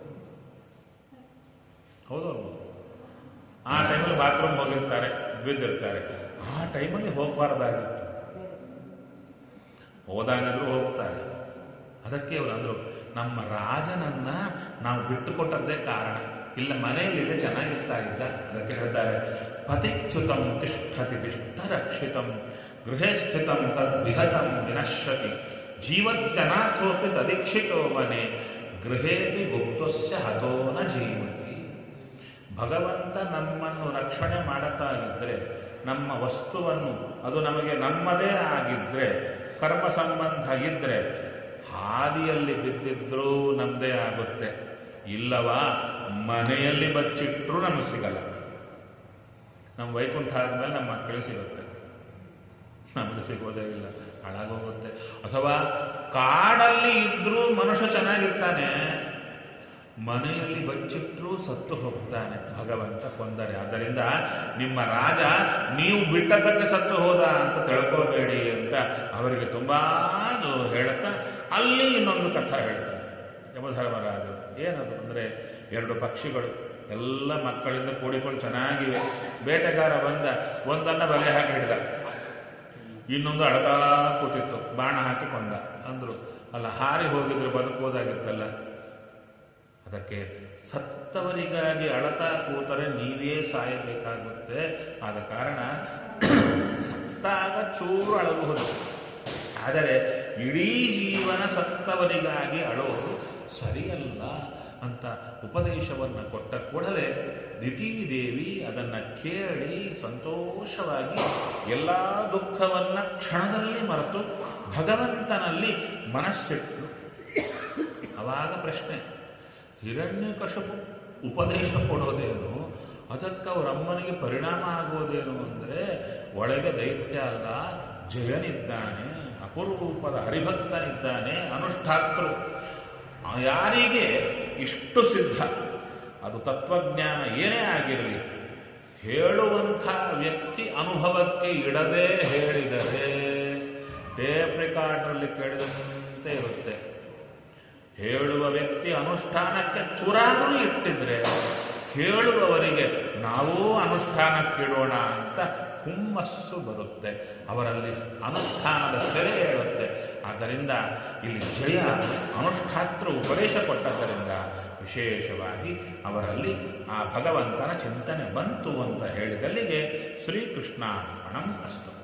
ಹೌದು ಆ ಟೈಮಲ್ಲಿ ಬಾತ್ರೂಮ್ ಹೋಗಿರ್ತಾರೆ ಬಿದ್ದಿರ್ತಾರೆ ಆ ಟೈಮಲ್ಲಿ ಹೋಗಬಾರ್ದಾಗಿತ್ತು ಹೋದಾಗಿದ್ರು ಹೋಗ್ತಾರೆ ಅದಕ್ಕೆ ಅವರು ಅಂದರು ನಮ್ಮ ರಾಜನನ್ನ ನಾವು ಬಿಟ್ಟುಕೊಟ್ಟದ್ದೇ ಕಾರಣ ಇಲ್ಲ ಮನೆಯಲ್ಲಿದೆ ಚೆನ್ನಾಗಿರ್ತಾ ಇದ್ದ ಅದಕ್ಕೆ ಹೇಳ್ತಾರೆ ಪತಿಚ್ಯುತಂ ತಿಷ್ಠತಿ ತಿಷ್ಠ ರಕ್ಷಿತಂ ಗೃಹೇ ಸ್ಥಿತಂ ತದ್ ವಿಹತಂ ವಿನಶ್ಯತಿ ಜೀವತ್ಯನಾಥೋಪಿ ತದೀಕ್ಷಿತೋ ಮನೆ ಗೃಹೇಪಿ ಗುಪ್ತಸ್ಯ ಹತೋ ನ ಜೀವತಿ ಭಗವಂತ ನಮ್ಮನ್ನು ರಕ್ಷಣೆ ಮಾಡುತ್ತಾ ಇದ್ದರೆ ನಮ್ಮ ವಸ್ತುವನ್ನು ಅದು ನಮಗೆ ನಮ್ಮದೇ ಆಗಿದ್ರೆ ಕರ್ಮ ಸಂಬಂಧ ಇದ್ರೆ ಹಾದಿಯಲ್ಲಿ ಬಿದ್ದಿದ್ರೂ ನಮ್ಮದೇ ಆಗುತ್ತೆ ಇಲ್ಲವಾ ಮನೆಯಲ್ಲಿ ಬಚ್ಚಿಟ್ರೂ ನಮಗೆ ಸಿಗಲ್ಲ ನಮ್ಮ ವೈಕುಂಠ ಆದಮೇಲೆ ನಮ್ಮ ಮಕ್ಕಳಿಗೆ ಸಿಗುತ್ತೆ ನಮಗೆ ಸಿಗೋದೇ ಇಲ್ಲ ಹಾಳಾಗೋಗುತ್ತೆ ಅಥವಾ ಕಾಡಲ್ಲಿ ಇದ್ರೂ ಮನುಷ್ಯ ಚೆನ್ನಾಗಿರ್ತಾನೆ ಮನೆಯಲ್ಲಿ ಬಚ್ಚಿಟ್ರೂ ಸತ್ತು ಹೋಗ್ತಾನೆ ಭಗವಂತ ಕೊಂದರೆ ಆದ್ದರಿಂದ ನಿಮ್ಮ ರಾಜ ನೀವು ಬಿಟ್ಟದ್ದಕ್ಕೆ ಸತ್ತು ಹೋದ ಅಂತ ತಿಳ್ಕೋಬೇಡಿ ಅಂತ ಅವರಿಗೆ ತುಂಬಾ ಅದು ಹೇಳುತ್ತಾ ಅಲ್ಲಿ ಇನ್ನೊಂದು ಕಥಾ ಹೇಳ್ತಾರೆ ಯಮಧರ್ಮರಾಜರು ಏನದು ಅಂದರೆ ಎರಡು ಪಕ್ಷಿಗಳು ಎಲ್ಲ ಮಕ್ಕಳಿಂದ ಕೂಡಿಕೊಂಡು ಚೆನ್ನಾಗಿವೆ ಬೇಟೆಗಾರ ಬಂದ ಒಂದನ್ನ ಬಲೆ ಹಾಕಿ ಹಿಡ್ದ ಇನ್ನೊಂದು ಅಳತಾ ಕೂತಿತ್ತು ಬಾಣ ಹಾಕಿ ಕೊಂದ ಅಂದ್ರು ಅಲ್ಲ ಹಾರಿ ಹೋಗಿದ್ರೆ ಬದುಕೋದಾಗಿತ್ತಲ್ಲ ಅದಕ್ಕೆ ಸತ್ತವರಿಗಾಗಿ ಅಳತಾ ಕೂತರೆ ನೀವೇ ಸಾಯಬೇಕಾಗುತ್ತೆ ಆದ ಕಾರಣ ಸತ್ತಾಗ ಚೂರು ಅಳಬಹುದು ಆದರೆ ಇಡೀ ಜೀವನ ಸತ್ತವರಿಗಾಗಿ ಅಳೋದು ಸರಿಯಲ್ಲ ಅಂತ ಉಪದೇಶವನ್ನು ಕೊಟ್ಟ ಕೂಡಲೇ ದಿತೀದೇವಿ ಅದನ್ನು ಕೇಳಿ ಸಂತೋಷವಾಗಿ ಎಲ್ಲ ದುಃಖವನ್ನು ಕ್ಷಣದಲ್ಲಿ ಮರೆತು ಭಗವಂತನಲ್ಲಿ ಮನಸ್ಸಿಟ್ಟು ಅವಾಗ ಪ್ರಶ್ನೆ ಹಿರಣ್ಯಕಶಪು ಉಪದೇಶ ಕೊಡೋದೇನು ಅದಕ್ಕೆ ಅವರ ಅಮ್ಮನಿಗೆ ಪರಿಣಾಮ ಆಗೋದೇನು ಅಂದರೆ ಒಳಗೆ ದೈತ್ಯ ಅಲ್ಲ ಜಯನಿದ್ದಾನೆ ಅಪರೂಪದ ಹರಿಭಕ್ತನಿದ್ದಾನೆ ಅನುಷ್ಠಾತೃ ಆ ಯಾರಿಗೆ ಇಷ್ಟು ಸಿದ್ಧ ಅದು ತತ್ವಜ್ಞಾನ ಏನೇ ಆಗಿರಲಿ ಹೇಳುವಂಥ ವ್ಯಕ್ತಿ ಅನುಭವಕ್ಕೆ ಇಡದೆ ಹೇಳಿದರೆ ಟೇಪ್ ರೆಕಾರ್ಡ್ರಲ್ಲಿ ಕೇಳಿದಂತೆ ಇರುತ್ತೆ ಹೇಳುವ ವ್ಯಕ್ತಿ ಅನುಷ್ಠಾನಕ್ಕೆ ಚೂರಾದರೂ ಇಟ್ಟಿದ್ರೆ ಕೇಳುವವರಿಗೆ ನಾವೂ ಅನುಷ್ಠಾನಕ್ಕಿಡೋಣ ಅಂತ ಹುಮ್ಮಸ್ಸು ಬರುತ್ತೆ ಅವರಲ್ಲಿ ಅನುಷ್ಠಾನದ ಸೆರೆ ಹೇಳುತ್ತೆ ಆದ್ದರಿಂದ ಇಲ್ಲಿ ಜಯ ಅನುಷ್ಠಾತೃ ಉಪದೇಶ ಕೊಟ್ಟದ್ದರಿಂದ ವಿಶೇಷವಾಗಿ ಅವರಲ್ಲಿ ಆ ಭಗವಂತನ ಚಿಂತನೆ ಬಂತು ಅಂತ ಹೇಳಿದಲ್ಲಿಗೆ ಶ್ರೀಕೃಷ್ಣ ಅರ್ಪಣಂ ಅಸ್ತು